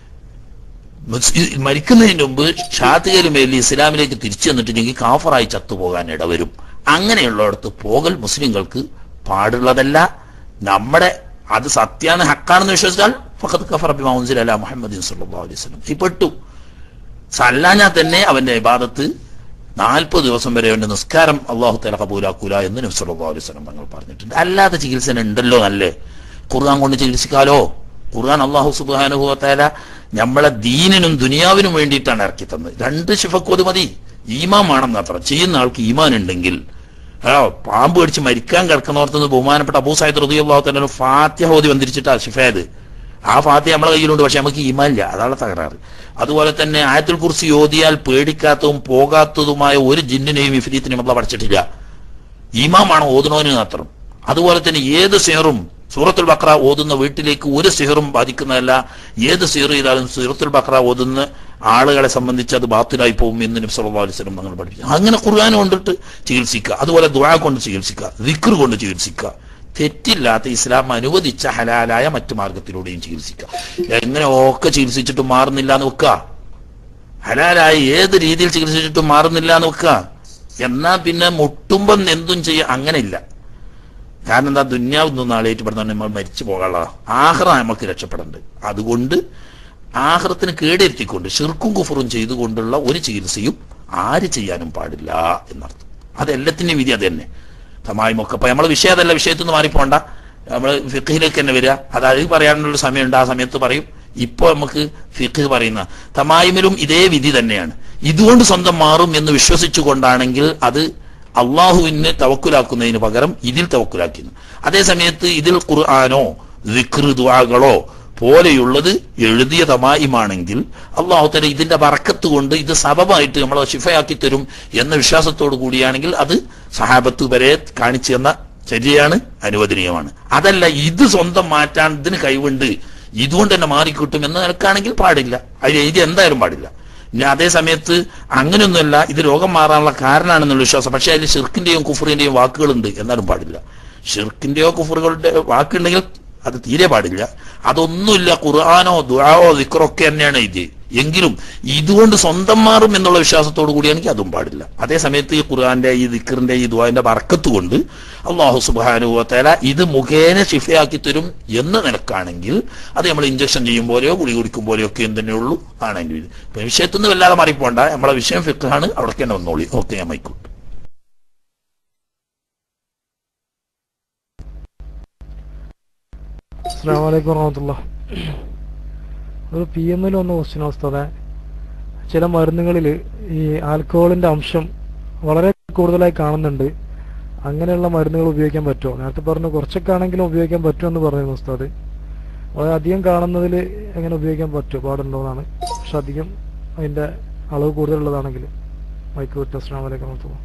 മുസ്- മരിക്കുന്നതിന് മുമ്പ് ഷാത്തുകലും മേലിൽ ഇസ്ലാമിലേക്ക് തിരിച്ചു വന്നിട്ടുണ്ടെങ്കിൽ കാഫറായി ചത്തുപോകാൻ ഇടവരും അങ്ങനെയുള്ളിടത്ത് പോകൽ മുസ്ലിങ്ങൾക്ക് പാടുള്ളതല്ല നമ്മുടെ അത് സത്യാന്ന് ഹക്കാണെന്ന് വിശ്വസിച്ചാൽ ഫഖദ് കഫർ ബിമാ ഉൻസില അലാ മുഹമ്മദിൻ സല്ലല്ലാഹു അലൈഹി വസല്ലം ഈ പെട്ടു സല്ലാഞ്ഞാൽ തന്നെ അവന്റെ ഇബാദത്ത് നാൽപ്പത് ദിവസം വരെ അവന്റെ നിസ്കാരം അള്ളാഹു തല കബൂലാക്കൂല എന്ന് നബി സല്ലല്ലാഹു അലൈഹി വസല്ലം തങ്ങൾ പറഞ്ഞിട്ടുണ്ട് അല്ലാത്ത ചികിത്സ ഉണ്ടല്ലോ നല്ലേ ഖുർആൻ കൊണ്ട് ചികിത്സിക്കാലോ ഖുർആൻ അള്ളാഹു സുബ്ഹാനഹു വതആല നമ്മളെ ദീനിനും ദുനിയാവിനും വേണ്ടിയിട്ടാണ് ഇറക്കി തന്നത് രണ്ട് ശിഫക്കോത് മതി ഈമാൻ വേണം മാത്രം ചെയ്യുന്ന ആൾക്ക് ഈമാൻ ഉണ്ടെങ്കിൽ ആ പാമ്പ് കടിച്ച് മരിക്കാൻ കിടക്കുന്നോർത്തുനിന്ന് ബഹുമാനപ്പെട്ട അബൂ സാഹിദ് റളിയല്ലാഹു തആല ഫാത്തിഹ ഓതി വന്നിരിച്ചിട്ടാ ഷിഫായത് ആ ഫാത്തിഹ നമ്മളെ കയ്യിലുണ്ട് പക്ഷെ നമുക്ക് ഈമാൻ ഇല്ല അതാണ് തകരാറ് അതുപോലെ തന്നെ ആയത്തുൽ കുറിച്ച് ഓതിയാൽ പേടിക്കാത്തതും പോകാത്തതുമായ ഒരു ജിന്നിനെയും ഇഫ്രീത്തിനെയും നമ്മൾ പഠിച്ചിട്ടില്ല ഈമാമാണ് ഓതുന്നവന് മാത്രം അതുപോലെ തന്നെ ഏത് സിഹറും സൂറത്തുൽ ബക്ര ഓതുന്ന വീട്ടിലേക്ക് ഒരു സിഹറും ബാധിക്കുന്നതല്ല ഏത് സിഹർ ചെയ്താലും സൂറത്തുൽ ബക്ര ഓതുന്ന ആളുകളെ സംബന്ധിച്ച് അത് ബാത്തിലായി പോകും എന്ന് നബി സല്ലല്ലാഹു അലൈഹി വസല്ലം തങ്ങൾ പഠിപ്പിച്ചു അങ്ങനെ ഖുർആൻ കൊണ്ടിട്ട് ചികിത്സിക്കുക അതുപോലെ ദുആ കൊണ്ട് ചികിത്സിക്കുക ദിക്ർ കൊണ്ട് ചികിത്സിക്കുക തെറ്റില്ലാത്ത ഇസ്ലാം അനുവദിച്ച ഹലാലായ മറ്റു മാർഗത്തിലൂടെയും ചികിത്സിക്കുക എങ്ങനെ ഒക്കെ ചികിത്സിച്ചിട്ടും മാറുന്നില്ല എന്ന് വെക്കുക ഹലാലായി ഏത് രീതിയിൽ ചികിത്സിച്ചിട്ടും മാറുന്നില്ല എന്ന് വെക്കുക എന്നാ പിന്നെ മുട്ടുമ്പം എന്തും ചെയ്യാം അങ്ങനെ ഇല്ല കാരണം എന്താ ദുന്യാവ് നിന്ന് നാളേറ്റ് പെടുന്ന നമ്മൾ മരിച്ചു പോകാനുള്ളതാ ആഹ്റ നമുക്ക് രക്ഷപ്പെടേണ്ടത് അതുകൊണ്ട് ആഹ്റത്തിന് കേടെത്തിക്കൊണ്ട് ഷിർക്കും കുഫറും ചെയ്തുകൊണ്ടുള്ള ഒരു ചികിത്സയും ആര് ചെയ്യാനും പാടില്ല എന്നർത്ഥം അതെല്ലാത്തിന്റെയും വിധി അത് തന്നെ തമായും ഒക്കെ അപ്പൊ നമ്മളെ വിഷയം അതല്ല വിഷയത്തിൽ നിന്ന് മാറിപ്പോണ്ട നമ്മൾ ഫിഖിലേക്ക് തന്നെ വരിക അതായത് പറയാനുള്ള സമയമുണ്ട് ആ സമയത്ത് പറയും ഇപ്പൊ നമുക്ക് ഫിഖ് പറയുന്ന തമായിമിലും ഇതേ വിധി തന്നെയാണ് ഇതുകൊണ്ട് സ്വന്തം മാറും എന്ന് വിശ്വസിച്ചുകൊണ്ടാണെങ്കിൽ അത് അള്ളാഹുവിന് തവക്കുലാക്കുന്നതിന് പകരം ഇതിൽ തവക്കുലാക്കുന്നു അതേ സമയത്ത് ഇതിൽ ഖുർആാനോ ദിക്ർ ദുആകളോ പോലെയുള്ളത് എഴുതിയ തമായിമാണെങ്കിൽ അള്ളാഹുത്തല ഇതിന്റെ വറക്കത്ത് കൊണ്ട് ഇത് സബബായിട്ട് നമ്മളെ ശിഫയാക്കി തരും എന്ന വിശ്വാസത്തോടു കൂടിയാണെങ്കിൽ അത് സഹാബത്ത് വരെ കാണിച്ചു തന്ന ചര്യയാണ് അനുവദനീയമാണ് അതല്ല ഇത് സ്വന്തം മാറ്റാൻ ഇതിന് കഴിവുണ്ട് ഇതുകൊണ്ട് തന്നെ മാറിക്കിട്ടും എന്ന് നിനക്കാണെങ്കിൽ പാടില്ല അതിൽ എഴുതി എന്തായാലും പാടില്ല ഇനി അതേ സമയത്ത് അങ്ങനെയൊന്നുമല്ല ഇത് രോഗം മാറാനുള്ള കാരണമാണെന്നുള്ള വിശ്വാസം പക്ഷെ അതിൽ ഷിർക്കിന്റെയും കുഫറിന്റെയും വാക്കുകളുണ്ട് എന്നാലും പാടില്ല ഷിർക്കിന്റെയോ കുഫറുകളുടെ വാക്കുണ്ടെങ്കിൽ അത് തീരെ പാടില്ല അതൊന്നുമില്ല ഖുർആാനോ ദുആവോ ദിക്റൊക്കെ തന്നെയാണ് ഇത് എങ്കിലും ഇതുകൊണ്ട് സ്വന്തം മാറും എന്നുള്ള വിശ്വാസത്തോടു കൂടിയാണെങ്കിൽ അതും പാടില്ല അതേ സമയത്ത് ഈ ഖുർആന്റെ ഈ ദിക്കറിന്റെ ഈ ദുആന്റെ ബർക്കത്ത് കൊണ്ട് അള്ളാഹു സുബാനുവത്തേല ഇത് മുഖേന ശിഫയാക്കി തരും എന്ന് നിനക്കാണെങ്കിൽ അത് നമ്മൾ ഇഞ്ചക്ഷൻ ചെയ്യും പോലെയോ ഗുളി കുടിക്കും പോലെയോ ഒക്കെ എന്തിനേ ഉള്ളൂ ആണെങ്കിൽ ഇപ്പൊ വിഷയത്തിൽ നിന്ന് വല്ലാതെ മാറിപ്പോണ്ട നമ്മളെ വിഷയം ഫിക്കാണ് അവിടേക്ക് തന്നെ വന്നോളി ഓക്കെ ഞാൻ മൈക്കോട്ടെ അസ്സാം വലൈക്കും വറഹമത്തുള്ള ഒരു പി എമ്മിൽ വന്ന ക്വസ്റ്റ്യൻ അവസ്ഥ ചില മരുന്നുകളിൽ ഈ ആൽക്കഹോളിന്റെ അംശം വളരെ കൂടുതലായി കാണുന്നുണ്ട് അങ്ങനെയുള്ള മരുന്നുകൾ ഉപയോഗിക്കാൻ പറ്റുമോ നേരത്തെ പറഞ്ഞു കുറച്ചൊക്കെ ആണെങ്കിലും ഉപയോഗിക്കാൻ പറ്റുമെന്ന് പറയുന്നു ഉസ്താദ് അത് അധികം കാണുന്നതിൽ എങ്ങനെ ഉപയോഗിക്കാൻ പറ്റുമോ പാടുണ്ടോ എന്നാണ് പക്ഷെ അധികം അതിന്റെ അളവ് കൂടുതലുള്ളതാണെങ്കിൽ മൈക്ക് വിട്ട് അസ്സാം വലൈക്കും വറഹമത്തുള്ള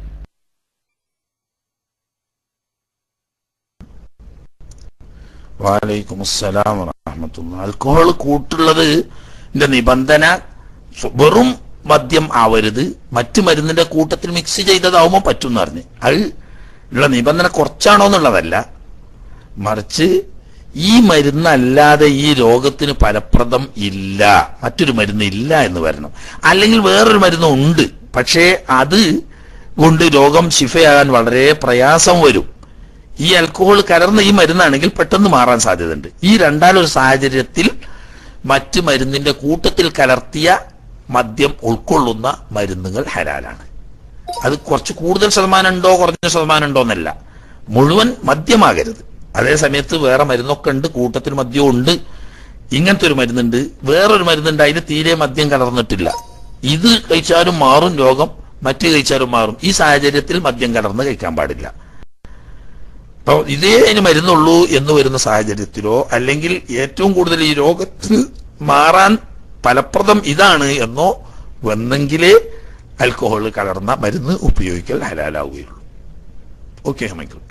വാലൈക്കും അസ്സലാം വറഹമത്തുള്ള ആൽക്കഹോൾ കൂട്ടുള്ളത് ന്റെ നിബന്ധന സ്വ- വെറും മദ്യം ആവരുത് മറ്റു മരുന്നിന്റെ കൂട്ടത്തിൽ മിക്സ് ചെയ്തതാവുമ്പോൾ പറ്റും എന്ന് പറഞ്ഞ് അത് ഉള്ള നിബന്ധന കുറച്ചാണോ എന്നുള്ളതല്ല മറിച്ച് ഈ മരുന്നല്ലാതെ ഈ രോഗത്തിന് ഫലപ്രദം ഇല്ല മറ്റൊരു മരുന്ന് ഇല്ല എന്ന് വരണം അല്ലെങ്കിൽ വേറൊരു മരുന്ന് ഉണ്ട് പക്ഷേ അത് കൊണ്ട് രോഗം ശിഫയാകാൻ വളരെ പ്രയാസം വരും ഈ ആൽക്കഹോൾ കലർന്ന ഈ മരുന്നാണെങ്കിൽ പെട്ടെന്ന് മാറാൻ സാധ്യതയുണ്ട് ഈ രണ്ടാലൊരു സാഹചര്യത്തിൽ മറ്റ് മരുന്നിന്റെ കൂട്ടത്തിൽ കലർത്തിയ മദ്യം ഉൾക്കൊള്ളുന്ന മരുന്നുകൾ ഹലാലാണ് അത് കുറച്ച് കൂടുതൽ ശതമാനം ഉണ്ടോ കുറഞ്ഞ ശതമാനം ഉണ്ടോ എന്നല്ല മുഴുവൻ മദ്യമാകരുത് അതേ സമയത്ത് വേറെ മരുന്നൊക്കെ ഉണ്ട് കൂട്ടത്തിൽ മദ്യവും ഉണ്ട് ഇങ്ങനത്തെ ഒരു മരുന്നുണ്ട് വേറൊരു മരുന്നുണ്ട് അതിന് തീരെ മദ്യം കലർന്നിട്ടില്ല ഇത് കഴിച്ചാലും മാറും രോഗം മറ്റ് കഴിച്ചാലും മാറും ഈ സാഹചര്യത്തിൽ മദ്യം കലർന്ന് കഴിക്കാൻ പാടില്ല അപ്പൊ ഇതേ അതിന് മരുന്നുള്ളൂ എന്ന് വരുന്ന സാഹചര്യത്തിലോ അല്ലെങ്കിൽ ഏറ്റവും കൂടുതൽ ഈ രോഗത്തിന് മാറാൻ ഫലപ്രദം ഇതാണ് എന്നോ വന്നെങ്കിലേ ആൽക്കഹോൾ കലർന്ന മരുന്ന് ഉപയോഗിക്കൽ ഹലാലാവുകയുള്ളൂ ഓക്കെ ഹമൈക്കോട്ടെ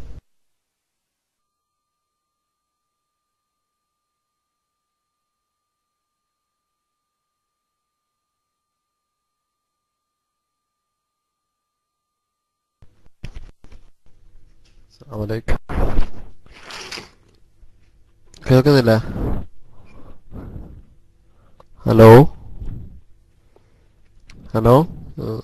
അസ്സലാമലൈക്കും കേൾക്കുന്നില്ല ഹലോ ഹലോ ആ.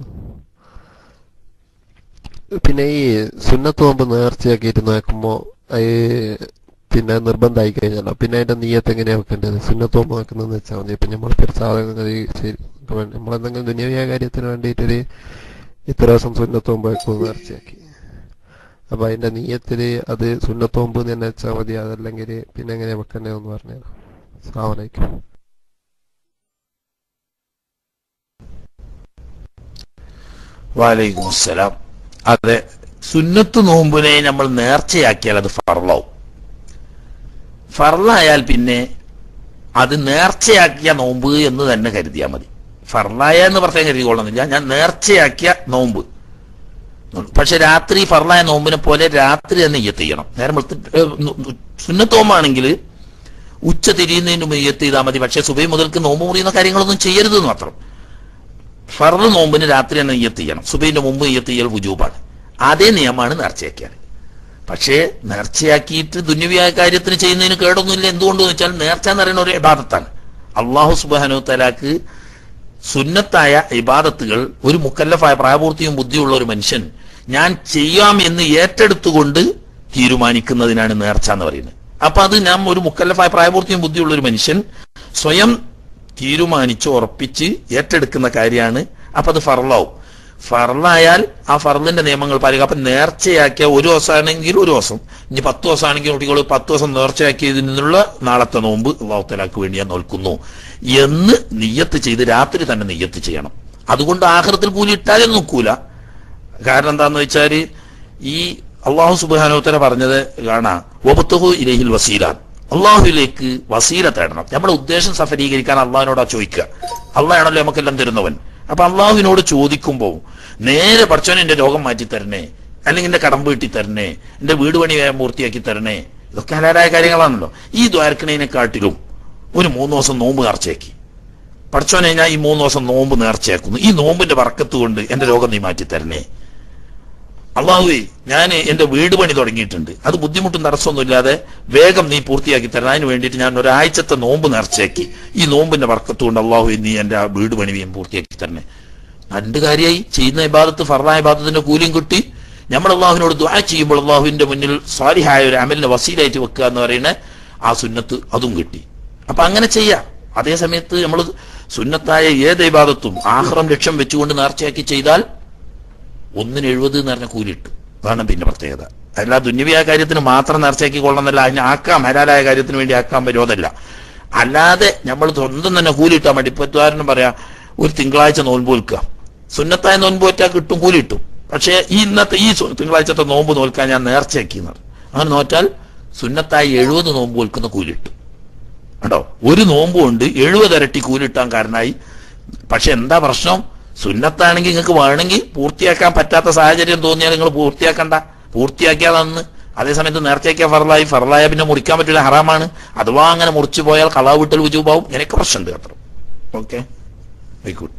പിന്നെ ഈ സുന്നത്ത് നോമ്പ് നേർച്ചയാക്കിയിട്ട് നോക്കുമ്പോ അത് പിന്നെ നിർബന്ധമായി കഴിഞ്ഞല്ലോ പിന്നെ അതിന്റെ നീയത്ത് എങ്ങനെയാ വെക്കേണ്ടത് സുന്നത്ത് നോമ്പ് നോക്കുന്നതെന്ന് വെച്ചാൽ മതി പിന്നെ നമ്മളിപ്പോ സാധനങ്ങൾ ഈ ശരി നമ്മളെന്തെങ്കിലും ദുനിയാവിയ കാര്യത്തിന് വേണ്ടിയിട്ടൊരു ഇത്ര ദിവസം സുന്നത്ത് നോമ്പ് വെക്കും നേർച്ചയാക്കി അപ്പൊ അതിന്റെ നീയത്തില് അത് സുന്നത്തോമ്പ് തന്നെ വെച്ചാൽ മതി അതല്ലെങ്കിൽ പിന്നെ എങ്ങനെയാ വെക്കണ്ടേന്ന് പറഞ്ഞു സാവനയ്ക്കും വാലൈക്കും അസ്സലാം അതെ സുന്നത്ത് നോമ്പിനെ നമ്മൾ നേർച്ചയാക്കിയാൽ അത് ഫർലാവും ഫർലായാൽ പിന്നെ അത് നേർച്ചയാക്കിയ നോമ്പ് എന്ന് തന്നെ കരുതിയാൽ മതി ഫർലായ എന്ന് പ്രത്യേകം കരുതിക്കൊള്ളുന്നില്ല ഞാൻ നേർച്ചയാക്കിയ നോമ്പ് പക്ഷെ രാത്രി ഫർലായ നോമ്പിനെ പോലെ രാത്രി തന്നെ ഇയ്യത്ത് ചെയ്യണം നേരം സുന്നത്ത് നോമ്പാണെങ്കിൽ ഉച്ച തിരിയുന്നതിന് മുമ്പ് ഇയ്യത്ത് ചെയ്താൽ മതി പക്ഷെ സുബൈ മുതൽക്ക് നോമ്പ് മുറിയുന്ന കാര്യങ്ങളൊന്നും ചെയ്യരുത് എന്ന് മാത്രം ഫർള് നോമ്പിന് രാത്രി തന്നെ ഇയ്യത്ത് ചെയ്യണം സുബൈന്റെ മുമ്പ് ഇയ്യത്ത് ചെയ്യൽ വുജൂബാണ് അതേ നിയമമാണ് നേർച്ചയാക്കിയാൽ പക്ഷേ നേർച്ചയാക്കിയിട്ട് ദുന്യവിയായ കാര്യത്തിന് ചെയ്യുന്നതിന് കേടൊന്നുമില്ല എന്തുകൊണ്ടെന്ന് വെച്ചാൽ നേർച്ച എന്ന് പറയുന്ന ഒരു ഇബാദത്താണ് അള്ളാഹു സുബാനു തലാക്ക് സുന്നത്തായ ഇബാദത്തുകൾ ഒരു മുക്കല്ലഫായ പ്രായപൂർത്തിയും ബുദ്ധിയുള്ള ഒരു മനുഷ്യൻ ഞാൻ ചെയ്യാം എന്ന് ഏറ്റെടുത്തുകൊണ്ട് തീരുമാനിക്കുന്നതിനാണ് നേർച്ച എന്ന് പറയുന്നത് അപ്പൊ അത് ഞാൻ ഒരു മുക്കല്ലഫായ പ്രായപൂർത്തിയും ബുദ്ധിയുള്ള ഒരു മനുഷ്യൻ സ്വയം തീരുമാനിച്ച് ഉറപ്പിച്ച് ഏറ്റെടുക്കുന്ന കാര്യമാണ് അപ്പൊ അത് ഫറലാവും ഫറലായാൽ ആ ഫറലിന്റെ നിയമങ്ങൾ പാലിക്കുക അപ്പൊ നേർച്ചയാക്കിയ ഒരു ദിവസമാണെങ്കിൽ ഒരു ദിവസം ഇനി പത്ത് ദിവസമാണെങ്കിൽ കുട്ടികൾ പത്ത് ദിവസം നേർച്ചയാക്കിയതിൽ നിന്നുള്ള നാളത്തെ നോമ്പ് അള്ളാഹുത്തലാക്ക് വേണ്ടി ഞാൻ നോൽക്കുന്നു എന്ന് നിയ്യത്ത് ചെയ്ത് രാത്രി തന്നെ നിയ്യത്ത് ചെയ്യണം അതുകൊണ്ട് ആഹൃത്തിൽ കൂലി ഇട്ടാലും നോക്കൂല കാരണം എന്താന്ന് വെച്ചാല് ഈ അള്ളാഹു സുബാനോത്തര പറഞ്ഞത് കാണാ ഒബത്തുഹു ഇലഹിൽ വസീല അള്ളാഹുവിലേക്ക് വസീല തേടണം നമ്മുടെ ഉദ്ദേശം സഫലീകരിക്കാൻ അള്ളാഹിനോടാ ചോദിക്കുക അള്ളാഹാണല്ലോ നമുക്കെല്ലാം തരുന്നവൻ അപ്പൊ അള്ളാഹുവിനോട് ചോദിക്കുമ്പോൾ നേരെ പഠിച്ചവൻ എന്റെ രോഗം മാറ്റി തരണേ അല്ലെങ്കിൽ എന്റെ കടം വീട്ടി തരണേ എന്റെ വീട് പണി വേഗം പൂർത്തിയാക്കി തരണേ ഇതൊക്കെ ഹലാലായ കാര്യങ്ങളാണല്ലോ ഈ ദ്വാരക്കണേനെക്കാട്ടിലും ഒരു മൂന്ന് ദിവസം നോമ്പ് നേർച്ചയാക്കി പഠിച്ചോനെ ഞാൻ ഈ മൂന്ന് ദിവസം നോമ്പ് നേർച്ചയാക്കുന്നു ഈ നോമ്പിന്റെ വർക്കത്ത് കൊണ്ട് എന്റെ രോഗം നീ മാറ്റി തരണേ അള്ളാഹുവേ ഞാൻ എന്റെ വീട് പണി തുടങ്ങിയിട്ടുണ്ട് അത് ബുദ്ധിമുട്ടും തടസ്സമൊന്നും ഇല്ലാതെ വേഗം നീ പൂർത്തിയാക്കി തരണം അതിന് വേണ്ടിയിട്ട് ഞാൻ ഒരാഴ്ചത്തെ നോമ്പ് നേർച്ചയാക്കി ഈ നോമ്പിന്റെ വർക്കത്ത് കൊണ്ട് അള്ളാഹു നീ എന്റെ ആ വീട് പണി വീണ്ടും പൂർത്തിയാക്കി തരണേ രണ്ട് കാര്യമായി ചെയ്യുന്ന ഇബാദത്ത് ഫർദായ ഇബാദത്തിന്റെ കൂലിയും കിട്ടി നമ്മൾ അള്ളാഹുവിനോട് ദ്വാ ചെയ്യുമ്പോൾ അള്ളാഹുവിന്റെ മുന്നിൽ സ്വാലിഹായ ഒരു അമലിനെ വസീലായിട്ട് വെക്കുക എന്ന് പറയുന്ന ആ സുന്നത്ത് അതും കിട്ടി അപ്പൊ അങ്ങനെ ചെയ്യാം അതേ സമയത്ത് നമ്മൾ സുന്നത്തായ ഏത് ഇബാദത്തും ആഹ്റം ലക്ഷ്യം വെച്ചുകൊണ്ട് നേർച്ചയാക്കി ചെയ്താൽ ഒന്നിന് എഴുപത് എന്ന് പറഞ്ഞ കൂലിട്ടു അതാണ് പിന്നെ പ്രത്യേകത അല്ല ദുന്യവിയായ കാര്യത്തിന് മാത്രം നേർച്ചയാക്കി കൊള്ളണമെന്നല്ല അതിനെ ആക്കാം ഹലാലായ കാര്യത്തിന് വേണ്ടി ആക്കാൻ വിരോധമല്ല അല്ലാതെ നമ്മൾ സ്വന്തം തന്നെ കൂലിട്ടാൻ വേണ്ടി ഇപ്പൊ ഉദാഹരണം പറയാ ഒരു തിങ്കളാഴ്ച നോൻപ് വെക്കുക സുന്നത്തായ നോൻപ് വെച്ചാൽ കിട്ടും കൂലി കിട്ടും പക്ഷേ ഈ ഇന്നത്തെ ഈ സു- തിങ്കളാഴ്ചത്തെ നോമ്പ് നോൽക്കാൻ ഞാൻ നേർച്ചയാക്കി എന്ന് പറഞ്ഞു അങ്ങനെ നോറ്റാൽ സുന്നത്തായി എഴുപത് നോമ്പ് വെക്കുന്ന കൂലി കിട്ടും കേട്ടോ ഒരു നോമ്പ് കൊണ്ട് എഴുപത് ഇരട്ടി കൂലിട്ടാൻ കാരണമായി പക്ഷെ എന്താ പ്രശ്നം സുന്നത്താണെങ്കിൽ നിങ്ങൾക്ക് വേണമെങ്കിൽ പൂർത്തിയാക്കാൻ പറ്റാത്ത സാഹചര്യം തോന്നിയാൽ നിങ്ങൾ പൂർത്തിയാക്കണ്ട പൂർത്തിയാക്കിയാൽ അന്ന് അതേസമയത്ത് നേർച്ചയാക്കിയ ഫറലായി ഫറലായ പിന്നെ മുറിക്കാൻ പറ്റില്ല ഹറാമാണ് അഥവാ അങ്ങനെ മുറിച്ചു പോയാൽ കളാവ് വിട്ടൽ ഉജൂബാവും ഇങ്ങനെയൊക്കെ പ്രശ്നമുണ്ട് അത്ര ഓക്കെ ആയിക്കോട്ടെ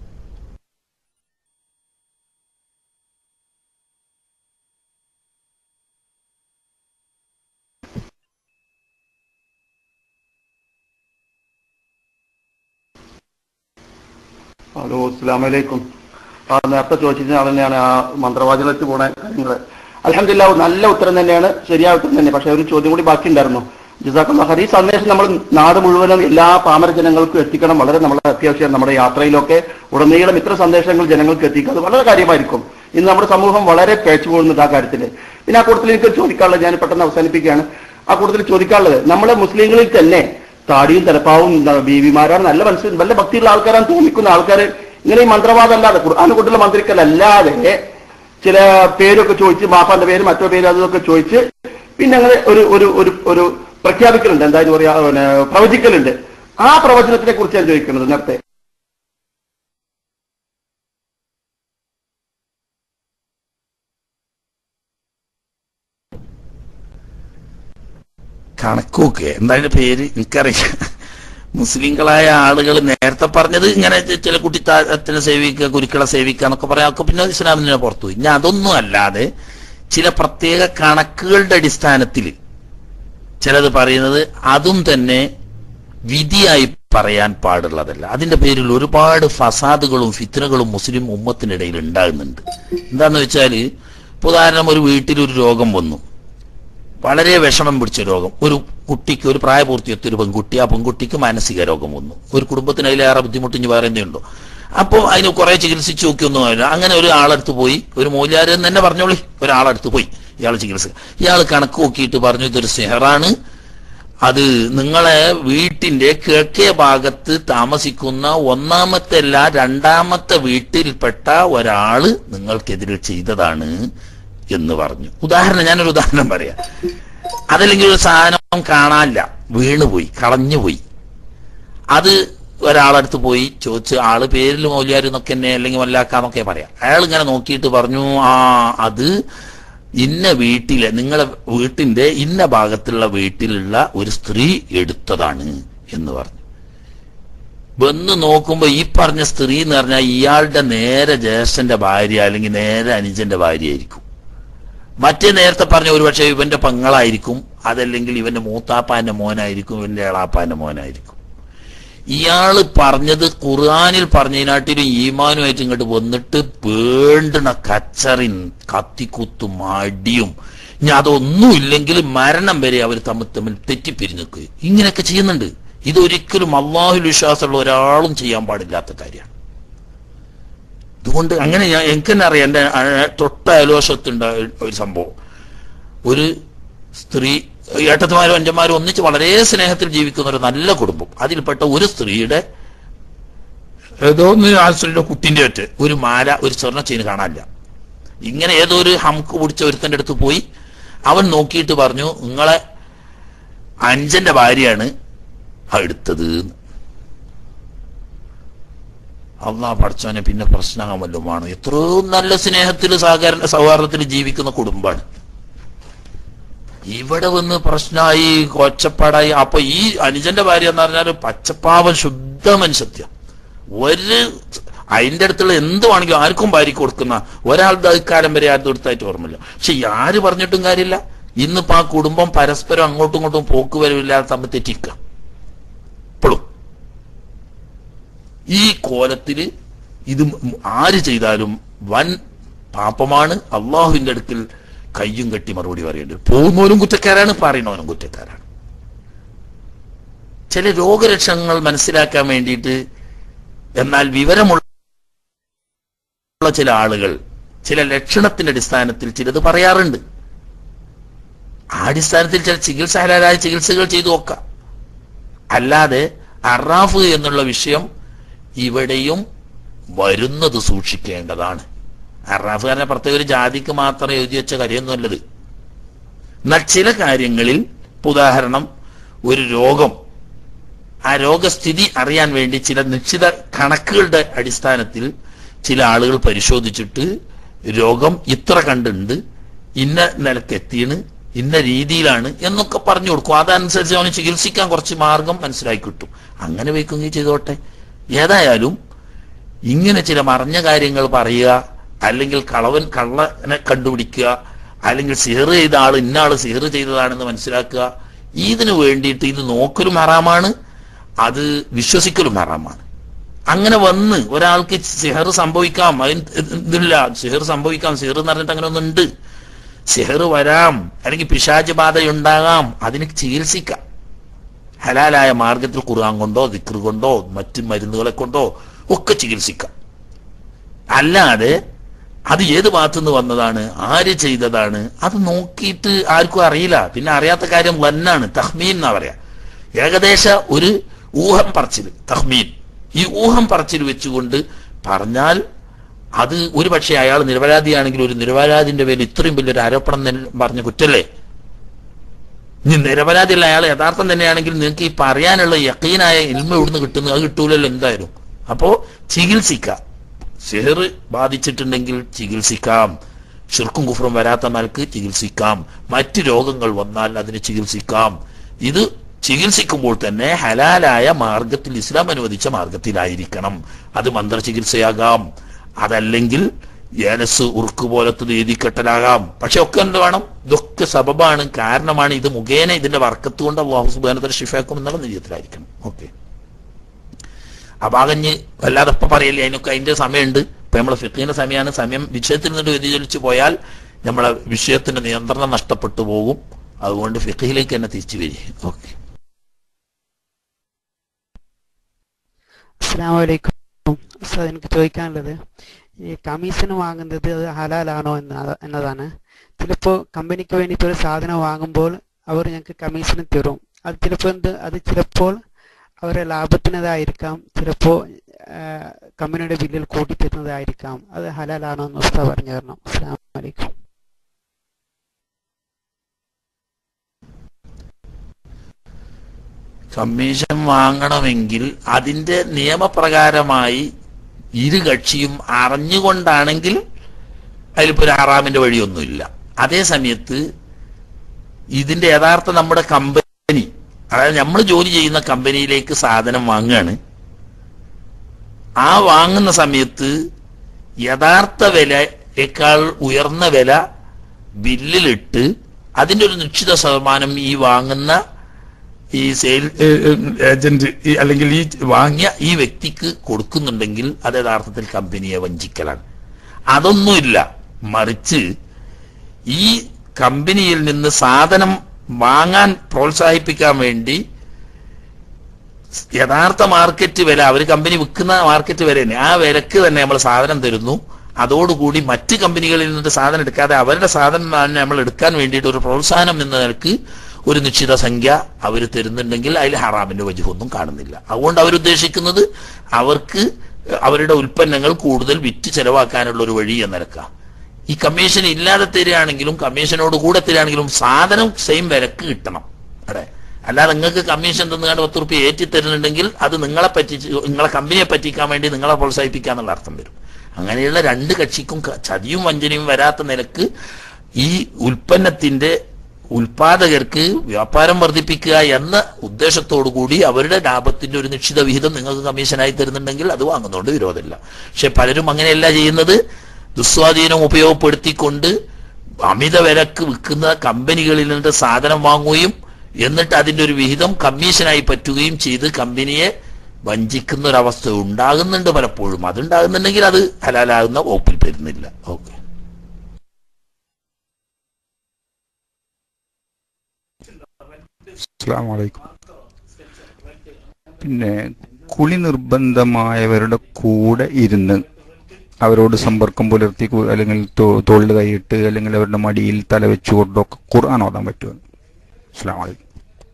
ഹലോ അസ്സാം വലൈക്കും ആ നേരത്തെ ചോദിച്ചിരുന്ന ആൾ തന്നെയാണ് ആ മന്ത്രവാചനത്തിൽ പോണ കാര്യങ്ങൾ അലഹമില്ല നല്ല ഉത്തരം തന്നെയാണ് ശരിയായ ഉത്തരം തന്നെ പക്ഷെ ഒരു ചോദ്യം കൂടി ബാക്കിയുണ്ടായിരുന്നു ജസാഖുല്ല ഹരി ഈ സന്ദേശം നമ്മൾ നാട് മുഴുവനും എല്ലാ പാമര ജനങ്ങൾക്കും എത്തിക്കണം വളരെ നമ്മളെ അത്യാവശ്യം നമ്മുടെ യാത്രയിലൊക്കെ ഉടനീളം ഇത്ര സന്ദേശങ്ങൾ ജനങ്ങൾക്ക് എത്തിക്കുക അത് വളരെ കാര്യമായിരിക്കും ഇന്ന് നമ്മുടെ സമൂഹം വളരെ പേച്ചു പോകുന്നുണ്ട് ആ കാര്യത്തിൽ പിന്നെ ആ കൂട്ടത്തിൽ എനിക്ക് ചോദിക്കാനുള്ളത് ഞാൻ പെട്ടെന്ന് അവസാനിപ്പിക്കുകയാണ് ആ കൂട്ടത്തിൽ ചോദിക്കാനുള്ളത് നമ്മളെ മുസ്ലിങ്ങളിൽ തന്നെ താടിയും തലപ്പാവും ബീവിമാരാണ് നല്ല മനസ്സിൽ നല്ല ഭക്തിയുള്ള ആൾക്കാരാണ് തോന്നിക്കുന്ന ആൾക്കാർ ഇങ്ങനെ ഈ മന്ത്രവാദം അല്ലാതെ ഖുർആാനെ കൊണ്ടുള്ള മന്ത്രിക്കലല്ലാതെ ചില പേരൊക്കെ ചോദിച്ച് മാപ്പാന്റെ പേര് മറ്റോ പേര് അതൊക്കെ ചോദിച്ച് പിന്നെ അങ്ങനെ ഒരു ഒരു ഒരു ഒരു പ്രഖ്യാപിക്കലുണ്ട് എന്തായാലും പറയാ പിന്നെ പ്രവചിക്കലുണ്ട് ആ പ്രവചനത്തിനെ കുറിച്ച് ഞാൻ ചോദിക്കുന്നത് നേരത്തെ കണക്കൂക്കെ എന്തായാലും പേര് എനിക്കറിയാം മുസ്ലിങ്ങളായ ആളുകൾ നേരത്തെ പറഞ്ഞത് ഇങ്ങനെ ചെ- ചില കുട്ടിത്താത്തിനെ സേവിക്കുക കുരുക്കളെ സേവിക്കുക എന്നൊക്കെ പറയാം ഒക്കെ പിന്നെ ഇസ്ലാമിനെ പുറത്തു പോയി ഇനി അതൊന്നും അല്ലാതെ ചില പ്രത്യേക കണക്കുകളുടെ അടിസ്ഥാനത്തിൽ ചിലത് പറയുന്നത് അതും തന്നെ വിധിയായി പറയാൻ പാടുള്ളതല്ല അതിന്റെ പേരിൽ ഒരുപാട് ഫസാദുകളും ഫിത്തനകളും മുസ്ലിം ഉമ്മത്തിനിടയിൽ ഉണ്ടാകുന്നുണ്ട് എന്താന്ന് വെച്ചാൽ ഇപ്പൊ ഉദാഹരണം ഒരു വീട്ടിൽ ഒരു രോഗം വന്നു വളരെ വിഷമം പിടിച്ച രോഗം ഒരു കുട്ടിക്ക് ഒരു പ്രായപൂർത്തിയെത്തിയ ഒരു പെൺകുട്ടി ആ പെൺകുട്ടിക്ക് മാനസിക രോഗം വന്നു ഒരു കുടുംബത്തിന് അതിലേറെ ബുദ്ധിമുട്ടിഞ്ഞ് വേറെ എന്തെയുണ്ടോ അപ്പോൾ അതിന് കുറെ ചികിത്സിച്ച് നോക്കിയൊന്നും ആയില്ല അങ്ങനെ ഒരു ആളടുത്ത് പോയി ഒരു മൂല്യാര് എന്ന് തന്നെ പറഞ്ഞോളി ഒരാളടുത്ത് പോയി ഇയാൾ ചികിത്സ ഇയാൾ കണക്ക് നോക്കിയിട്ട് പറഞ്ഞു ഇതൊരു സെഹറാണ് അത് നിങ്ങളെ വീട്ടിന്റെ കിഴക്കേ ഭാഗത്ത് താമസിക്കുന്ന ഒന്നാമത്തെ അല്ല രണ്ടാമത്തെ വീട്ടിൽപ്പെട്ട ഒരാള് നിങ്ങൾക്കെതിരെ ചെയ്തതാണ് എന്ന് പറഞ്ഞു ഉദാഹരണം ഞാനൊരു ഉദാഹരണം പറയാം അതല്ലെങ്കിൽ ഒരു സാധനം കാണാനില്ല വീണുപോയി കളഞ്ഞുപോയി അത് ഒരാളടുത്ത് പോയി ചോദിച്ച് ആള് പേരിൽ മൗലിയാർ എന്നൊക്കെ തന്നെ അല്ലെങ്കിൽ വല്ലാക്കാന്നൊക്കെ പറയാം അയാൾ ഇങ്ങനെ നോക്കിയിട്ട് പറഞ്ഞു ആ അത് ഇന്ന വീട്ടിലെ നിങ്ങളെ വീട്ടിന്റെ ഇന്ന ഭാഗത്തുള്ള വീട്ടിലുള്ള ഒരു സ്ത്രീ എടുത്തതാണ് എന്ന് പറഞ്ഞു വന്ന് നോക്കുമ്പോ ഈ പറഞ്ഞ സ്ത്രീ എന്ന് പറഞ്ഞാൽ ഇയാളുടെ നേരെ ജ്യേഷ്ഠന്റെ ഭാര്യ അല്ലെങ്കിൽ നേരെ അനുജന്റെ ഭാര്യ ആയിരിക്കും മറ്റേ നേരത്തെ പറഞ്ഞ ഒരുപക്ഷെ ഇവന്റെ പെങ്ങളായിരിക്കും അതല്ലെങ്കിൽ ഇവന്റെ മൂത്താപ്പാന്റെ മോനായിരിക്കും ഇവന്റെ ഏളാപ്പാന്റെ മോനായിരിക്കും ഇയാള് പറഞ്ഞത് ഖുർആാനിൽ പറഞ്ഞതിനാട്ടിലും ഈമാനുമായിട്ട് ഇങ്ങോട്ട് വന്നിട്ട് വേണ്ടണ കച്ചറിൻ കത്തിക്കുത്തും അടിയും ഇനി അതൊന്നും ഇല്ലെങ്കിൽ മരണം വരെ അവർ തമ്മിൽ തമ്മിൽ തെറ്റിപ്പിരിഞ്ഞു നിൽക്കുക ഇങ്ങനെയൊക്കെ ചെയ്യുന്നുണ്ട് ഇതൊരിക്കലും അള്ളാഹുൽ വിശ്വാസമുള്ള ഒരാളും ചെയ്യാൻ പാടില്ലാത്ത കാര്യമാണ് അതുകൊണ്ട് അങ്ങനെ ഞാൻ എനിക്ക് തന്നെ അറിയാം എൻ്റെ അഹ് തൊട്ട അയൽവശത്തുണ്ട ഒരു സംഭവം ഒരു സ്ത്രീ ഏട്ടത്തിമാരും അഞ്ചന്മാരും ഒന്നിച്ച് വളരെ സ്നേഹത്തിൽ ജീവിക്കുന്ന ഒരു നല്ല കുടുംബം അതിൽപ്പെട്ട ഒരു സ്ത്രീയുടെ ഏതോ ഒന്ന് ആ സ്ത്രീയുടെ കുട്ടിന്റെ ഒറ്റ ഒരു മാല ഒരു സ്വർണ്ണ ചെയിന് കാണാനില്ല ഇങ്ങനെ ഏതോ ഒരു ഹംക്ക് പിടിച്ച ഒരുത്തന്റെ അടുത്ത് പോയി അവൻ നോക്കിയിട്ട് പറഞ്ഞു നിങ്ങളെ അഞ്ചന്റെ ഭാര്യയാണ് ആ എടുത്തത് എന്ന്. അള്ളാ പഠിച്ചവനെ പിന്നെ പ്രശ്നങ്ങൾ വല്ലതുമാണ് എത്രയോ നല്ല സ്നേഹത്തിൽ സഹകരണ സൗഹാർദ്ദത്തിൽ ജീവിക്കുന്ന കുടുംബാണ് ഇവിടെ വന്ന് പ്രശ്നമായി കൊച്ചപ്പാടായി അപ്പൊ ഈ അനുജന്റെ ഭാര്യ എന്ന് പറഞ്ഞാൽ പച്ചപ്പാവൻ ശുദ്ധ മനുഷ്യത്യം ഒരു അതിന്റെ അടുത്തുള്ള എന്ത് വേണമെങ്കിലും ആർക്കും ഭാര്യക്ക് കൊടുക്കുന്ന ഒരാളുടെ ഇക്കാലം വരെ ആരും കൊടുത്തായിട്ട് ഓർമ്മയില്ല പക്ഷെ ഈ ആര് പറഞ്ഞിട്ടും കാര്യമില്ല ഇന്നിപ്പോ ആ കുടുംബം പരസ്പരം അങ്ങോട്ടും ഇങ്ങോട്ടും പോക്ക് വരവില്ലാതെ തമ്മിൽ തെറ്റിക്കുക ഇപ്പോഴും ഈ കോലത്തില് ഇത് ആര് ചെയ്താലും വൻ പാപമാണ് അള്ളാഹുവിന്റെ അടുക്കൽ കയ്യും കെട്ടി മറുപടി പറയേണ്ടത് പോകുന്നവരും കുറ്റക്കാരാണ് പറയുന്നവനും കുറ്റക്കാരാണ് ചില രോഗലക്ഷണങ്ങൾ മനസ്സിലാക്കാൻ വേണ്ടിയിട്ട് എന്നാൽ വിവരമുള്ള ചില ആളുകൾ ചില ലക്ഷണത്തിന്റെ അടിസ്ഥാനത്തിൽ ചിലത് പറയാറുണ്ട് ആ അടിസ്ഥാനത്തിൽ ചില ചികിത്സാലരായ ചികിത്സകൾ ചെയ്തു നോക്കാം അല്ലാതെ അറാഫ് എന്നുള്ള വിഷയം ഇവിടെയും വരുന്നത് സൂക്ഷിക്കേണ്ടതാണ് അറാഫുകാരനെ പ്രത്യേക ഒരു ജാതിക്ക് മാത്രം എഴുതി വെച്ച കാര്യമൊന്നുമല്ലത് എന്നാൽ ചില കാര്യങ്ങളിൽ ഇപ്പൊ ഉദാഹരണം ഒരു രോഗം ആ രോഗസ്ഥിതി അറിയാൻ വേണ്ടി ചില നിശ്ചിത കണക്കുകളുടെ അടിസ്ഥാനത്തിൽ ചില ആളുകൾ പരിശോധിച്ചിട്ട് രോഗം ഇത്ര കണ്ടുണ്ട് ഇന്ന നിലക്ക് എത്തിയാണ് ഇന്ന രീതിയിലാണ് എന്നൊക്കെ പറഞ്ഞു കൊടുക്കും അതനുസരിച്ച് അവന് ചികിത്സിക്കാൻ കുറച്ച് മാർഗം മനസ്സിലാക്കി കിട്ടും അങ്ങനെ വയ്ക്കുകയും ചെയ്തോട്ടെ ഏതായാലും ഇങ്ങനെ ചില മറഞ്ഞ കാര്യങ്ങൾ പറയുക അല്ലെങ്കിൽ കളവൻ കള്ളനെ കണ്ടുപിടിക്കുക അല്ലെങ്കിൽ സിഹർ ചെയ്ത ആൾ ഇന്ന ആള് സിഹർ ചെയ്തതാണെന്ന് മനസ്സിലാക്കുക ഇതിനു വേണ്ടിയിട്ട് ഇത് നോക്കലും ഹറാമാണ് അത് വിശ്വസിക്കലും ഹറാമാണ് അങ്ങനെ വന്ന് ഒരാൾക്ക് സിഹർ സംഭവിക്കാം അതിന് ഇതില്ല സിഹർ സംഭവിക്കാം സിഹർ എന്ന് പറഞ്ഞിട്ട് അങ്ങനെ ഒന്നുണ്ട് സിഹർ വരാം അല്ലെങ്കിൽ പിശാച് ബാധയുണ്ടാകാം അതിന് ചികിത്സിക്കാം ഹലാലായ മാർഗത്തിൽ ഖുർആൻ കൊണ്ടോ ദിക്ർ കൊണ്ടോ മറ്റ് മരുന്നുകളെ കൊണ്ടോ ഒക്കെ ചികിത്സിക്കാം അല്ലാതെ അത് ഏത് ഭാഗത്തുനിന്ന് വന്നതാണ് ആര് ചെയ്തതാണ് അത് നോക്കിയിട്ട് ആർക്കും അറിയില്ല പിന്നെ അറിയാത്ത കാര്യം വന്നാണ് തഹ്മീൻ എന്നാ പറയാ ഏകദേശ ഒരു ഊഹം പറച്ചിൽ തഹ്മീൻ ഈ ഊഹം പറച്ചിൽ വെച്ചുകൊണ്ട് പറഞ്ഞാൽ അത് ഒരു പക്ഷേ അയാൾ നിരപരാധിയാണെങ്കിൽ ഒരു നിരപരാധിന്റെ പേരിൽ ഇത്രയും വലിയൊരു ആരോപണം തന്നെ പറഞ്ഞ കുറ്റല്ലേ ഇനി നിരപരാധിയല്ല അയാൾ യഥാർത്ഥം തന്നെയാണെങ്കിൽ നിങ്ങൾക്ക് ഈ പറയാനുള്ള യക്കീനായ ഇൽമ ഇവിടുന്ന് കിട്ടുന്നു അത് കിട്ടൂലല്ലോ എന്തായാലും അപ്പോ ചികിത്സിക്കാം സിഹർ ബാധിച്ചിട്ടുണ്ടെങ്കിൽ ചികിത്സിക്കാം ഷിർക്കും കുഫറും വരാത്ത നിലക്ക് ചികിത്സിക്കാം മറ്റ് രോഗങ്ങൾ വന്നാൽ അതിന് ചികിത്സിക്കാം ഇത് ചികിത്സിക്കുമ്പോൾ തന്നെ ഹലാലായ മാർഗത്തിൽ ഇസ്ലാം അനുവദിച്ച മാർഗത്തിലായിരിക്കണം അത് മന്ത്രചികിത്സയാകാം അതല്ലെങ്കിൽ ഏലസ് ഉറുക്ക് പോലത്തത് എഴുതിക്കെട്ടലാകാം പക്ഷെ ഒക്കെ എന്ത് വേണം ഇതൊക്കെ സബബാണ് കാരണമാണ് ഇത് മുഖേന ഇതിന്റെ വർക്കത്ത് കൊണ്ട് അള്ളാഹു സുബാനത്തര ഷിഫാക്കും എന്നുള്ള നിജത്തിലായിരിക്കണം ഓക്കെ അപ്പൊ അതഞ്ഞ് വല്ലാതെ ഇപ്പൊ പറയല്ലേ അതിനൊക്കെ അതിന്റെ സമയമുണ്ട് ഇപ്പൊ നമ്മളെ ഫിഖീന്റെ സമയമാണ് സമയം വിഷയത്തിൽ നിന്ന് വ്യതിചലിച്ചു പോയാൽ നമ്മളെ വിഷയത്തിന്റെ നിയന്ത്രണം നഷ്ടപ്പെട്ടു പോകും അതുകൊണ്ട് ഫിഖിലേക്ക് തന്നെ തിരിച്ചു വരിക ഓക്കെ അസ്സാം വലൈക്കും ഉസ്താദ് എനിക്ക് ചോദിക്കാനുള്ളത് ഈ കമ്മീഷൻ വാങ്ങുന്നത് അത് ഹലാലാണോ എന്ന എന്നതാണ് ചിലപ്പോൾ കമ്പനിക്ക് വേണ്ടിയിട്ട് ഒരു സാധനം വാങ്ങുമ്പോൾ അവർ ഞങ്ങൾക്ക് കമ്മീഷൻ തരും അത് ചിലപ്പോൾ എന്ത് അത് ചിലപ്പോൾ അവരെ ലാഭത്തിനതായിരിക്കാം ചിലപ്പോൾ കമ്പനിയുടെ ബില്ലിൽ കൂട്ടിത്തരുന്നതായിരിക്കാം അത് ഹലാലാണോ എന്ന് ഉസ്താദ് പറഞ്ഞു തരണം അസ്സാം വലൈക്കും കമ്മീഷൻ വാങ്ങണമെങ്കിൽ അതിന്റെ നിയമപ്രകാരമായി ഇരു കക്ഷിയും അറിഞ്ഞുകൊണ്ടാണെങ്കിൽ അതിലിപ്പോ ഒരു ആറാമിന്റെ വഴിയൊന്നുമില്ല അതേ സമയത്ത് ഇതിന്റെ യഥാർത്ഥ നമ്മുടെ കമ്പനി അതായത് നമ്മൾ ജോലി ചെയ്യുന്ന കമ്പനിയിലേക്ക് സാധനം വാങ്ങുകയാണ് ആ വാങ്ങുന്ന സമയത്ത് യഥാർത്ഥ വിലയേക്കാൾ ഉയർന്ന വില ബില്ലിലിട്ട് അതിന്റെ ഒരു നിശ്ചിത ശതമാനം ഈ വാങ്ങുന്ന ഈ സെയിൽ ഏജന്റ് ഈ അല്ലെങ്കിൽ ഈ വാങ്ങിയ ഈ വ്യക്തിക്ക് കൊടുക്കുന്നുണ്ടെങ്കിൽ അത് യഥാർത്ഥത്തിൽ കമ്പനിയെ വഞ്ചിക്കലാണ് അതൊന്നുമില്ല മറിച്ച് ഈ കമ്പനിയിൽ നിന്ന് സാധനം വാങ്ങാൻ പ്രോത്സാഹിപ്പിക്കാൻ വേണ്ടി യഥാർത്ഥ മാർക്കറ്റ് വില അവർ കമ്പനി വിൽക്കുന്ന മാർക്കറ്റ് വില തന്നെ ആ വിലക്ക് തന്നെ നമ്മൾ സാധനം തരുന്നു അതോടുകൂടി മറ്റ് കമ്പനികളിൽ നിന്ന് സാധനം എടുക്കാതെ അവരുടെ സാധനം തന്നെ നമ്മൾ എടുക്കാൻ വേണ്ടിയിട്ട് ഒരു പ്രോത്സാഹനം എന്ന നിലക്ക് ഒരു നിശ്ചിത സംഖ്യ അവർ തരുന്നുണ്ടെങ്കിൽ അതിൽ ഹറാമിന്റെ വജുവൊന്നും കാണുന്നില്ല അതുകൊണ്ട് അവരുദ്ദേശിക്കുന്നത് അവർക്ക് അവരുടെ ഉൽപ്പന്നങ്ങൾ കൂടുതൽ വിറ്റ് ചെലവാക്കാനുള്ള ഒരു വഴി എന്നരക്കാം ഈ കമ്മീഷൻ ഇല്ലാതെ തരികയാണെങ്കിലും കമ്മീഷനോട് കൂടെ തരികയാണെങ്കിലും സാധനം സെയിം വിലക്ക് കിട്ടണം അതെ അല്ലാതെ നിങ്ങൾക്ക് കമ്മീഷൻ തന്നുകൊണ്ട് പത്ത് റുപ്യ ഏറ്റി തരുന്നുണ്ടെങ്കിൽ അത് നിങ്ങളെ പറ്റിച്ച് നിങ്ങളെ കമ്പനിയെ പറ്റിക്കാൻ വേണ്ടി നിങ്ങളെ പ്രോത്സാഹിപ്പിക്കുക എന്നുള്ള അർത്ഥം വരും അങ്ങനെയുള്ള രണ്ട് കക്ഷിക്കും ക- ചതിയും വഞ്ചനയും വരാത്ത നിലക്ക് ഈ ഉൽപ്പന്നത്തിന്റെ ഉൽപാദകർക്ക് വ്യാപാരം വർദ്ധിപ്പിക്കുക എന്ന ഉദ്ദേശത്തോടു കൂടി അവരുടെ ലാഭത്തിന്റെ ഒരു നിശ്ചിത വിഹിതം നിങ്ങൾക്ക് കമ്മീഷനായി തരുന്നുണ്ടെങ്കിൽ അത് വാങ്ങുന്നതുകൊണ്ട് വിരോധമില്ല പക്ഷെ പലരും അങ്ങനെയല്ല ചെയ്യുന്നത് ദുസ്വാധീനം ഉപയോഗപ്പെടുത്തിക്കൊണ്ട് അമിത വിലക്ക് വിൽക്കുന്ന കമ്പനികളിൽ നിന്ന് സാധനം വാങ്ങുകയും എന്നിട്ട് അതിന്റെ ഒരു വിഹിതം കമ്മീഷനായി പറ്റുകയും ചെയ്ത് കമ്പനിയെ വഞ്ചിക്കുന്ന ഒരവസ്ഥ ഉണ്ടാകുന്നുണ്ട് പലപ്പോഴും അതുണ്ടാകുന്നുണ്ടെങ്കിൽ അത് ഹലാലാകുന്ന വകുപ്പിൽ പെരുന്നില്ല ഓക്കെ അസ്സാം വലൈക്കും പിന്നെ കുളി നിർബന്ധമായവരുടെ കൂടെ ഇരുന്ന് അവരോട് സമ്പർക്കം പുലർത്തി കു- അല്ലെങ്കിൽ തോ- തോളിൽ കൈയിട്ട് അല്ലെങ്കിൽ അവരുടെ മടിയിൽ തല വെച്ചുകൊണ്ടൊക്കെ ഖുർആൻ ഓതാൻ പറ്റുമോ അസ്സാം വലൈക്കും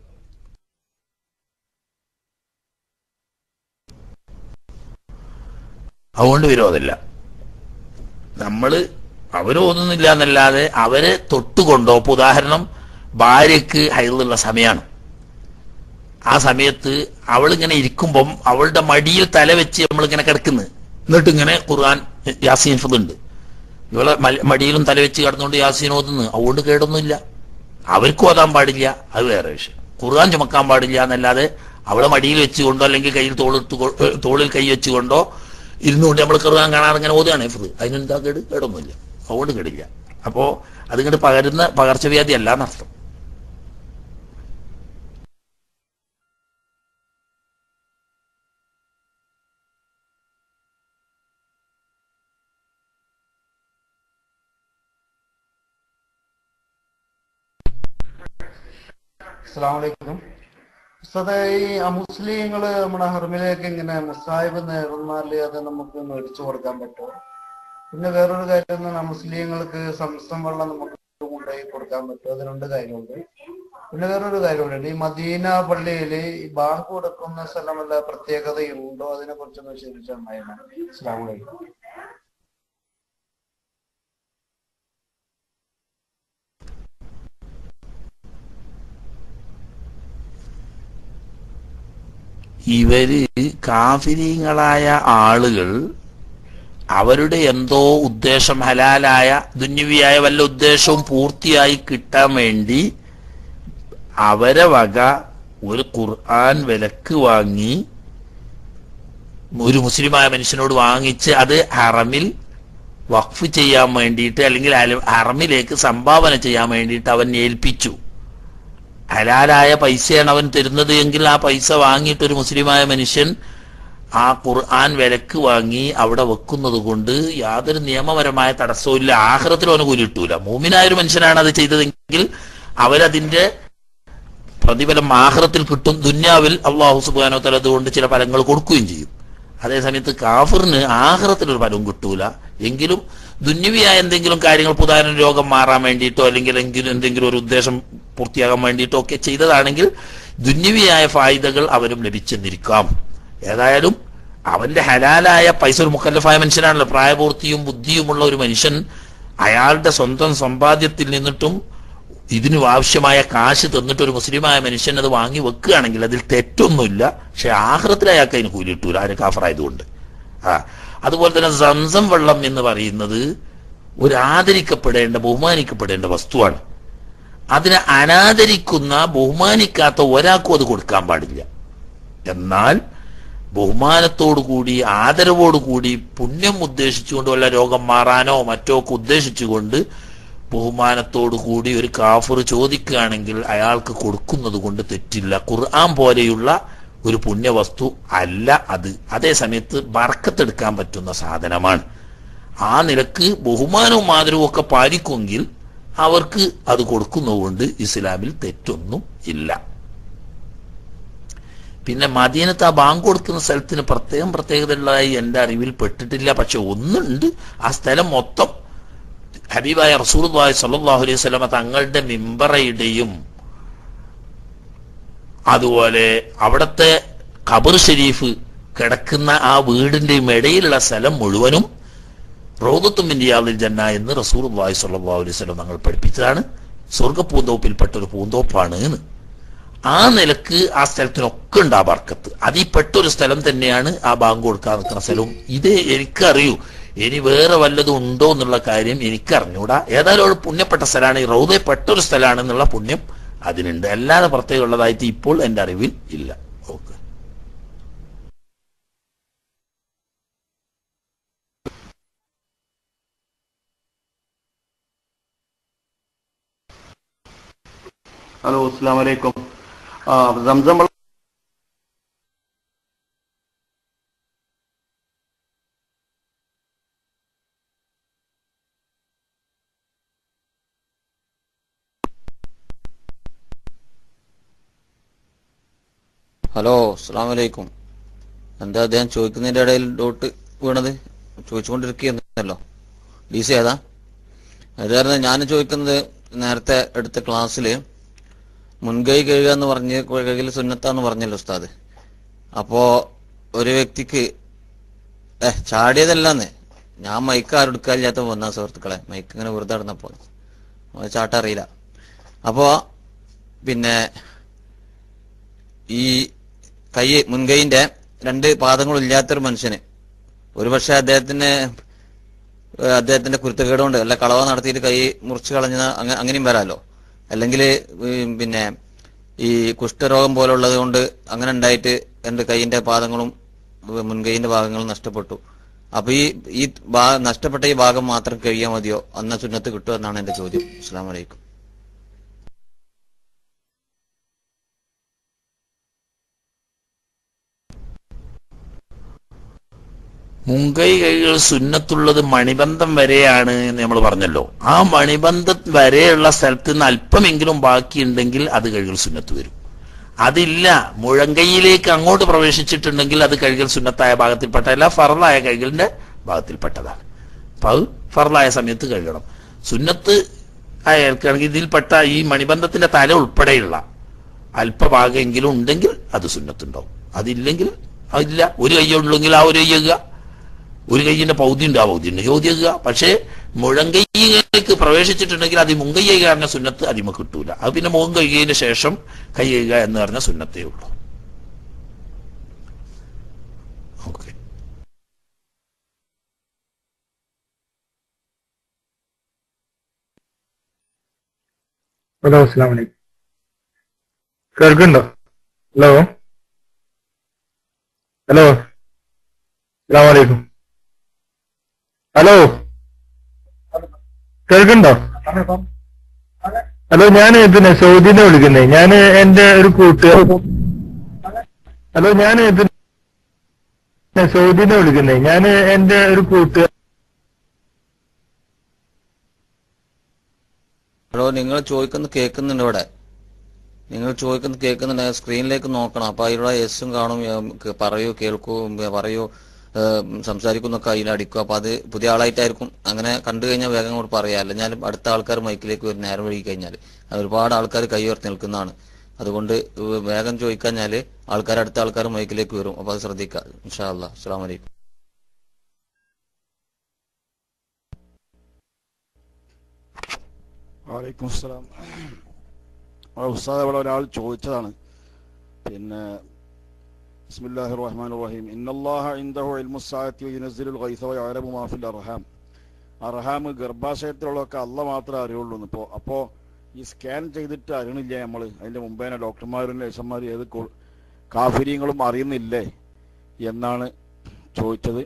അതുകൊണ്ട് വിരോധമില്ല നമ്മള് അവര് ഓതുന്നില്ല എന്നല്ലാതെ അവരെ തൊട്ടുകൊണ്ടോ ഇപ്പൊ ഉദാഹരണം ഭാര്യക്ക് ഹൈറുള്ള സമയമാണ് ആ സമയത്ത് അവളിങ്ങനെ ഇരിക്കുമ്പം അവളുടെ മടിയിൽ തല വെച്ച് നമ്മളിങ്ങനെ കിടക്കുന്നു എന്നിട്ട് ഇങ്ങനെ ഖുർആൻ യാസീൻ ഫുദുണ്ട് ഇവളെ മല- മടിയിലും തല വെച്ച് കിടന്നുകൊണ്ട് യാസീൻ ഓതുന്നു അതുകൊണ്ട് കേടൊന്നുമില്ല അവർക്ക് ഓതാൻ പാടില്ല അത് വേറെ വിഷയം ഖുർആൻ ചുമക്കാൻ പാടില്ല എന്നല്ലാതെ അവളെ മടിയിൽ വെച്ചുകൊണ്ടോ അല്ലെങ്കിൽ കയ്യിൽ തോളിട്ട് കൊ- ഏ, തോളിൽ കൈ വെച്ചുകൊണ്ടോ ഇരുന്നുകൊണ്ട് നമ്മൾ ഖുർആൻ കാണാതെ ഇങ്ങനെ ഓതുകയാണ് ഫുദ് അതിനെന്താ കേട് കേടൊന്നുമില്ല അതുകൊണ്ട് കേടില്ല അപ്പോ അതിങ്ങോട്ട് പകരുന്ന പകർച്ചവ്യാധി അല്ല എന്നർത്ഥം അസ്സലാമലൈക്കും ഉസ്താദേ ഈ അമുസ്ലിങ്ങള് നമ്മുടെ ഹർമിലേക്ക് ഇങ്ങനെ മുസാഹിബ് നേർന്നാല് അത് നമുക്ക് മേടിച്ചു കൊടുക്കാൻ പറ്റുമോ പിന്നെ വേറൊരു കാര്യം എന്ന് മുസ്ലിങ്ങൾക്ക് സംസം വെള്ളം നമുക്ക് കൊണ്ടുപോയി കൊടുക്കാൻ പറ്റുമോ അത് രണ്ട് കാര്യമുണ്ട് പിന്നെ വേറൊരു കാര്യമുണ്ട് ഈ മദീന പള്ളിയില് ഈ ബാങ്ക് കൊടുക്കുന്ന സ്ഥലം വല്ല പ്രത്യേകതയുണ്ടോ അതിനെ കുറിച്ചൊന്ന് വിശദീകരിച്ചാൽ നന്നായിരുന്നു അസ്സലാമു അലൈക്കും ഇവര് കാഫിരീങ്ങളായ ആളുകൾ അവരുടെ എന്തോ ഉദ്ദേശം ഹലാലായ ദുന്യവിയായ വല്ല ഉദ്ദേശവും പൂർത്തിയായി കിട്ടാൻ വേണ്ടി അവരെ വക ഒരു ഖുർആൻ വിലക്ക് വാങ്ങി ഒരു മുസ്ലിമായ മനുഷ്യനോട് വാങ്ങിച്ച് അത് ഹറമിൽ വഖഫ് ചെയ്യാൻ വേണ്ടിയിട്ട് അല്ലെങ്കിൽ അല- ഹറമിലേക്ക് സംഭാവന ചെയ്യാൻ വേണ്ടിയിട്ട് അവൻ ഏൽപ്പിച്ചു ഹലാലായ പൈസയാണ് അവൻ തരുന്നത് എങ്കിൽ ആ പൈസ വാങ്ങിയിട്ട് ഒരു മുസ്ലിമായ മനുഷ്യൻ ആ ഖുർആൻ വിലക്ക് വാങ്ങി അവിടെ വെക്കുന്നത് കൊണ്ട് യാതൊരു നിയമപരമായ തടസ്സവും ഇല്ല ആഹ്റത്തിൽ അവന് കൂലി കിട്ടൂല മൂമിനായ ഒരു മനുഷ്യനാണ് അത് ചെയ്തതെങ്കിൽ അവരതിന്റെ പ്രതിഫലം ആഹ്റത്തിൽ കിട്ടും ദുന്യാവിൽ അള്ളാഹു സുബാനോ തല അതുകൊണ്ട് ചില ഫലങ്ങൾ കൊടുക്കുകയും ചെയ്യും അതേസമയത്ത് കാഫിറിന് ആഹ്റത്തിൽ ഒരു ഫലവും കിട്ടൂല എങ്കിലും ദുന്യവിയായ എന്തെങ്കിലും കാര്യങ്ങൾ ഇപ്പൊ ഉദാഹരണം രോഗം മാറാൻ വേണ്ടിയിട്ടോ അല്ലെങ്കിൽ എങ്കിലും എന്തെങ്കിലും ഒരു ഉദ്ദേശം പൂർത്തിയാകാൻ വേണ്ടിയിട്ടോ ഒക്കെ ചെയ്തതാണെങ്കിൽ ദുന്യവിയായ ഫായിദകൾ അവരും ലഭിച്ചെന്നിരിക്കാം ഏതായാലും അവന്റെ ഹലാലായ പൈസ ഒരു മുക്കല്ലഫായ മനുഷ്യനാണല്ലോ പ്രായപൂർത്തിയും ബുദ്ധിയുമുള്ള ഒരു മനുഷ്യൻ അയാളുടെ സ്വന്തം സമ്പാദ്യത്തിൽ നിന്നിട്ടും ഇതിന് ആവശ്യമായ കാശ് തന്നിട്ട് ഒരു മുസ്ലിമായ മനുഷ്യൻ അത് വാങ്ങി വെക്കുകയാണെങ്കിൽ അതിൽ തെറ്റൊന്നുമില്ല പക്ഷെ ആഹ്റത്തിൽ അയാൾക്ക് അതിന് കൂലി കിട്ടൂല ആര് കാഫറായതുകൊണ്ട് ആ അതുപോലെ തന്നെ സംസം വെള്ളം എന്ന് പറയുന്നത് ഒരു ആദരിക്കപ്പെടേണ്ട ബഹുമാനിക്കപ്പെടേണ്ട വസ്തുവാണ് അതിനെ അനാദരിക്കുന്ന ബഹുമാനിക്കാത്ത ഒരാൾക്കും അത് കൊടുക്കാൻ പാടില്ല എന്നാൽ ബഹുമാനത്തോടു കൂടി ആദരവോടു കൂടി പുണ്യം ഉദ്ദേശിച്ചുകൊണ്ട് വല്ല രോഗം മാറാനോ മറ്റോ ഒക്കെ ഉദ്ദേശിച്ചുകൊണ്ട് ബഹുമാനത്തോടു കൂടി ഒരു കാഫർ ചോദിക്കുകയാണെങ്കിൽ അയാൾക്ക് കൊടുക്കുന്നത് കൊണ്ട് തെറ്റില്ല ഖുർആൻ പോലെയുള്ള ഒരു പുണ്യവസ്തു അല്ല അത് അതേ സമയത്ത് ബർക്കത്തെടുക്കാൻ പറ്റുന്ന സാധനമാണ് ആ നിലക്ക് ബഹുമാനവും ആദരവും ഒക്കെ പാലിക്കുമെങ്കിൽ അവർക്ക് അത് കൊടുക്കുന്നതുകൊണ്ട് ഇസ്ലാമിൽ തെറ്റൊന്നും ഇല്ല പിന്നെ മദീനത്ത് ആ ബാങ്ക് കൊടുക്കുന്ന സ്ഥലത്തിന് പ്രത്യേകം പ്രത്യേകതയുള്ളതായി എൻ്റെ അറിവിൽ പെട്ടിട്ടില്ല പക്ഷെ ഒന്നുണ്ട് ആ സ്ഥലം മൊത്തം ഹബീബായ റസൂർവായ സല്ലാഹു അലൈഹി സ്വലമ തങ്ങളുടെ മിമ്പറയുടെയും അതുപോലെ അവിടുത്തെ ഖബർ ഷരീഫ് കിടക്കുന്ന ആ വീടിന്റെയും ഇടയിലുള്ള സ്ഥലം മുഴുവനും റോദത്തും ഇന്ത്യാദിൽ ജന്ന എന്ന് റസൂർ വായ് സല്ലാ അലൈഹി സ്വലം തങ്ങൾ പഠിപ്പിച്ചതാണ് സ്വർഗ പൂന്തോപ്പിൽപ്പെട്ട ഒരു പൂന്തോപ്പാണ് എന്ന് ആ നിലക്ക് ആ സ്ഥലത്തിനൊക്കെ ഉണ്ട് ആ ബർക്കത്ത് അതിൽ പെട്ടൊരു സ്ഥലം തന്നെയാണ് ആ ബാങ്ക് കൊടുക്കാൻ നിൽക്കുന്ന സ്ഥലവും ഇത് എനിക്കറിയൂ ഇനി വേറെ വല്ലതും ഉണ്ടോ എന്നുള്ള കാര്യം എനിക്കറിഞ്ഞൂടാ ഏതായാലും ഒരു പുണ്യപ്പെട്ട സ്ഥലമാണ് ഈ റൗദെ പെട്ടൊരു സ്ഥലമാണെന്നുള്ള പുണ്യം അതിനുണ്ട് അല്ലാതെ പ്രത്യേകം ഉള്ളതായിട്ട് ഇപ്പോൾ എൻ്റെ അറിവിൽ ഇല്ല ഓക്കെ ഹലോ അസ്സാം വലൈക്കും ആ സംസം വെള്ളം ഹലോ അസ്സാം വലൈക്കും എന്താ അദ്ദേഹം ചോദിക്കുന്നതിന്റെ ഇടയിൽ ഡോട്ട് വീണത് ചോദിച്ചുകൊണ്ടിരിക്കുകയെന്നല്ലോ ഡി സി ഏതാ അതായിരുന്നു ഞാൻ ചോദിക്കുന്നത് നേരത്തെ എടുത്ത ക്ലാസ്സിൽ മുൻകൈ കഴുകുക എന്ന് പറഞ്ഞ് കഴുകൽ സുന്നത്താന്ന് പറഞ്ഞല്ലോ ഉസ്താദ് അപ്പോ ഒരു വ്യക്തിക്ക് ഏ ചാടിയതല്ലാന്ന് ഞാൻ മൈക്ക് ആരും എടുക്കാനില്ലാത്ത വന്ന സുഹൃത്തുക്കളെ മൈക്ക് ഇങ്ങനെ വെറുതെ നടന്നപ്പോ ചാട്ട അറിയില്ല അപ്പോ പിന്നെ ഈ കൈ മുൻകൈന്റെ രണ്ട് പാദങ്ങളും ഇല്ലാത്തൊരു മനുഷ്യന് ഒരുപക്ഷെ അദ്ദേഹത്തിന് ഏഹ് അദ്ദേഹത്തിന്റെ കുരുത്തക്കേട് കൊണ്ട് അല്ല കളവ നടത്തിയിട്ട് കൈ മുറിച്ച് കളഞ്ഞ അങ്ങ അങ്ങനെയും വരാലോ അല്ലെങ്കിൽ പിന്നെ ഈ കുഷ്ഠരോഗം പോലുള്ളത് കൊണ്ട് അങ്ങനെ ഉണ്ടായിട്ട് എന്റെ കൈയിന്റെ പാദങ്ങളും ഏഹ് മുൻകൈയിന്റെ ഭാഗങ്ങളും നഷ്ടപ്പെട്ടു അപ്പൊ ഈ ഈ ഭാ- നഷ്ടപ്പെട്ട ഈ ഭാഗം മാത്രം കഴിയാൻ മതിയോ അന്ന സുന്നത്ത് കിട്ടുമോ എന്നാണ് എന്റെ ചോദ്യം അസ്സാം വലൈക്കും മുങ്കൈ കൈകൾ സുന്നത്തുള്ളത് മണിബന്ധം വരെയാണ് എന്ന് നമ്മൾ പറഞ്ഞല്ലോ ആ മണിബന്ധം വരെയുള്ള സ്ഥലത്ത് നിന്ന് അല്പമെങ്കിലും ബാക്കിയുണ്ടെങ്കിൽ അത് കഴുകൽ സുന്നത്ത് വരും അതില്ല മുഴങ്കൈയിലേക്ക് അങ്ങോട്ട് പ്രവേശിച്ചിട്ടുണ്ടെങ്കിൽ അത് കഴുകൽ സുന്നത്തായ ഭാഗത്തിൽപ്പെട്ടതല്ല ഫറലായ കഴുകലിന്റെ ഭാഗത്തിൽപ്പെട്ടതാണ് അപ്പൊ അത് ഫറലായ സമയത്ത് കഴുകണം സുന്നത്ത് അയാൾക്കാണെങ്കിൽ ഇതിൽപ്പെട്ട ഈ മണിബന്ധത്തിന്റെ തല ഉൾപ്പെടെയുള്ള അല്പഭാഗമെങ്കിലും ഉണ്ടെങ്കിൽ അത് സുന്നത്തുണ്ടാവും അതില്ലെങ്കിൽ അതില്ല ഒരു കൈ ഉള്ളെങ്കിൽ ആ ഒരു കൈ കഴുകുക ഒരു കൈയിന്റെ പൗതി ഉണ്ട് ആ പൗതി ഉണ്ട് ചോദ്യം കഴുകുക പക്ഷേ മുഴങ്കൈയിലേക്ക് പ്രവേശിച്ചിട്ടുണ്ടെങ്കിൽ അത് ഈ മുങ്കൈ കഴുകാറിന സുന്നത്ത് അതിമ കിട്ടൂല അത് പിന്നെ മുഖം കഴുകിയതിന് ശേഷം കൈ കഴുകുക എന്ന് പറഞ്ഞ സുന്നത്തേ ഉള്ളൂ ഓക്കെ ഹലോ അസ്സാം വലൈക്കും കേൾക്കുന്നുണ്ടോ ഹലോ ഹലോ അസ്സാം വലൈക്കും ഹലോ കേൾക്കുന്നുണ്ടോ ഹലോ ഞാൻ പിന്നെ സൗദിനെ വിളിക്കുന്നേ ഞാൻ എന്റെ ഒരു കൂട്ടുകാർ ഹലോ ഞാൻ പിന്നെ സൗദിനെ വിളിക്കുന്നേ ഞാൻ എന്റെ ഒരു കൂട്ടുകാർ ഹലോ നിങ്ങൾ ചോദിക്കുന്നത് കേൾക്കുന്നുണ്ട് ഇവിടെ നിങ്ങൾ ചോദിക്കുന്നത് കേൾക്കുന്നുണ്ട് സ്ക്രീനിലേക്ക് നോക്കണം അപ്പൊ അതിലുള്ള എസും കാണും ഉം, ക- പറയൂ കേൾക്കൂ ഉം, പറയൂ ഏം, സംസാരിക്കുന്നൊക്കെ അതിൽ അടിക്കും അപ്പൊ അത് പുതിയ ആളായിട്ടായിരിക്കും അങ്ങനെ കണ്ടു കഴിഞ്ഞാൽ വേഗം കൂടെ പറയാം അല്ലെങ്കിൽ അടുത്ത ആൾക്കാർ മൈക്കിലേക്ക് വരും നേരം വഴുകി കഴിഞ്ഞാൽ അത് ഒരുപാട് ആൾക്കാർ കൈ ഉയർത്തി നിൽക്കുന്നതാണ് അതുകൊണ്ട് ഏഹ്, വേഗം ചോദിക്കഴിഞ്ഞാല് ആൾക്കാർ അടുത്ത ആൾക്കാർ മൈക്കിലേക്ക് വരും അപ്പൊ അത് ശ്രദ്ധിക്കുക ഇൻഷാ അല്ലാ അസ്സാം വലൈക്കും വലൈക്കും സ്സലാം ആ ഉസ്താദ് ഇവിടെ ഒരാൾ ചോദിച്ചതാണ് പിന്നെ ബിസ്മില്ലാഹി റഹ്മാൻ റഹീം ഇന്നല്ലാഹ ഇൻദഹു ഇൽമു സാഅത്തി വയുനസ്സിലുൽ ഗൈസ വയഅലമു മാ ഫിൽ അർഹാം അർഹാം ഗർഭാശയത്തിലുള്ളതൊക്കെ അല്ല മാത്രമേ അറിയുള്ളൂ ഇപ്പോൾ അപ്പോൾ ഈ സ്കാൻ ചെയ്തിട്ട് അറിയണില്ല നമ്മൾ അതിന്റെ മുമ്പേ തന്നെ ഡോക്ടർമാരും നഴ്സന്മാരും ഏത് കൊ- കാഫിര്യങ്ങളും അറിയുന്നില്ലേ എന്നാണ് ചോദിച്ചത്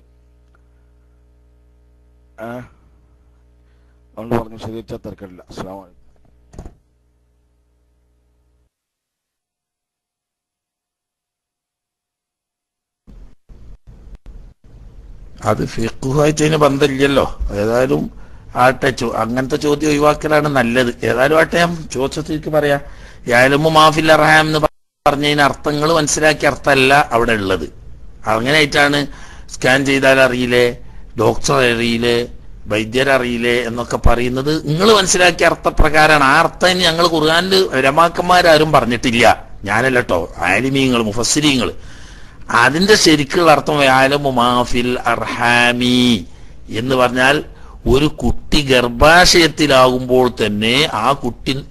ഏഹ് അതുകൊണ്ട് പറഞ്ഞു ശരിച്ചാൽ തിരക്കില്ല അസ്സാം വലൈക്കും അത് ഫിഖുമായിട്ട് അതിന് ബന്ധമില്ലല്ലോ ഏതായാലും ആട്ടെ ചോ- അങ്ങനത്തെ ചോദ്യം ഒഴിവാക്കലാണ് നല്ലത് ഏതായാലും ആട്ടെ ഞാൻ ചോദിച്ചതിലേക്ക് പറയാം യാലുമു മാഫിൽ അർഹാം എന്ന് പറഞ്ഞതിന് അർത്ഥങ്ങൾ മനസ്സിലാക്കിയ അർത്ഥമല്ല അവിടെ ഉള്ളത് അങ്ങനെയായിട്ടാണ് സ്കാൻ ചെയ്താൽ അറിയില്ലേ ഡോക്ടർ അറിയില്ലേ വൈദ്യരറിയില്ലേ എന്നൊക്കെ പറയുന്നത് നിങ്ങൾ മനസ്സിലാക്കിയ അർത്ഥപ്രകാരമാണ് ആ അർത്ഥം ഞങ്ങൾ ഖുർആാനിൽ രമാക്കന്മാരാരും പറഞ്ഞിട്ടില്ല ഞാനല്ല കേട്ടോ ആലിമീങ്ങൾ മുഫസ്സിരീങ്ങൾ അതിന്റെ ശരിക്കുള്ള അർത്ഥം വ്യാലമു മാഫിൽ അർഹാമി എന്ന് പറഞ്ഞാൽ ഒരു കുട്ടി ഗർഭാശയത്തിലാകുമ്പോൾ തന്നെ ആ കുട്ടി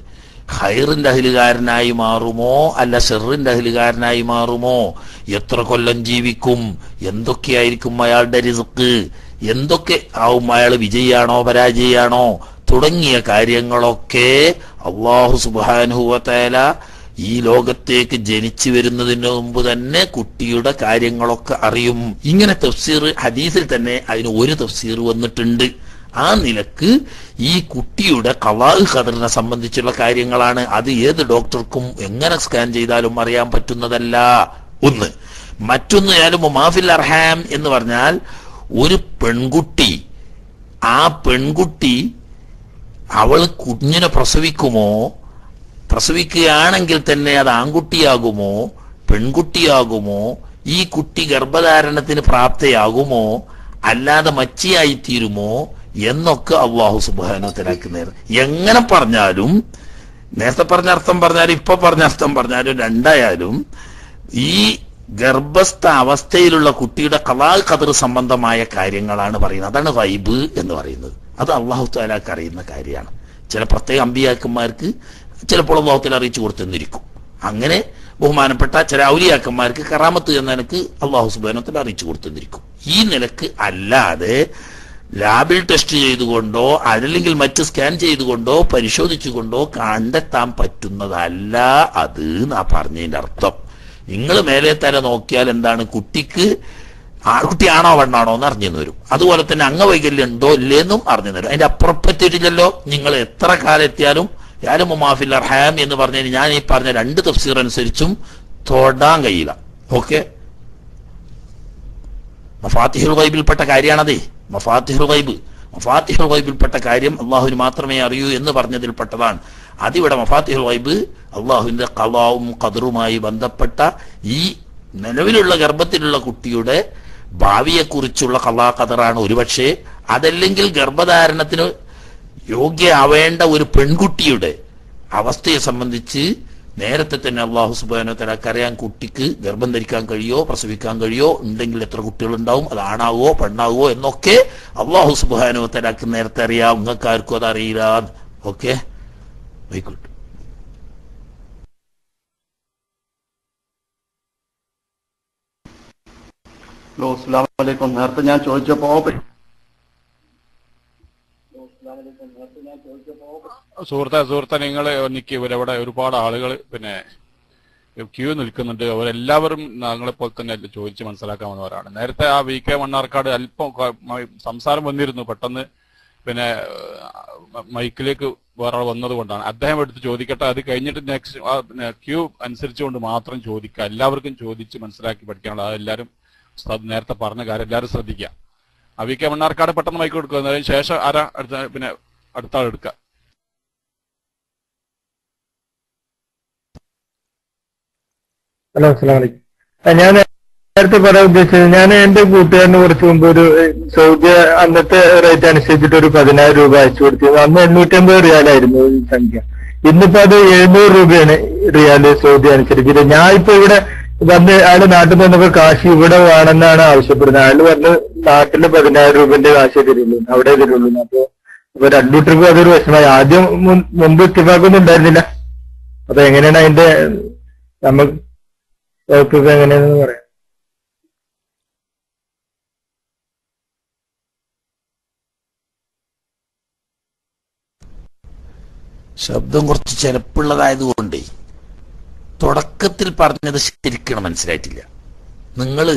ഹൈറിന്റെ അഹിലുകാരനായി മാറുമോ അല്ല ഷെറിന്റെ അഹിലുകാരനായി മാറുമോ എത്ര കൊല്ലം ജീവിക്കും എന്തൊക്കെയായിരിക്കും അയാളുടെ റിസ്ക് എന്തൊക്കെ ആവും അയാൾ വിജയാണോ പരാജയാണോ തുടങ്ങിയ കാര്യങ്ങളൊക്കെ അള്ളാഹു സുബാനുഹുവത്തേല ഈ ലോകത്തേക്ക് ജനിച്ചു വരുന്നതിന് മുമ്പ് തന്നെ കുട്ടിയുടെ കാര്യങ്ങളൊക്കെ അറിയും ഇങ്ങനെ തഫ്സീർ ഹദീസിൽ തന്നെ അതിന് ഒരു തഫ്സീർ വന്നിട്ടുണ്ട് ആ നിലക്ക് ഈ കുട്ടിയുടെ കലാഹ് ഖദറിനെ സംബന്ധിച്ചുള്ള കാര്യങ്ങളാണ് അത് ഏത് ഡോക്ടർക്കും എങ്ങനെ സ്കാൻ ചെയ്താലും അറിയാൻ പറ്റുന്നതല്ല ഒന്ന് മറ്റൊന്ന് ഞാനും മാഫിൽ അർഹാം എന്ന് പറഞ്ഞാൽ ഒരു പെൺകുട്ടി ആ പെൺകുട്ടി അവൾ കുഞ്ഞിനെ പ്രസവിക്കുമോ പ്രസവിക്കുകയാണെങ്കിൽ തന്നെ അത് ആൺകുട്ടിയാകുമോ പെൺകുട്ടിയാകുമോ ഈ കുട്ടി ഗർഭധാരണത്തിന് പ്രാപ്തയാകുമോ അല്ലാതെ മച്ചിയായി തീരുമോ എന്നൊക്കെ അള്ളാഹു സുബാനത്തിലാക്കി നേരം എങ്ങനെ പറഞ്ഞാലും നേരത്തെ പറഞ്ഞ അർത്ഥം പറഞ്ഞാലും ഇപ്പൊ പറഞ്ഞ അർത്ഥം പറഞ്ഞാലും രണ്ടായാലും ഈ ഗർഭസ്ഥ അവസ്ഥയിലുള്ള കുട്ടിയുടെ കലാ കതിർ സംബന്ധമായ കാര്യങ്ങളാണ് പറയുന്നത് അതാണ് വൈബ് എന്ന് പറയുന്നത് അത് അള്ളാഹു താലാക്ക് അറിയുന്ന കാര്യമാണ് ചില പ്രത്യേക അമ്പിയാക്കന്മാർക്ക് ചിലപ്പോൾ അള്ളാഹുത്തിൽ അറിയിച്ചു കൊടുത്തെന്നിരിക്കും അങ്ങനെ ബഹുമാനപ്പെട്ട ചില ഔലിയാക്കന്മാർക്ക് കറാമത്ത് എന്ന നിലക്ക് അള്ളാഹു സുബാനത്തിൽ അറിയിച്ചു കൊടുത്തെന്നിരിക്കും ഈ നിലക്ക് അല്ലാതെ ലാബിൽ ടെസ്റ്റ് ചെയ്തുകൊണ്ടോ അതല്ലെങ്കിൽ മറ്റ് സ്കാൻ ചെയ്തുകൊണ്ടോ പരിശോധിച്ചുകൊണ്ടോ കണ്ടെത്താൻ പറ്റുന്നതല്ല അത് എന്നാ പറഞ്ഞതിന്റെ അർത്ഥം നിങ്ങൾ മേലെ തല നോക്കിയാൽ എന്താണ് കുട്ടിക്ക് ആൺകുട്ടിയാണോ പെണ്ണാണോ എന്ന് അറിഞ്ഞു വരും അതുപോലെ തന്നെ അംഗവൈകല്യം ഉണ്ടോ ഇല്ലേന്നും അറിഞ്ഞു തരും അതിന്റെ അപ്പുറപ്പറ്റില്ലല്ലോ നിങ്ങൾ എത്ര കാലം എത്തിയാലും യാലും മാഫിൽ അർഹാം എന്ന് പറഞ്ഞതിന് ഞാൻ ഈ പറഞ്ഞ രണ്ട് തഫ്സീർ അനുസരിച്ചും തൊടാൻ കഴിയില്ല ഓക്കെ മഫാത്തിഹുൽ ഗൈബിൽപ്പെട്ട കാര്യമാണതേ മഫാത്തിഹുൽ ഗൈബ് മഫാത്തിഹുൽ ഗൈബിൽപ്പെട്ട കാര്യം അള്ളാഹുവിന് മാത്രമേ അറിയൂ എന്ന് പറഞ്ഞതിൽപ്പെട്ടതാണ് അതിവിടെ മഫാത്തിഹുൽ ഗൈബ് അള്ളാഹുവിന്റെ കലാവും കതറുമായി ബന്ധപ്പെട്ട ഈ നിലവിലുള്ള ഗർഭത്തിലുള്ള കുട്ടിയുടെ ഭാവിയെക്കുറിച്ചുള്ള കലാ കതറാണ് ഒരുപക്ഷെ അതല്ലെങ്കിൽ ഗർഭധാരണത്തിന് യോഗ്യയാവേണ്ട ഒരു പെൺകുട്ടിയുടെ അവസ്ഥയെ സംബന്ധിച്ച് നേരത്തെ തന്നെ അള്ളാഹു സുബാനോ തലക്കറിയാൻ കുട്ടിക്ക് ഗർഭം ധരിക്കാൻ കഴിയോ പ്രസവിക്കാൻ കഴിയോ ഉണ്ടെങ്കിൽ എത്ര കുട്ടികൾ ഉണ്ടാവും അത് ആണാവോ പെണ്ണാവോ എന്നൊക്കെ അള്ളാഹു സുബാനോ തലാക്ക് നേരത്തെ അറിയാം നിങ്ങൾക്ക് ആർക്കും അത് അറിയില്ല ഓക്കെ ആയിക്കോട്ടെ ഹലോ അസ്സാം വലൈക്കും നേരത്തെ ഞാൻ ചോദിച്ചപ്പോ സുഹൃത്തെ സുഹൃത്തെ നിങ്ങൾ നിക്ക് ഇവരവിടെ ഒരുപാട് ആളുകൾ പിന്നെ ക്യൂ നിൽക്കുന്നുണ്ട് അവരെല്ലാവരും ഞങ്ങളെ പോലെ തന്നെ ചോദിച്ച് മനസ്സിലാക്കാവുന്നവരാണ് നേരത്തെ ആ വി കെ മണ്ണാർക്കാട് അല്പം ക- മ- സംസാരം വന്നിരുന്നു പെട്ടെന്ന് പിന്നെ ഏഹ്, മൈക്കിലേക്ക് വേറെ ആൾ വന്നത് കൊണ്ടാണ് അദ്ദേഹം എടുത്ത് ചോദിക്കട്ടെ അത് കഴിഞ്ഞിട്ട് നെക്സ്റ്റ് ക്യൂ അനുസരിച്ചുകൊണ്ട് മാത്രം ചോദിക്കുക എല്ലാവർക്കും ചോദിച്ച് മനസ്സിലാക്കി പഠിക്കാനുള്ള അതെല്ലാവരും ഉസ്താദ് നേരത്തെ പറഞ്ഞ കാര്യം എല്ലാവരും ശ്രദ്ധിക്കുക ആ വി കെ മണ്ണാർക്കാട് പെട്ടെന്ന് മൈക്ക് കൊടുക്കുക അതിന് ശേഷം ആരാ അടുത്ത പിന്നെ അടുത്ത ആൾ എടുക്കുക ഹലോ അസ്സലാം വലൈക്കും ഞാൻ നേരത്തെ പറയാൻ ഉദ്ദേശിച്ചത് ഞാൻ എന്റെ കൂട്ടുകാരന് കുറച്ച് മുമ്പ് ഒരു ഏഹ്, സൗദി അന്നത്തെ റേറ്റ് അനുസരിച്ചിട്ട് ഒരു പതിനായിരം രൂപ അയച്ചു കൊടുത്തിരുന്നു അന്ന് എണ്ണൂറ്റമ്പത് റിയാലായിരുന്നു ഈ സംഖ്യ ഇന്നിപ്പോ അത് എഴുന്നൂറ് രൂപയാണ് റിയാല് സൗദി അനുസരിച്ചിട്ട് ഞാൻ ഇപ്പൊ ഇവിടെ വന്ന് അയാള് നാട്ടിൽ വന്നപ്പോ കാശ് ഇവിടെ വേണമെന്നാണ് ആവശ്യപ്പെടുന്നത് അയാള് പറഞ്ഞ് നാട്ടില് പതിനായിരം രൂപന്റെ കാശേ തരുള്ളൂ അവിടെ തരുള്ളൂ അപ്പൊ അപ്പൊ രണ്ടു ട്രിപ്പ് അതൊരു വിഷമമായി ആദ്യം മുൻ- മുമ്പ് ഇത്തിഫാക്കൊന്നും ഉണ്ടായിരുന്നില്ല അപ്പൊ എങ്ങനെയാണ് അതിന്റെ നമുക്ക് വകുപ്പ് എങ്ങനെയാണെന്ന് പറയാം ശബ്ദം കുറച്ച് ചെലപ്പുള്ളതായതുകൊണ്ടേ തുടക്കത്തിൽ പറഞ്ഞത് ശരിക്കണം മനസ്സിലായിട്ടില്ല നിങ്ങള്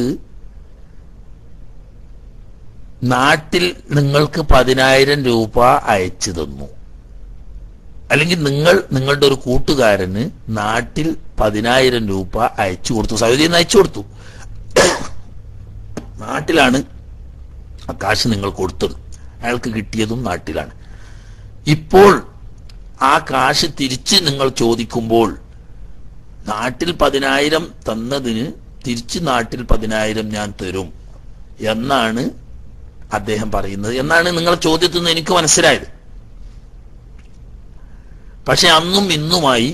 നാട്ടിൽ നിങ്ങൾക്ക് പതിനായിരം രൂപ അയച്ചു തന്നു അല്ലെങ്കിൽ നിങ്ങൾ നിങ്ങളുടെ ഒരു കൂട്ടുകാരന് നാട്ടിൽ പതിനായിരം രൂപ അയച്ചു കൊടുത്തു സൗദിയിൽ നിന്ന് അയച്ചു കൊടുത്തു നാട്ടിലാണ് ആ കാശ് നിങ്ങൾ കൊടുത്തത് അയാൾക്ക് കിട്ടിയതും നാട്ടിലാണ് ഇപ്പോൾ ആ കാശ് തിരിച്ച് നിങ്ങൾ ചോദിക്കുമ്പോൾ നാട്ടിൽ പതിനായിരം തന്നതിന് തിരിച്ച് നാട്ടിൽ പതിനായിരം ഞാൻ തരും എന്നാണ് അദ്ദേഹം പറയുന്നത് എന്നാണ് നിങ്ങളുടെ ചോദ്യത്തിൽ നിന്ന് എനിക്ക് മനസ്സിലായത് പക്ഷെ അന്നും ഇന്നുമായി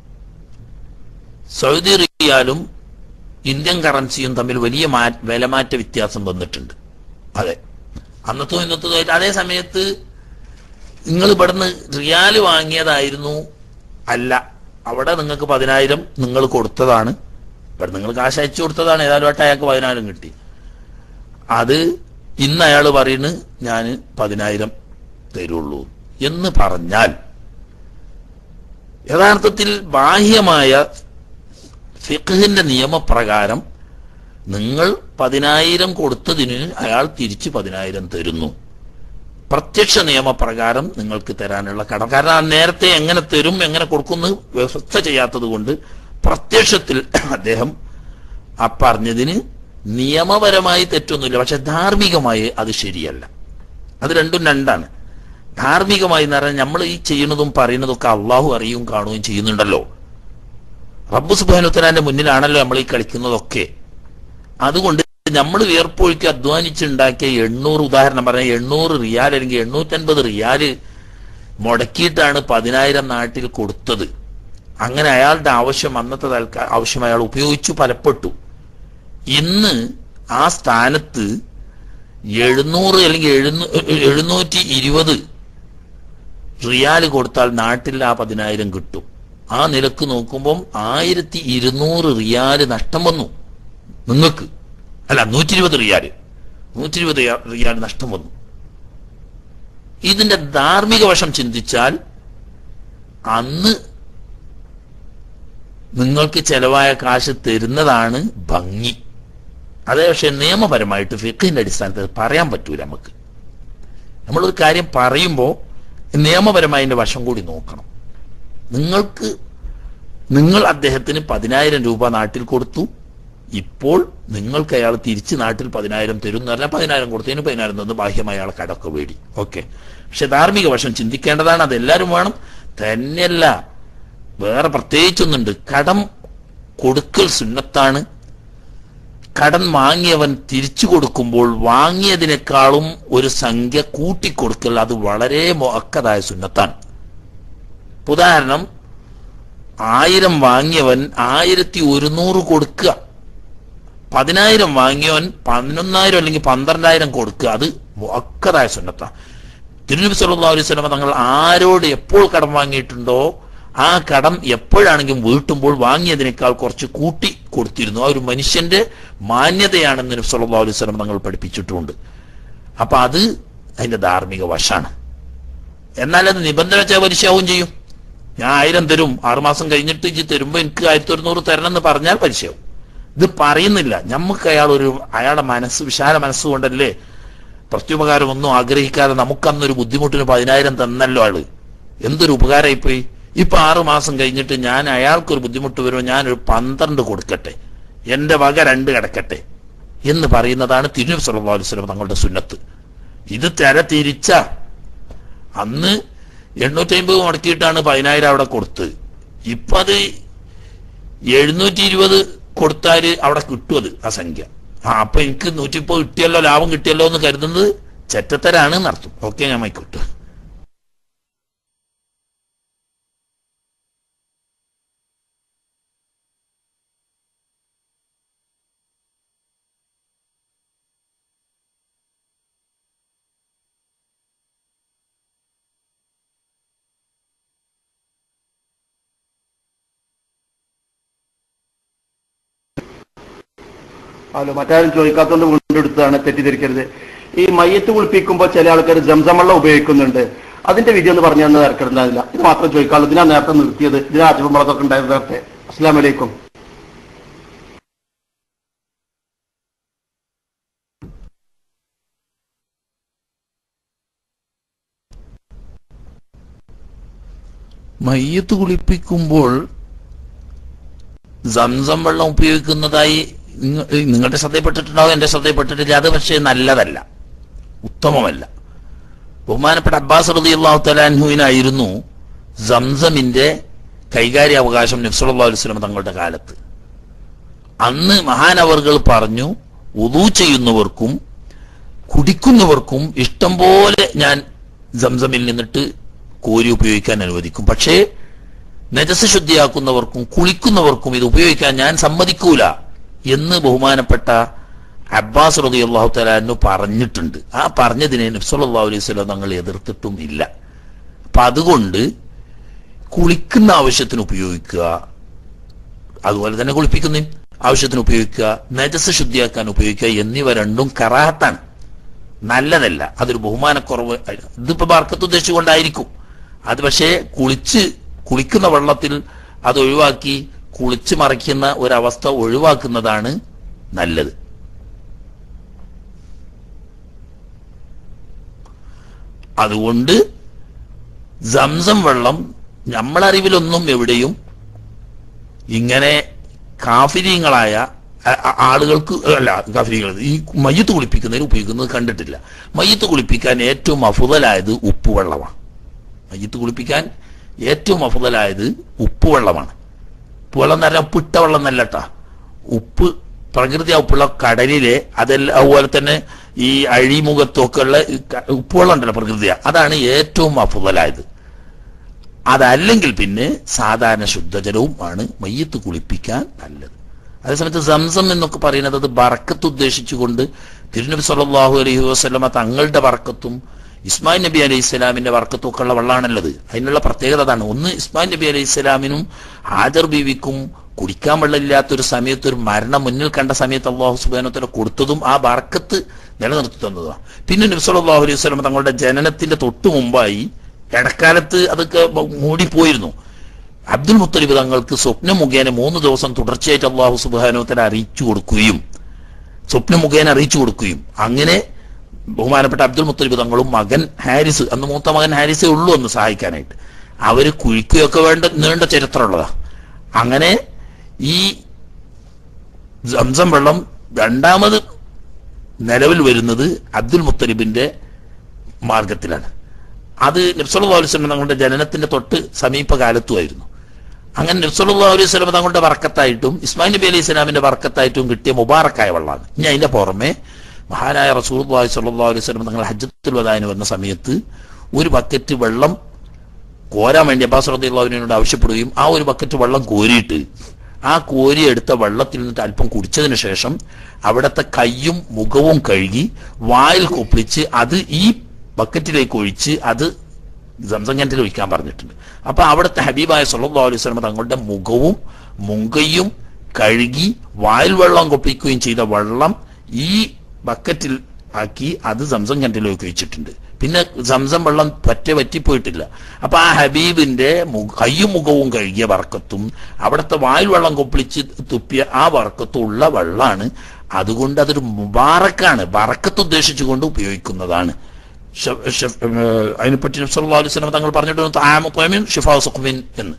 സൗദി റിയാലും ഇന്ത്യൻ കറൻസിയും തമ്മിൽ വലിയ മാ വിലമാറ്റ വ്യത്യാസം വന്നിട്ടുണ്ട് അതെ അന്നത്തോ ഇന്നത്തതോ ആയിട്ട് അതേ സമയത്ത് നിങ്ങൾ ഇവിടുന്ന് റിയാല് വാങ്ങിയതായിരുന്നു അല്ല അവിടെ നിങ്ങൾക്ക് പതിനായിരം നിങ്ങൾ കൊടുത്തതാണ് ഇവിടെ നിങ്ങൾ കാശ് അയച്ചു കൊടുത്തതാണ് ഏതായാലും വട്ടം അയാൾക്ക് പതിനായിരം കിട്ടി അത് ഇന്ന് അയാൾ പറയുന്നു ഞാൻ പതിനായിരം തരുള്ളൂ എന്ന് പറഞ്ഞാൽ യഥാർത്ഥത്തിൽ ബാഹ്യമായ ഫിഖിന്റെ നിയമപ്രകാരം നിങ്ങൾ പതിനായിരം കൊടുത്തതിന് അയാൾ തിരിച്ച് പതിനായിരം തരുന്നു പ്രത്യക്ഷ നിയമപ്രകാരം നിങ്ങൾക്ക് തരാനുള്ള കടം കാരണം ആ നേരത്തെ എങ്ങനെ തരും എങ്ങനെ കൊടുക്കുന്നു വ്യവസ്ഥ ചെയ്യാത്തത് കൊണ്ട് പ്രത്യക്ഷത്തിൽ അദ്ദേഹം ആ പറഞ്ഞതിന് നിയമപരമായി തെറ്റൊന്നുമില്ല പക്ഷെ ധാർമ്മികമായി അത് ശരിയല്ല അത് രണ്ടും രണ്ടാണ് ധാർമ്മികമായി എന്ന് പറഞ്ഞാൽ നമ്മൾ ഈ ചെയ്യുന്നതും പറയുന്നതും ഒക്കെ അള്ളാഹു അറിയും കാണുകയും ചെയ്യുന്നുണ്ടല്ലോ റബ്ബു സുബാനുത്തലാന്റെ മുന്നിലാണല്ലോ നമ്മൾ ഈ കളിക്കുന്നതൊക്കെ അതുകൊണ്ട് നമ്മൾ വിയർപ്പൊഴുക്കി അധ്വാനിച്ചുണ്ടാക്കിയ എണ്ണൂറ് ഉദാഹരണം പറഞ്ഞാൽ എണ്ണൂറ് റിയാൽ അല്ലെങ്കിൽ എണ്ണൂറ്റൻപത് റിയാല് മുടക്കിയിട്ടാണ് പതിനായിരം നാട്ടിൽ കൊടുത്തത് അങ്ങനെ അയാളുടെ ആവശ്യം അന്നത്തെ തൽക്കാ ആവശ്യം അയാൾ ഉപയോഗിച്ചു ഫലപ്പെട്ടു ഇന്ന് ആ സ്ഥാനത്ത് എഴുന്നൂറ് അല്ലെങ്കിൽ എഴുന്നൂ എഴുന്നൂറ്റി ഇരുപത് റിയാല് കൊടുത്താൽ നാട്ടിൽ ആ പതിനായിരം കിട്ടും ആ നിലക്ക് നോക്കുമ്പം ആയിരത്തി ഇരുന്നൂറ് റിയാല് നഷ്ടം വന്നു നിങ്ങൾക്ക് അല്ല നൂറ്റി ഇരുപത് റിയാല് നൂറ്റി ഇരുപത് റിയാല് നഷ്ടം വന്നു ഇതിന്റെ ധാർമ്മിക വശം ചിന്തിച്ചാൽ അന്ന് നിങ്ങൾക്ക് ചെലവായ കാശ് തരുന്നതാണ് ഭംഗി അതേ പക്ഷെ നിയമപരമായിട്ട് ഫിഖിന്റെ അടിസ്ഥാനത്തിൽ പറയാൻ പറ്റൂല നമുക്ക് നമ്മളൊരു കാര്യം പറയുമ്പോൾ നിയമപരമായി അതിന്റെ വശം കൂടി നോക്കണം നിങ്ങൾക്ക് നിങ്ങൾ അദ്ദേഹത്തിന് പതിനായിരം രൂപ നാട്ടിൽ കൊടുത്തു ഇപ്പോൾ നിങ്ങൾക്ക് അയാൾ തിരിച്ച് നാട്ടിൽ പതിനായിരം തരും എന്ന് പറഞ്ഞാൽ പതിനായിരം കൊടുത്തതിന് പതിനായിരം തന്നു ബാഹ്യമായ അയാളെ കടക്ക വേടി ഓക്കെ പക്ഷെ ധാർമ്മിക വശം ചിന്തിക്കേണ്ടതാണ് അതെല്ലാവരും വേണം തന്നെയല്ല വേറെ പ്രത്യേകിച്ചൊന്നുണ്ട് കടം കൊടുക്കൽ സുന്നത്താണ് കടം വാങ്ങിയവൻ തിരിച്ചു കൊടുക്കുമ്പോൾ വാങ്ങിയതിനേക്കാളും ഒരു സംഖ്യ കൂട്ടിക്കൊടുക്കൽ അത് വളരെ മൊക്കതായ സുന്നത്താണ് ഉദാഹരണം ആയിരം വാങ്ങിയവൻ ആയിരത്തി ഒരുന്നൂറ് കൊടുക്കുക പതിനായിരം വാങ്ങിയവൻ പതിനൊന്നായിരം അല്ലെങ്കിൽ പന്ത്രണ്ടായിരം കൊടുക്കുക അത് മൊക്കതായ സുന്നത്താണ് തിരുനബി സല്ലല്ലാഹു അലൈഹി വസല്ലം തങ്ങൾ ആരോട് എപ്പോൾ കടം വാങ്ങിയിട്ടുണ്ടോ ആ കടം എപ്പോഴാണെങ്കിലും വീട്ടുമ്പോൾ വാങ്ങിയതിനേക്കാൾ കുറച്ച് കൂട്ടി കൊടുത്തിരുന്നു ആ ഒരു മനുഷ്യന്റെ മാന്യതയാണെന്ന് നബി സല്ലല്ലാഹു അലൈഹി വസല്ലം തങ്ങൾ പഠിപ്പിച്ചിട്ടുണ്ട് അപ്പൊ അത് അതിന്റെ ധാർമ്മിക വശാണ് എന്നാൽ അത് നിബന്ധന വെച്ചാൽ പലിശയാവും ചെയ്യും ഞാൻ ആയിരം തരും ആറുമാസം കഴിഞ്ഞിട്ട് ഇജ്ജ് തരുമ്പോ എനിക്ക് ആയിരത്തി ഒരുന്നൂറ് തരണം എന്ന് പറഞ്ഞാൽ പലിശയാവും ഇത് പറയുന്നില്ല നമുക്ക് അയാൾ ഒരു അയാളുടെ മനസ്സ് വിശാല മനസ്സുകൊണ്ടല്ലേ പ്രത്യുപകാരം ഒന്നും ആഗ്രഹിക്കാതെ നമുക്കന്നൊരു ബുദ്ധിമുട്ടിന് പതിനായിരം തന്നല്ലോ ആള് എന്തൊരു ഉപകാരമായിപ്പോയി ഇപ്പൊ ആറു മാസം കഴിഞ്ഞിട്ട് ഞാൻ അയാൾക്കൊരു ബുദ്ധിമുട്ട് വരുമ്പോൾ ഞാനൊരു പന്ത്രണ്ട് കൊടുക്കട്ടെ എന്റെ വക രണ്ട് കിടക്കട്ടെ എന്ന് പറയുന്നതാണ് തിരുനബി സല്ലല്ലാഹു അലൈഹി വസല്ലം തങ്ങളുടെ സുന്നത്ത് ഇത് തെര തിരിച്ച അന്ന് എണ്ണൂറ്റി അമ്പത് മുടക്കിയിട്ടാണ് പതിനായിരം അവിടെ കൊടുത്തത് ഇപ്പൊ അത് എഴുന്നൂറ്റി ഇരുപത് കൊടുത്താല് അവിടെ കിട്ടും അത് ആ സംഖ്യ ആ അപ്പൊ എനിക്ക് നൂറ്റിപ്പോ കിട്ടിയല്ലോ ലാഭം കിട്ടിയല്ലോ എന്ന് കരുതുന്നത് ചെറ്റത്തരാണ് എന്നർത്ഥം ഓക്കെ ഞാൻ മൈക്കോട്ടെ ഹലോ മറ്റാരും ചോദിക്കാത്തതുകൊണ്ട് വീണ്ടും എടുത്തതാണ് തെറ്റിദ്ധരിക്കരുത് ഈ മയ്യത്ത് കുളിപ്പിക്കുമ്പോൾ ചില ആൾക്കാർ ജംസം വെള്ളം ഉപയോഗിക്കുന്നുണ്ട് അതിന്റെ വിധി ഒന്ന് പറഞ്ഞു തന്നെ തിരക്കിടുന്നില്ല ഇത് മാത്രം ചോദിക്കാനുള്ളൂ ഇതിനാ നേരത്തെ നിർത്തിയത് ഇതിന് ആചുമ്പളത്തൊക്കെ ഉണ്ടായത് നേരത്തെ അസ്സാം വലൈക്കും മയ്യത്ത് കുളിപ്പിക്കുമ്പോൾ സംസം വെള്ളം ഉപയോഗിക്കുന്നതായി നിങ്ങ- നിങ്ങളുടെ ശ്രദ്ധയിൽപ്പെട്ടിട്ടുണ്ടാവും എന്റെ ശ്രദ്ധയിൽപ്പെട്ടിട്ടില്ല അത് പക്ഷേ നല്ലതല്ല ഉത്തമമല്ല ബഹുമാനപ്പെട്ട അബ്ബാസ് റതി അള്ളാഹു തലാൻഹുവിനായിരുന്നു സംസമിന്റെ കൈകാര്യാവകാശം നബ്സുല്ലാ അലുസ്ലം തങ്ങളുടെ കാലത്ത് അന്ന് മഹാനവർകൾ പറഞ്ഞു ഉദു ചെയ്യുന്നവർക്കും കുടിക്കുന്നവർക്കും ഇഷ്ടം പോലെ ഞാൻ സംസമിൽ നിന്നിട്ട് കോരി ഉപയോഗിക്കാൻ അനുവദിക്കും പക്ഷേ നജസ് ശുദ്ധിയാക്കുന്നവർക്കും കുളിക്കുന്നവർക്കും ഇത് ഉപയോഗിക്കാൻ ഞാൻ സമ്മതിക്കൂല എന്ന് ബഹുമാനപ്പെട്ട അബ്ബാസ് റതി അള്ളാഹു തലാനു പറഞ്ഞിട്ടുണ്ട് ആ പറഞ്ഞതിനെ നബ്സല്ലാ അലൈഹി സ്വലം തങ്ങൾ എതിർത്തിട്ടും ഇല്ല അപ്പൊ അതുകൊണ്ട് കുളിക്കുന്ന ആവശ്യത്തിന് ഉപയോഗിക്കുക അതുപോലെ തന്നെ കുളിപ്പിക്കുന്ന ആവശ്യത്തിന് ഉപയോഗിക്കുക നജസ് ശുദ്ധിയാക്കാൻ ഉപയോഗിക്കുക എന്നിവ രണ്ടും കറാഹത്താണ് നല്ലതല്ല അതൊരു ബഹുമാനക്കുറവ് ഇതിപ്പോ ബർക്കത്ത് ഉദ്ദേശിച്ചുകൊണ്ടായിരിക്കും അത് പക്ഷേ കുളിച്ച് കുളിക്കുന്ന വെള്ളത്തിൽ അത് ഒഴിവാക്കി കുളിച്ച് മറിക്കുന്ന ഒരവസ്ഥ ഒഴിവാക്കുന്നതാണ് നല്ലത് അതുകൊണ്ട് സംസം വെള്ളം നമ്മളറിവിലൊന്നും എവിടെയും ഇങ്ങനെ കാഫിര്യങ്ങളായ ആ- ആ- ആളുകൾക്ക് അല്ല കാഫിര്യങ്ങൾ ഈ മയ്യത്ത് കുളിപ്പിക്കുന്നതിന് ഉപയോഗിക്കുന്നത് കണ്ടിട്ടില്ല മയ്യത്ത് കുളിപ്പിക്കാൻ ഏറ്റവും അഫുതലായത് ഉപ്പുവെള്ളമാണ് മയ്യത്ത് കുളിപ്പിക്കാൻ ഏറ്റവും അഫുതലായത് ഉപ്പുവെള്ളമാണ് ഉപ്പുവെള്ളം എന്ന് പറഞ്ഞാൽ ഉപ്പിട്ട വെള്ളം എന്നല്ലട്ടാ ഉപ്പ് പ്രകൃതി ഉപ്പുള്ള കടലിലെ അതെല്ലാം അതുപോലെ തന്നെ ഈ അഴിമുഖത്തൊക്കെ ഉള്ള ഈ ക- ഉപ്പുവെള്ളം ഉണ്ടല്ലോ പ്രകൃതിയ അതാണ് ഏറ്റവും അഫുതലായത് അതല്ലെങ്കിൽ പിന്നെ സാധാരണ ശുദ്ധജലവും ആണ് മയ്യത്ത് കുളിപ്പിക്കാൻ നല്ലത് അതേസമയത്ത് സംസം എന്നൊക്കെ പറയുന്നത് അത് ബറക്കത്ത് ഉദ്ദേശിച്ചുകൊണ്ട് തിരുനബി സല്ലല്ലാഹു അലൈഹി വസല്ലമ തങ്ങളുടെ ബറക്കത്തും ഇസ്മായിൽ നബി അലൈഹി സ്വലാമിന്റെ ബർക്കത്തും ഒക്കെ ഉള്ള വെള്ളമാണല്ലത് അതിനുള്ള പ്രത്യേകത അതാണ് ഒന്ന് ഇസ്മായിൽ നബി അലൈഹി സ്വലാമിനും ഹാജർ ബീവിക്കും കുടിക്കാൻ വെള്ളമില്ലാത്തൊരു സമയത്ത് ഒരു മരണം മുന്നിൽ കണ്ട സമയത്ത് അള്ളാഹു സുബാനത്തോടെ കൊടുത്തതും ആ ബർക്കത്ത് നിലനിർത്തി തന്നതാണ് പിന്നെ നബി സല്ലല്ലാഹു അലൈഹി വസല്ലമ തങ്ങളുടെ ജനനത്തിന്റെ തൊട്ടു മുമ്പായി ഇടക്കാലത്ത് അതൊക്കെ മൂടിപ്പോയിരുന്നു അബ്ദുൽ മുത്തലിബ് തങ്ങൾക്ക് സ്വപ്നം മുഖേന മൂന്ന് ദിവസം തുടർച്ചയായിട്ട് അള്ളാഹു സുബാനോത്തല അറിയിച്ചു കൊടുക്കുകയും സ്വപ്നം മുഖേന അറിയിച്ചു കൊടുക്കുകയും അങ്ങനെ ബഹുമാനപ്പെട്ട അബ്ദുൽ മുത്തലിബ് തങ്ങളും മകൻ ഹാരിസ് അന്ന് മൂത്ത മകൻ ഹാരിസേ ഉള്ളൂ എന്ന് സഹായിക്കാനായിട്ട് അവര് കുഴിക്കുകയൊക്കെ വേണ്ട നീണ്ട ചരിത്രമുള്ളതാ അങ്ങനെ ഈ സംസം വെള്ളം രണ്ടാമത് നിലവിൽ വരുന്നത് അബ്ദുൽ മുത്തലിബിന്റെ മാർഗത്തിലാണ് അത് നബ്സല്ലാ അലൈഹി സ്വലം തങ്ങളുടെ ജനനത്തിന്റെ തൊട്ട് സമീപകാലത്തുമായിരുന്നു അങ്ങനെ നബ്സല്ലാ അലൈഹി സ്വലം തങ്ങളുടെ വർക്കത്തായിട്ടും ഇസ്മായിൽ നബി അലൈഹി സ്വലാമിന്റെ വർക്കത്തായിട്ടും കിട്ടിയ മുബാറക്കായ വെള്ളമാണ് ഇനി അതിന്റെ പുറമെ മഹാനായ റസൂൽ സല്ലാ അലൈഹി സ്വലം തങ്ങൾ ഹജ്ജത്തുൽ വദാന് വന്ന സമയത്ത് ഒരു ബക്കറ്റ് വെള്ളം കോരാൻ വേണ്ടി അബ്ബാസ് റദിയുള്ളവനോട് ആവശ്യപ്പെടുകയും ആ ഒരു ബക്കറ്റ് വെള്ളം കോരിയിട്ട് ആ കോരി എടുത്ത വെള്ളത്തിൽ നിന്നിട്ട് അല്പം കുടിച്ചതിന് ശേഷം അവിടുത്തെ കയ്യും മുഖവും കഴുകി വായിൽ കൊപ്പിളിച്ച് അത് ഈ ബക്കറ്റിലേക്ക് ഒഴിച്ച് അത് സംസം കിണറ്റിൽ ഒഴിക്കാൻ പറഞ്ഞിട്ടുണ്ട് അപ്പൊ അവിടുത്തെ ഹബീബായ സല്ലല്ലാഹു അലൈഹി വസല്ലം തങ്ങളുടെ മുഖവും മുങ്കയും കഴുകി വായിൽ വെള്ളം കൊപ്പിക്കുകയും ചെയ്ത വെള്ളം ഈ ബക്കറ്റിൽ ആക്കി അത് സംസം കിണറ്റിലേക്ക് ഒഴിച്ചിട്ടുണ്ട് പിന്നെ സംസം വെള്ളം പറ്റ വറ്റിപ്പോയിട്ടില്ല അപ്പൊ ആ ഹബീബിന്റെ മു- കയ്യും മുഖവും കഴുകിയ വർക്കത്തും അവിടുത്തെ വായിൽ വെള്ളം കൊപ്പിളിച്ച് തുപ്പിയ ആ വർക്കത്തും ഉള്ള വെള്ളമാണ് അതുകൊണ്ട് അതൊരു മുബാറക്കാണ് ബറക്കത്ത് ഉദ്ദേശിച്ചുകൊണ്ട് ഉപയോഗിക്കുന്നതാണ് ഷ- ഷ- ഏഹ് അതിനെപ്പറ്റി നബി സല്ലല്ലാഹു അലൈഹി വസല്ലം തങ്ങൾ പറഞ്ഞിട്ടുണ്ട് താമ ത്വമിൻ ഷിഫാഉ സുഖ്മിൻ എന്ന്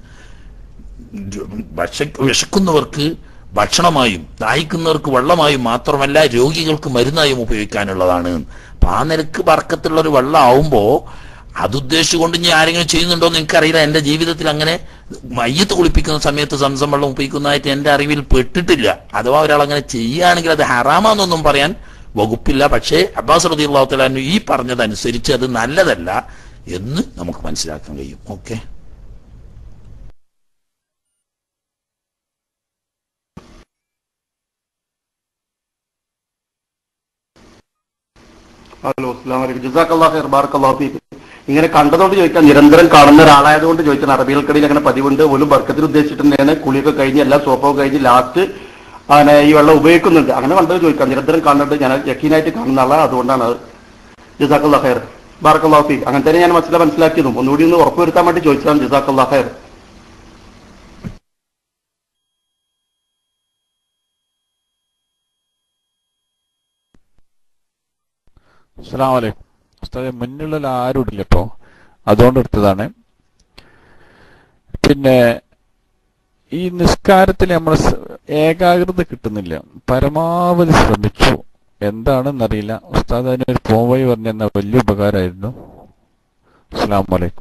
ഭക്ഷ വിശക്കുന്നവർക്ക് ഭക്ഷണമായും ദാഹിക്കുന്നവർക്ക് വെള്ളമായും മാത്രമല്ല രോഗികൾക്ക് മരുന്നായും ഉപയോഗിക്കാനുള്ളതാണ് അപ്പൊ ആ നിലക്ക് ബർക്കത്തുള്ള ഒരു വെള്ളം ആവുമ്പോ അതുദ്ദേശിച്ചുകൊണ്ട് ഇനി ആരെങ്കിലും ചെയ്യുന്നുണ്ടോ എന്ന് എനിക്കറിയില്ല എന്റെ ജീവിതത്തിൽ അങ്ങനെ മയ്യത്ത് കുളിപ്പിക്കുന്ന സമയത്ത് സംസം വെള്ളം ഉപയോഗിക്കുന്നതായിട്ട് എന്റെ അറിവിൽ പെട്ടിട്ടില്ല അഥവാ ഒരാൾ അങ്ങനെ ചെയ്യുകയാണെങ്കിൽ അത് ഹറാമാന്നൊന്നും പറയാൻ വകുപ്പില്ല പക്ഷേ അബ്ബാസ് റതി അള്ളാഹുത്തലാനു ഈ പറഞ്ഞതനുസരിച്ച് അത് നല്ലതല്ല എന്ന് നമുക്ക് മനസ്സിലാക്കാൻ കഴിയും ഓക്കെ ഹലോ അസ്സാം വലൈക്കും ജസാഖല്ലാ ഖൈർ ബാറക്കല്ലാഹു ഫീക്ക് ഇങ്ങനെ കണ്ടതുകൊണ്ട് ചോദിക്കാം നിരന്തരം കാണുന്ന ഒരാളായതുകൊണ്ട് ചോദിച്ചാൽ അറബികൾക്കിടയിൽ അങ്ങനെ പതിവുണ്ട് ഒരു ബർക്കത്തിന് ഉദ്ദേശിച്ചിട്ട് തന്നെയാണ് കുളിയൊക്കെ കഴിഞ്ഞ് എല്ലാ സോപ്പൊക്കെ കഴിഞ്ഞ് ലാസ്റ്റ് അങ്ങനെ ഈ വെള്ളം ഉപയോഗിക്കുന്നുണ്ട് അങ്ങനെ കണ്ടത് ചോദിക്കാം നിരന്തരം കാണുന്നുണ്ട് ഞാൻ യക്കീനായിട്ട് കാണുന്ന ആളാണ് അതുകൊണ്ടാണ് അത് ജസാഖല്ലാ ഖൈർ ബാറക്കല്ലാഹു ഫീക്ക് അങ്ങനെ തന്നെ ഞാൻ മനസ്സിലാ മനസ്സിലാക്കിയതും ഒന്നുകൂടി ഒന്ന് ഉറപ്പുവരുത്താൻ വേണ്ടി ചോദിച്ചതാണ് ജസാഖല്ലാ ഖൈർ അസ്സലാമു അലൈക്കും ഉസ്താദെ മുന്നിലുള്ള ആരും ഇല്ല ഇപ്പോ അതുകൊണ്ട് എടുത്തതാണ് പിന്നെ ഈ നിസ്കാരത്തിൽ നമ്മൾ ഏകാഗ്രത കിട്ടുന്നില്ല പരമാവധി ശ്രമിച്ചു എന്താണെന്നറിയില്ല ഉസ്താദ് അതിനൊരു പോംവഴി പറഞ്ഞു തന്ന വലിയ ഉപകാരമായിരുന്നു അസ്സലാമു അലൈക്കും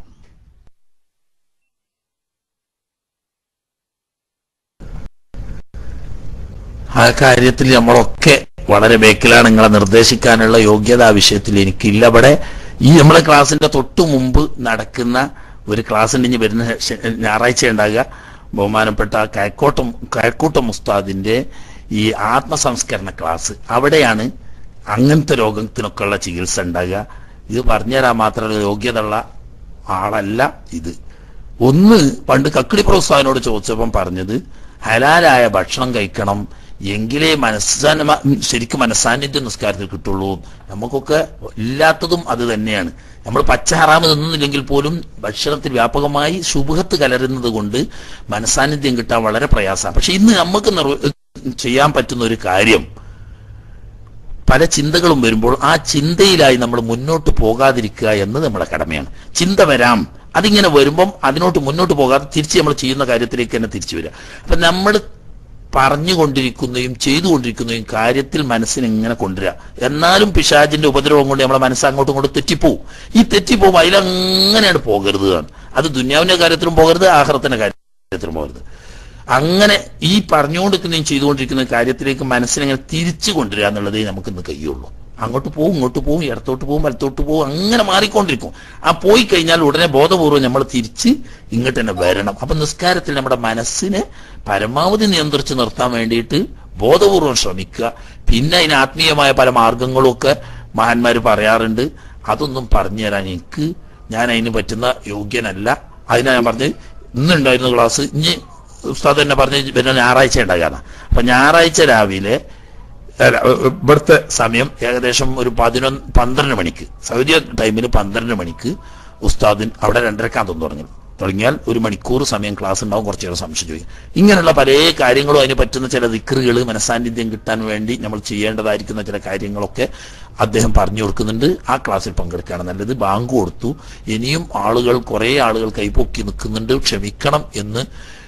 ആ കാര്യത്തിൽ നമ്മളൊക്കെ വളരെ ബേക്കിലാണ് നിങ്ങളെ നിർദ്ദേശിക്കാനുള്ള യോഗ്യത ആ വിഷയത്തിൽ എനിക്കില്ല ഇവിടെ ഈ നമ്മളെ ക്ലാസ്സിന്റെ തൊട്ടു മുമ്പ് നടക്കുന്ന ഒരു ക്ലാസ്സിന് ഇനി വരുന്ന ശ- ഞായറാഴ്ച ഉണ്ടാകുക ബഹുമാനപ്പെട്ട കയക്കോട്ടം കയക്കൂട്ടം ഉസ്താദിന്റെ ഈ ആത്മസംസ്കരണ ക്ലാസ് അവിടെയാണ് അങ്ങനത്തെ രോഗത്തിനൊക്കെ ഉള്ള ചികിത്സ ഉണ്ടാകുക ഇത് പറഞ്ഞുതരാൻ മാത്രമുള്ള യോഗ്യതയുള്ള ആളല്ല ഇത് ഒന്ന് പണ്ട് കക്കിടി പ്രോത്സാഹനോട് ചോദിച്ചപ്പം പറഞ്ഞത് ഹലാലായ ഭക്ഷണം കഴിക്കണം എങ്കിലേ മനസ്സാന ശരിക്കും മനസ്സാന്നിധ്യം നിസ്കാരത്തിൽ കിട്ടുള്ളൂ നമുക്കൊക്കെ ഇല്ലാത്തതും അത് തന്നെയാണ് നമ്മൾ പച്ച ഹറാമ് തിന്നുന്നില്ലെങ്കിൽ പോലും ഭക്ഷണത്തിൽ വ്യാപകമായി ശുഭത്ത് കലരുന്നത് കൊണ്ട് മനസ്സാന്നിധ്യം കിട്ടാൻ വളരെ പ്രയാസമാണ് പക്ഷെ ഇന്ന് നമുക്ക് നിർവ- ചെയ്യാൻ പറ്റുന്ന ഒരു കാര്യം പല ചിന്തകളും വരുമ്പോൾ ആ ചിന്തയിലായി നമ്മൾ മുന്നോട്ട് പോകാതിരിക്കുക എന്ന് നമ്മുടെ കടമയാണ് ചിന്ത വരാം അതിങ്ങനെ വരുമ്പം അതിനോട്ട് മുന്നോട്ട് പോകാതെ തിരിച്ച് നമ്മൾ ചെയ്യുന്ന കാര്യത്തിലേക്ക് തന്നെ തിരിച്ചു വരിക അപ്പൊ നമ്മൾ പറഞ്ഞുകൊണ്ടിരിക്കുന്നതും ചെയ്തുകൊണ്ടിരിക്കുന്നതും കാര്യത്തിൽ മനസ്സിനെ ഇങ്ങനെ കൊണ്ടുവരിക എന്നാലും പിശാജിന്റെ ഉപദ്രവം കൊണ്ട് നമ്മളെ മനസ്സ് അങ്ങോട്ടും ഇങ്ങോട്ടും തെറ്റിപ്പോവും ഈ തെറ്റിപ്പോവും അതിലങ്ങനെയാണ് പോകരുത് എന്നാണ്. അത് ദുന്യാവിന്റെ കാര്യത്തിലും പോകരുത് ആഹ്റത്തിന്റെ കാര്യത്തിലും പോകരുത് അങ്ങനെ ഈ പറഞ്ഞുകൊണ്ടിരിക്കുന്നതും ചെയ്തുകൊണ്ടിരിക്കുന്ന കാര്യത്തിലേക്ക് മനസ്സിനെങ്ങനെ തിരിച്ചു കൊണ്ടുവരിക എന്നുള്ളതേ നമുക്ക് ഇന്ന് കഴിയുള്ളൂ അങ്ങോട്ട് പോകും ഇങ്ങോട്ട് പോകും ഇടത്തോട്ട് പോകും വലത്തോട്ട് പോകും അങ്ങനെ മാറിക്കൊണ്ടിരിക്കും ആ പോയി കഴിഞ്ഞാൽ ഉടനെ ബോധപൂർവ്വം നമ്മൾ തിരിച്ച് ഇങ്ങോട്ട് തന്നെ വരണം അപ്പൊ നിസ്കാരത്തിൽ നമ്മുടെ മനസ്സിനെ പരമാവധി നിയന്ത്രിച്ച് നിർത്താൻ വേണ്ടിയിട്ട് ബോധപൂർവം ശ്രമിക്കുക പിന്നെ അതിന് ആത്മീയമായ പല മാർഗങ്ങളും ഒക്കെ മഹാന്മാർ പറയാറുണ്ട് അതൊന്നും പറഞ്ഞു തരാൻ എനിക്ക് ഞാൻ അതിന് പറ്റുന്ന യോഗ്യനല്ല അതിനാ ഞാൻ പറഞ്ഞത് ഇന്നുണ്ടായിരുന്ന ക്ലാസ് ഇനി ഉസ്താദ് തന്നെ പറഞ്ഞ് പിന്നെ ഞായറാഴ്ച ഉണ്ടാകാന്ന് അപ്പൊ ഞായറാഴ്ച രാവിലെ അല്ല, ഇവിടുത്തെ സമയം ഏകദേശം ഒരു പതിനൊന്ന് പന്ത്രണ്ട് മണിക്ക് സൗദി ടൈമിൽ പന്ത്രണ്ട് മണിക്ക് ഉസ്താദിൻ അവിടെ രണ്ടരക്കാന്ന് തുടങ്ങി തുടങ്ങിയാൽ ഒരു മണിക്കൂർ സമയം ക്ലാസ് ഉണ്ടാവും കുറച്ച് നേരം സംശയം ചോദിക്കും ഇങ്ങനെയുള്ള പല കാര്യങ്ങളും അതിന് പറ്റുന്ന ചില ദിക്കറുകൾ മനസാന്നിധ്യം കിട്ടാൻ വേണ്ടി നമ്മൾ ചെയ്യേണ്ടതായിരിക്കുന്ന ചില കാര്യങ്ങളൊക്കെ അദ്ദേഹം പറഞ്ഞു കൊടുക്കുന്നുണ്ട് ആ ക്ലാസ്സിൽ പങ്കെടുക്കുകയാണ് നല്ലത് ബാങ്ക് കൊടുത്തു ഇനിയും ആളുകൾ കുറെ ആളുകൾ കൈപ്പൊക്കി നിൽക്കുന്നുണ്ട് ക്ഷമിക്കണം എന്ന്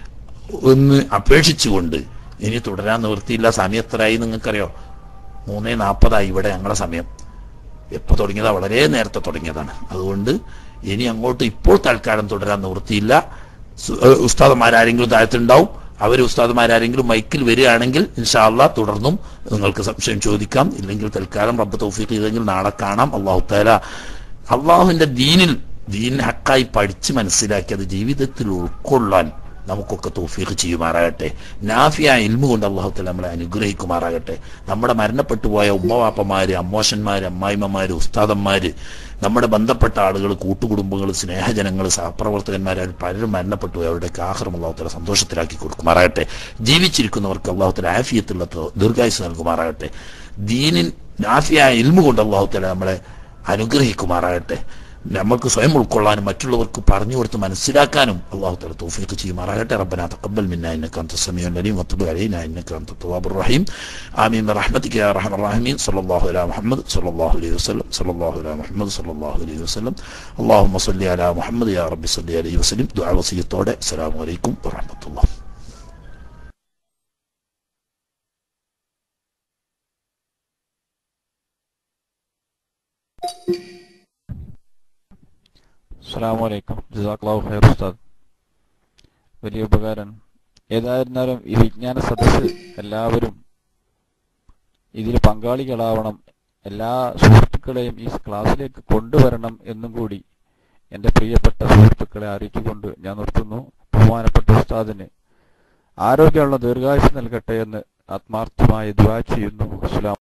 ഒന്ന് അപേക്ഷിച്ചുകൊണ്ട് ഇനി തുടരാൻ നിവൃത്തിയില്ല സമയം എത്രയായി നിങ്ങൾക്കറിയോ മൂന്നേ നാൽപ്പതായി ഇവിടെ ഞങ്ങളുടെ സമയം എപ്പോൾ തുടങ്ങിയതാ വളരെ നേരത്തെ തുടങ്ങിയതാണ് അതുകൊണ്ട് ഇനി അങ്ങോട്ട് ഇപ്പോൾ തൽക്കാലം തുടരാൻ നിവൃത്തിയില്ല സു- ഏഹ് ഉസ്താദന്മാരാരെങ്കിലും താഴത്തുണ്ടാവും അവർ ഉസ്താദന്മാരാരെങ്കിലും മൈക്കിൽ വരികയാണെങ്കിൽ ഇൻഷാല്ല തുടർന്നും നിങ്ങൾക്ക് സംശയം ചോദിക്കാം ഇല്ലെങ്കിൽ തൽക്കാലം റബ്ബ് തൗഫീഖ് ചെയ്തെങ്കിൽ നാളെ കാണാം അള്ളാഹു താല അള്ളാഹുവിന്റെ ദീനിൽ ദീൻ ഹക്കായി പഠിച്ച് മനസ്സിലാക്കി അത് ജീവിതത്തിൽ ഉൾക്കൊള്ളാൻ നമുക്കൊക്കെ തൗഫീഖ് ചെയ്യുമാറാകട്ടെ നാഫിയ ഇൽമു കൊണ്ട് അള്ളാഹു തല നമ്മളെ അനുഗ്രഹിക്കുമാറാകട്ടെ നമ്മുടെ മരണപ്പെട്ടു പോയ ഉമ്മവാപ്പമാര് അമ്മോശന്മാര് അമ്മായിമ്മമാര് ഉസ്താദന്മാര് നമ്മുടെ ബന്ധപ്പെട്ട ആളുകൾ കൂട്ടുകുടുംബങ്ങൾ സ്നേഹജനങ്ങൾ സഹപ്രവർത്തകന്മാർ പലരും മരണപ്പെട്ടു പോയി അവരുടെ ആഹ്റം അള്ളാഹു തല സന്തോഷത്തിലാക്കി കൊടുക്കുമാറാകട്ടെ ജീവിച്ചിരിക്കുന്നവർക്ക് അള്ളാഹു തല ആഫിയത്തുള്ള ദീർഘായുസ് നൽകുമാറാകട്ടെ ദീനിൻ നാഫിയായ ഇൽമു കൊണ്ട് അള്ളാഹു തല നമ്മളെ അനുഗ്രഹിക്കുമാറാകട്ടെ നമുക്ക് സ്വയം ഉൾക്കൊള്ളാനും മറ്റുള്ളവർക്ക് പറഞ്ഞു കൊടുത്ത് മനസ്സിലാക്കാനും അള്ളാഹു തല തൗഫീഖ് ചെയ്യുമാറാകട്ടെ റബ്ബന തഖബ്ബൽ മിന്ന ഇന്നക അൻത സമീഉൽ അലീം വതുബ് അലൈനാ ഇന്നക അൻത തവ്വാബുർ റഹീം ആമീൻ ബിറഹ്മതിക യാ അർഹമർ റഹീമീൻ സല്ലല്ലാഹു അലാ മുഹമ്മദ് സല്ലല്ലാഹു അലൈഹി വസല്ലം സല്ലല്ലാഹു അലാ മുഹമ്മദ് സല്ലല്ലാഹു അലൈഹി വസല്ലം അല്ലാഹുമ്മ സ്വല്ലി അലാ മുഹമ്മദ് യാ റബ്ബി സ്വല്ലി അലൈഹി വസല്ലം ദുആ വസിയത്തോടെ അസ്സലാമു അലൈക്കും വറഹ്മത്തുള്ളാഹി അസ്സാം വലൈക്കും ജസാഖ്ലാഹു ഖൈർ ഉസ്താദ് വലിയ ഉപകാരമാണ് ഏതായിരുന്നാലും ഈ വിജ്ഞാന സദസ്സ് എല്ലാവരും ഇതിൽ പങ്കാളികളാവണം എല്ലാ സുഹൃത്തുക്കളെയും ഈ ക്ലാസ്സിലേക്ക് കൊണ്ടുവരണം എന്നും കൂടി എൻ്റെ പ്രിയപ്പെട്ട സുഹൃത്തുക്കളെ അറിയിച്ചുകൊണ്ട് ഞാൻ നിർത്തുന്നു ബഹുമാനപ്പെട്ട ഉസ്താദിന് ആരോഗ്യമുള്ള ദീർഘായുസ് നൽകട്ടെ എന്ന് ആത്മാർത്ഥമായി ദ്വാ ചെയ്യുന്നു അസ്സലാം